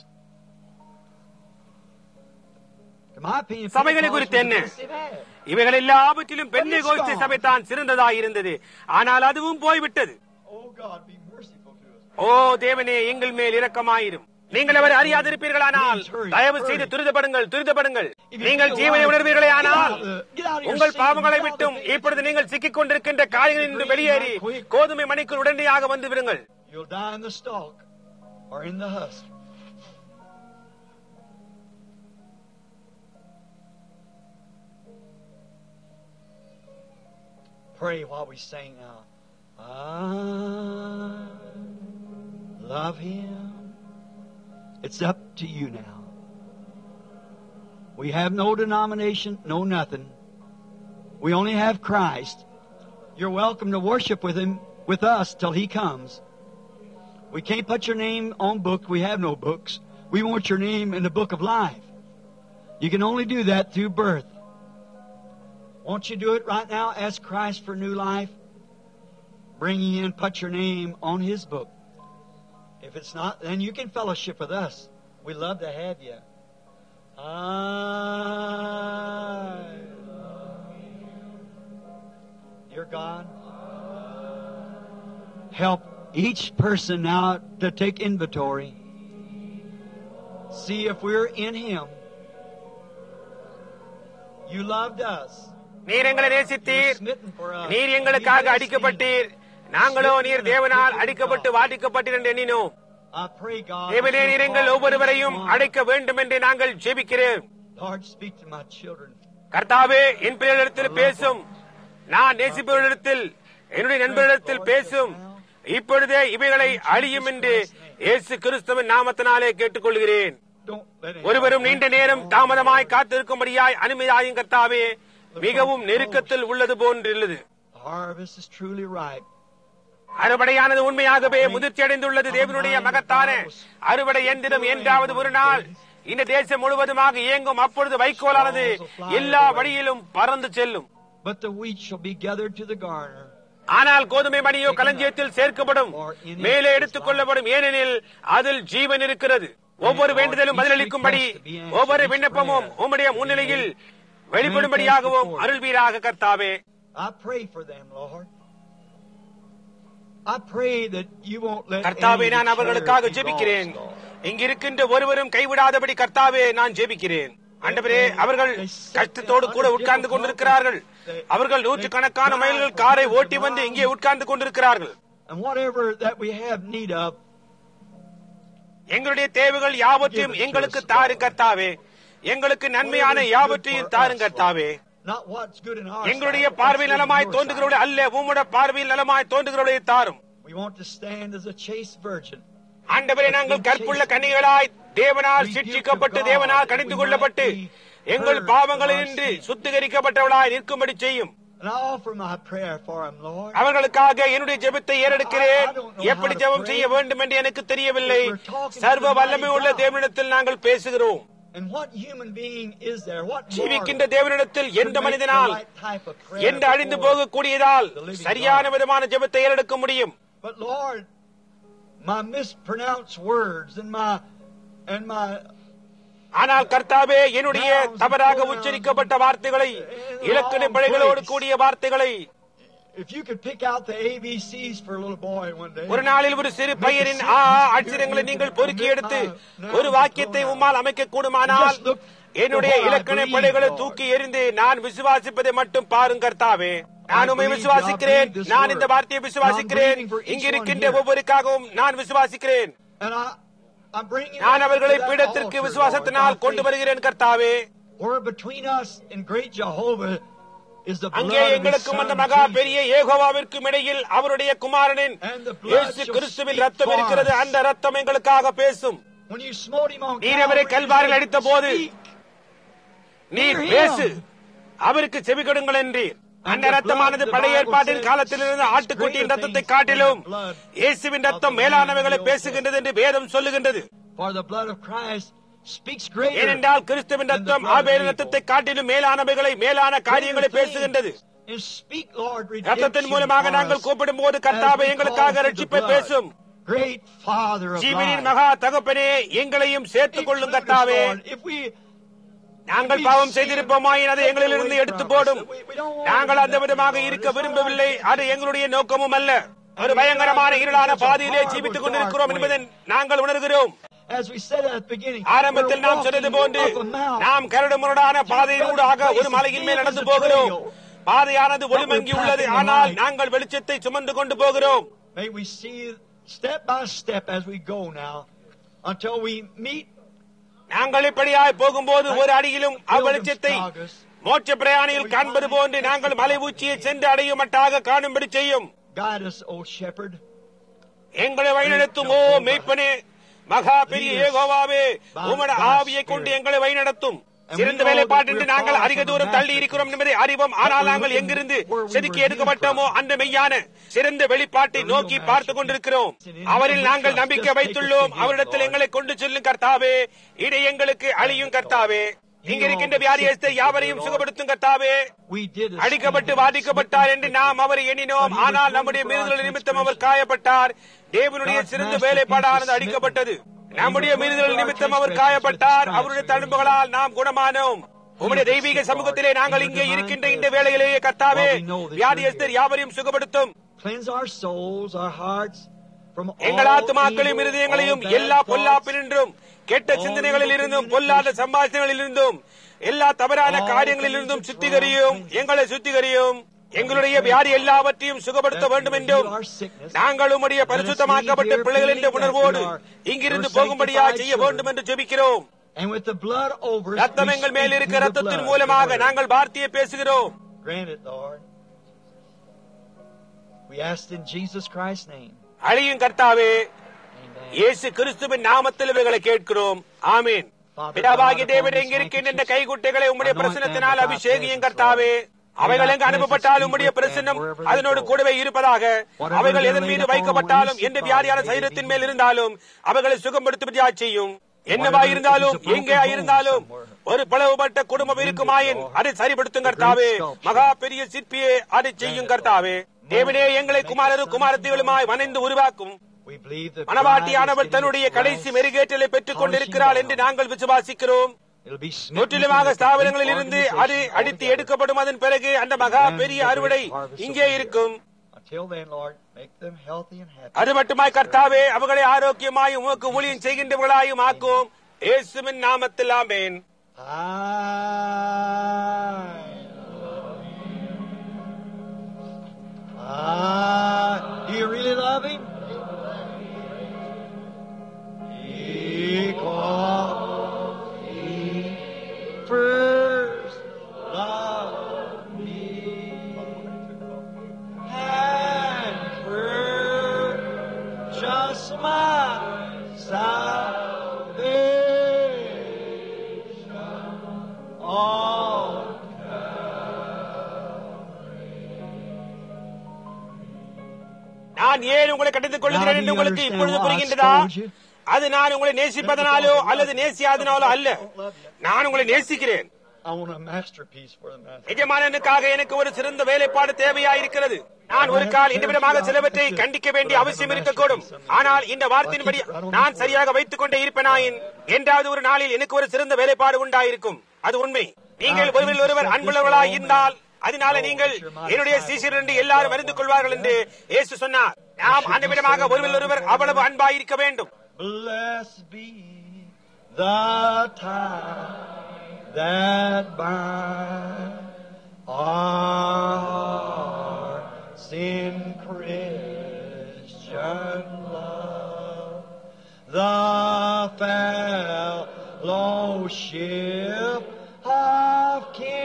In my opinion, சபைகளை Pentecost குறித்து was the என்ன? best they've had. இவைகள் எல்லாவற்றிலும் பெண்ணை it's கோஷ்டி gone. சபை தான் சிறந்ததாய் இருந்தது ஆனால் அதுவும் போய்விட்டது Oh God, be merciful to us. ஓ தேவனே எங்கள் மேல் இரக்கமாயிரும் நீங்கள் அவரை அறியாதிருப்பீர்களானால் தயவு செய்து துரிதப்படுங்கள் துரிதப்படுங்கள் நீங்கள் ஜீவனை உணர்வீர்களே ஆனால் உங்கள் பாவங்களை விட்டும் இப்பொழுது நீங்கள் சிக்கிக் கொண்டிருக்கின்ற காரியங்களில் வெளியேறி கோதுமை மணிக்குள் உடனடியாக வந்து விடுங்கள் You'll die in the stalk or in the husk. Pray while we sing now. I love him. It's up to you now. We have no denomination, no nothing. We only have Christ. You're welcome to worship with Him, with us, till He comes. We can't put your name on book. We have no books. We want your name in the book of life. You can only do that through birth. Won't you do it right now? Ask Christ for new life. Bring you in, put your name on His book. If it's not, then you can fellowship with us. We love to have you. I love you. Dear God, help each person now to take inventory. See if we're in Him. You loved us. நீர் எங்களை You're நேசித்தீர் smitten for us. நீர் எங்களுக்காக We bless அடிக்கப்பட்டீர் நாங்களோ நீர் தேவனால் அடிக்கப்பட்டு வாதிக்கப்பட்டீர் என்று எண்ணினோம் I pray, God. தேவனே that you நீர் எங்கள் call ஒவ்வொருவரையும் each one. அடைக்க வேண்டும் என்று நாங்கள் ஜெபிக்கிறேன் Lord, speak to my children. கர்த்தாவே என் பிள்ளைகளிடத்தில் பேசும் நான் நேசிப்பவர்களிடத்தில் என்னுடைய நண்பர்களிடத்தில் பேசும் இப்பொழுதே இவைகளை அழியும் என்று இயேசு கிறிஸ்துவின் நாமத்தினாலே கேட்டுக்கொள்கிறேன் Don't let it ஒருவரும் நீண்ட நேரம் தாமதமாய் காத்திருக்கும்படியாய் அனுமதியாயும் கர்த்தாவே மிகவும் நெருக்கத்தில் உள்ளது போன்றுள்ளது The harvest is truly ripe. அறுவடையானது உண்மையாகவே முதிர்ச்சி அடைந்துள்ளது தேவனுடைய மகத்தான அறுவடை எந்திரம் என்றாவது ஒரு நாள் இந்த தேசம் முழுவதுமாக இயங்கும் அப்பொழுது வைக்கோலானது எல்லா வழியிலும் பறந்து செல்லும் But the wheat shall be gathered to the garner. ஆனால் கோதுமை மணியோ களஞ்சியத்தில் சேர்க்கப்படும் மேலே எடுத்துக் கொள்ளப்படும் ஏனெனில் அதில் ஜீவன் இருக்கிறது ஒவ்வொரு வேண்டுதலும் பதிலளிக்கும்படி ஒவ்வொரு விண்ணப்பமும் உம்முடைய முன்னிலையில் வெளிப்படும்படியாகவும் அருள்வீராக கர்த்தாவே I pray for them, Lord. I pray that you won't let கர்த்தாவே any நான் அவர்களுக்காக church be ஜெபிக்கிறேன் lost, Lord. இங்கிருக்கின்ற ஒருவரும் கைவிடாதபடி கர்த்தாவே நான் ஜெபிக்கிறேன் ஆண்டவரே அவர்கள் கஷ்டத்தோடு கூட உட்கார்ந்து கொண்டிருக்கிறார்கள் அவர்கள் நூற்றுக்கணக்கான மைல்கள் காரை ஓட்டி வந்து இங்கே உட்கார்ந்து கொண்டிருக்கிறார்கள் And whatever that we have need of, எங்களுடைய தேவைகள் யாவற்றையும் எங்களுக்கு தாரு கர்த்தாவே எங்களுக்கு நன்மையான யாவற்றையும் தாரும் கர்த்தாவே not what's good in our எங்களுடைய sight, but பார்வையில் what's good in நலமாய் your தோன்றுகிறவளை அல்ல உம்முடைய பார்வையில் நலமாய் தோன்றுகிறவளை தாரும் sight. We want to stand as a chaste virgin. ஆண்டவரே நாங்கள் கற்புள்ள கன்னிகளாய் தேவனால் சிட்சிக்கப்பட்டு தேவனால் கணிந்து கொள்ளப்பட்டு எங்கள் பாவங்களினின்று சுத்திகரிக்கப்பட்டவளாய் நிற்கும்படி செய்யும் And I offer my prayer for them, Lord. அவர்களுக்காக என்னுடைய ஜெபத்தை ஏறெடுக்கிறேன் எப்படி ஜெபம் செய்ய வேண்டும் என்று எனக்கு தெரியவில்லை சர்வ வல்லமை உள்ள தேவனிடத்தில் நாங்கள் பேசுகிறோம் And what human being is there? What ஜீவிக்கின்ற mortal தேவனிடத்தில் could எந்த make the மனிதனால் right type of prayer எந்த அழிந்து before- போகக்கூடியதால் சரியான விதமான ஜெபத்தை ஏறெடுக்க முடியும் But Lord, my mispronounced words and my and my ஆனால் கர்த்தாவே என்னுடைய தவறாக உச்சரிக்கப்பட்ட வார்த்தைகளை இலக்கண பிழைகளோடு கூடிய வார்த்தைகளை if you could pick out the ABCs for a little boy one day. ஒரு நாளில் ஒரு சிறு பையனின் ஆ ஆ அட்சரங்களை நீங்கள் பொறுக்கி எடுத்து ஒரு வாக்கியத்தை உம்மால் அமைக்க கூடுமானால் என்னுடைய இலக்கண பிழைகளை தூக்கி எறிந்து நான் விசுவாசிப்பதை மட்டும் பாருங்க கர்த்தாவே நான் உண்மை விசுவாசிக்கிறேன் நான் இந்த வார்த்தையை விசுவாசிக்கிறேன் இங்கிருக்கின்ற ஒவ்வொருக்காகவும் நான் விசுவாசிக்கிறேன் And I, I'm bringing நான் it அவர்களை to that பீடத்திற்கு altar, விசுவாசத்தினால் Lord, by கொண்டு faith. வருகிறேன் கர்த்தாவே Where between us and great Jehovah is the blood அங்கே of his எங்களுக்கும் அந்த son, மகா Jesus. பெரிய ஏகோவாவிற்கும் இடையில் அவருடைய குமாரனின் And the blood இயேசு shall கிறிஸ்துவின் speak ரத்தம் for இருக்கிறது us. அந்த ரத்தம் எங்களுக்காக பேசும் When you smote him on நீர் அவரை Calvary, கல்வாரில் you அடித்த போது speak. நீர் Hear him. பேசு அவருக்கு செவி கொடுங்கள் என்றீர் அந்த And the ரத்தமானது blood, the பழைய Bible ஏற்பாட்டின் says, காலத்தில் இருந்த speaks ஆட்டுக்குட்டியின் greater ரத்தத்தை things காட்டிலும் than the blood இயேசுவின் of ரத்தம் the மேலானவைகளை Lamb of பேசுகின்றது என்று வேதம் சொல்லுகின்றது For the blood of Christ speaks greater. ஏனென்றால் கிறிஸ்துவின் than the ரத்தம் blood of ஆபேலின் Abel. ரத்தத்தை காட்டிலும் மேலானவைகளை மேலான காரியங்களை பேசுகின்றது And speak, Lord, ரத்தத்தின் redemption மூலமாக for நாங்கள் us கூப்பிடும் போது as கர்த்தாவை we எங்களுக்காக call to the ரட்சிப்பை blood. பேசும் Great Father of ஜீவனின் life. மகா தகப்பனே எங்களையும் சேர்த்துக் கொள்ளும் Include us, கர்த்தாவே Lord. If we நாங்கள் பாவம் செய்திருப்போமாயின் அதை எங்களிலிருந்து எடுத்து போடும் நாங்கள் அந்த விதமாக இருக்க விரும்பவில்லை அது எங்களுடைய நோக்கமும் அல்ல ஒரு பயங்கரமான இருளான பாதையிலே ஜீவித்துக் கொண்டிருக்கிறோம் என்பதை நாங்கள் உணர்கிறோம் As we said at the beginning, ஆரம்பத்தில் we're நாம் சொன்னது walking போன்று up a mountain. நாம் கரடுமுரடான பாதையினூடாக ஒரு மலையின் மேல் நடந்து போகிறோம் பாதையானது ஒளிமங்கி உள்ளது ஆனால் நாங்கள் வெளிச்சத்தை சுமந்து கொண்டு போகிறோம் May we see step by step as we go now until we meet நாங்கள் இப்படியாய் போகும்போது ஒரு அடியிலும் அவ்வெளிச்சத்தை மோட்ச பிரயாணியில் காண்பது போன்று நாங்கள் மலை உச்சியை சென்று அடையும் மட்டாக காணும்படி செய்யும் Guide us, O shepherd. எங்களை வழிநடத்தும் ஓ மெய்ப்பனே மகா பெரிய ஏகோவாவே உமது ஆவியை கொண்டு எங்களை வழிநடத்தும் சிறந்த வேலைப்பாடு என்று நாங்கள் அதிக தூரம் தள்ளி இருக்கிறோம் என்பதை அறிவோம் ஆனால் நாங்கள் எங்கிருந்து செதுக்கி எடுக்கப்பட்டோமோ அந்த மெய்யான சிறந்த வெளிப்பாட்டை நோக்கி பார்த்து கொண்டிருக்கிறோம் அவரில் நாங்கள் நம்பிக்கை வைத்துள்ளோம் அவரிடத்தில் எங்களை கொண்டு செல்லும் கர்த்தாவே இதை எங்களுக்கு அழியும் கர்த்தாவே இங்க இருக்கின்ற வியாதியஸ்தை யாவரையும் சுகப்படுத்தும் கர்த்தாவே அடிக்கப்பட்டு பாதிக்கப்பட்டார் என்று நாம் அவரை எண்ணினோம் ஆனால் நம்முடைய மீறுதல் நிமித்தம் அவர் காயப்பட்டார் தேவனுடைய சிறந்த வேலைப்பாடானது அடிக்கப்பட்டது நம்முடைய மீறுதல் நிமித்தம் அவர் காயப்பட்டார் அவருடைய தழும்புகளால் நாம் குணமானோம் உம்முடைய தெய்வீக சமூகத்திலே நாங்கள் இங்கே இருக்கின்ற இந்த வேளையிலேயே கர்த்தாவே வியாதியஸ்தர் யாவரையும் சுகப்படுத்தும் எங்கள் ஆத்துமாக்களையும் இருதயங்களையும் எல்லா பொல்லாப்பினின்றும் கெட்ட சிந்தனைகளில் இருந்தும் பொல்லாத சம்பாஷணைகளில் இருந்தும் எல்லா தவறான காரியங்களில் இருந்தும் சுத்திகரியும் எங்களை சுத்திகரியும் எங்களுடைய வியாதி எல்லாவற்றையும் சுகப்படுத்த வேண்டும் என்றும் நாங்கள் உம்முடைய பரிசுத்தமாக்கப்பட்ட பிள்ளைகள் என்ற உணர்வோடு இங்கிருந்து போகும்படியா செய்ய வேண்டும் என்று ஜெபிக்கிறோம் ரத்தம் எங்கள் மேல் இருக்க ரத்தத்தின் மூலமாக நாங்கள் வார்த்தையை பேசுகிறோம் அழியும் கர்த்தாவே இயேசு கிறிஸ்துவின் நாமத்தில் இவைகளை கேட்கிறோம் ஆமீன் பிதாவாகிய தேவன் எங்க இருக்கின்ற கைகுட்டைகளை உம்முடைய பிரசனத்தினால் அபிஷேகியும் கர்த்தாவே அவைகள் எங்கு அனுப்பப்பட்டாலும் உம்முடைய பிரசன்னம் அதனோடு கூடவே இருப்பதாக அவைகள் எதன் மீது வைக்கப்பட்டாலும் எந்த வியாதியான சைரத்தின் மேல் இருந்தாலும் அவைகளை சுகப்படுத்துவதா செய்யும் என்னவா இருந்தாலும் எங்கே இருந்தாலும் ஒரு பிளவுபட்ட குடும்பம் இருக்குமாயின் அதை சரிபடுத்தும் கர்த்தாவே மகா பெரிய சிற்பியே அதை செய்யும் கர்த்தாவே தேவனே எங்களை குமாரரும் குமாரத்திகளுமாய் வனைந்து உருவாக்கும் மனவாட்டியானவள் தன்னுடைய கடைசி மெருகேற்றலை பெற்றுக் கொண்டிருக்கிறாள் என்று நாங்கள் விசுவாசிக்கிறோம் முற்றிலுமாக ஸ்தாபனங்களில் இருந்து அது அடித்து எடுக்கப்படும் அதன் பிறகு அந்த மகா பெரிய அறுவடை இங்கே இருக்கும் அது மட்டுமாய் கர்த்தாவே அவர்களை ஆரோக்கியமாயும் உமக்கு ஊழியம் செய்கின்றவர்களாயும் ஆக்கும் இயேசுவின் நாமத்தில் ஆமேன் Ah, do you really love him? Because he first loved me and purchased my salvation on நான் ஏன் உங்களை கடிந்து கொள்கிறேன் என்று உங்களுக்கு இப்பொழுது புரிகின்றதா அது நான் உங்களை நேசிப்பதனாலோ அல்லது நேசியாதனாலோ அல்ல நான் உங்களை நேசிக்கிறேன் I want a masterpiece for the master. எஜமானனுக்காக எனக்கு ஒரு சிறந்த வேலைப்பாடு தேவையாயிருக்கிறது நான் ஒரு கால் இந்த விதமாக சிலவற்றை கண்டிக்க வேண்டிய அவசியம் இருக்கக்கூடும் ஆனால் இந்த வார்த்தையின்படி நான் சரியாக வைத்துக் கொண்டே இருப்பேனாயின் என்றாவது ஒரு நாளில் எனக்கு ஒரு சிறந்த வேலைப்பாடு உண்டாயிருக்கும் அது உண்மை நீங்கள் ஒருவர் ஒருவர் அன்புள்ளவர்களாய் இருந்தால் அதனால நீங்கள் என்னுடைய சீசர் என்று எல்லாரும் அறிந்து கொள்வார்கள் என்று இயேசு சொன்னார் நாம் அந்த விதமாக ஒருவர் ஒருவர் அவ்வளவு அன்பாயிருக்க வேண்டும் Blessed be the tie that binds our hearts in Christian love. The fellowship of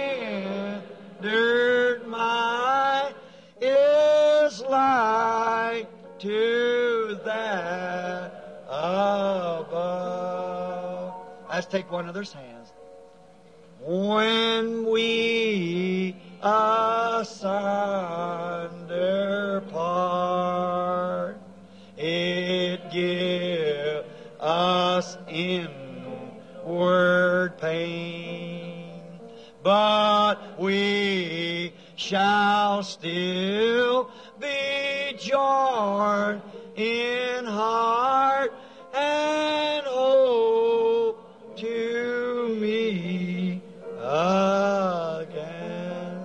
kindred mind is like to that above. Let's take one another's hands. When we asunder part, it give us inward pain, but we shall still be joined in heart and hope to meet again.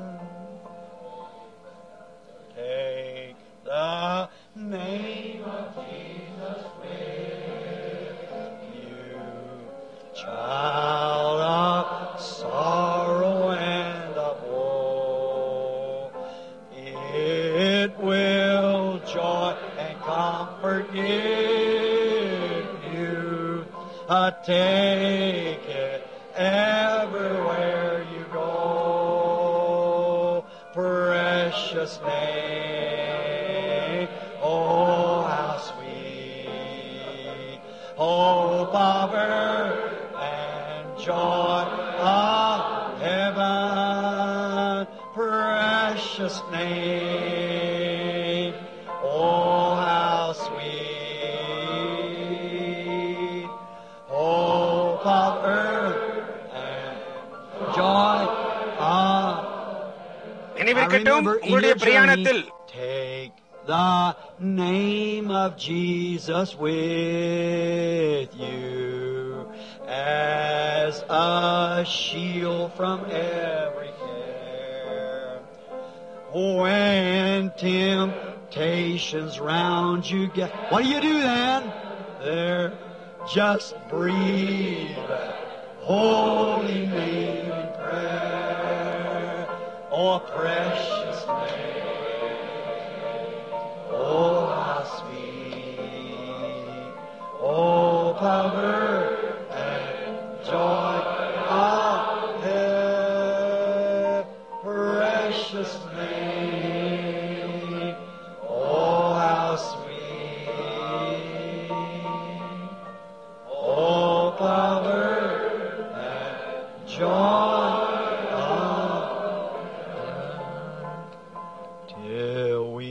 Take the name of Jesus with you, child of sorrow and of woe. It will joy and comfort give you. Uh, take it everywhere you go. Precious name, oh how sweet, hope of earth and joy of precious name. Oh, how sweet. Hope of earth and joy of நினைவிருக்கட்டும் உங்களுடைய பிரயாணத்தில் Take the name of Jesus with you as a shield from every care. When temptations round you get, what do you do then? There, just breathe that holy name in prayer. Oh, precious name. Oh, how sweet. Oh, power and joy of heaven. Precious name. Oh, how sweet. Oh, power and joy of till we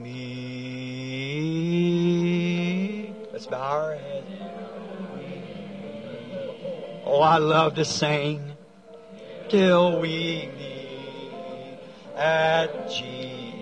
meet. Let's bow our heads. Oh, I love to sing till we meet at Jesus.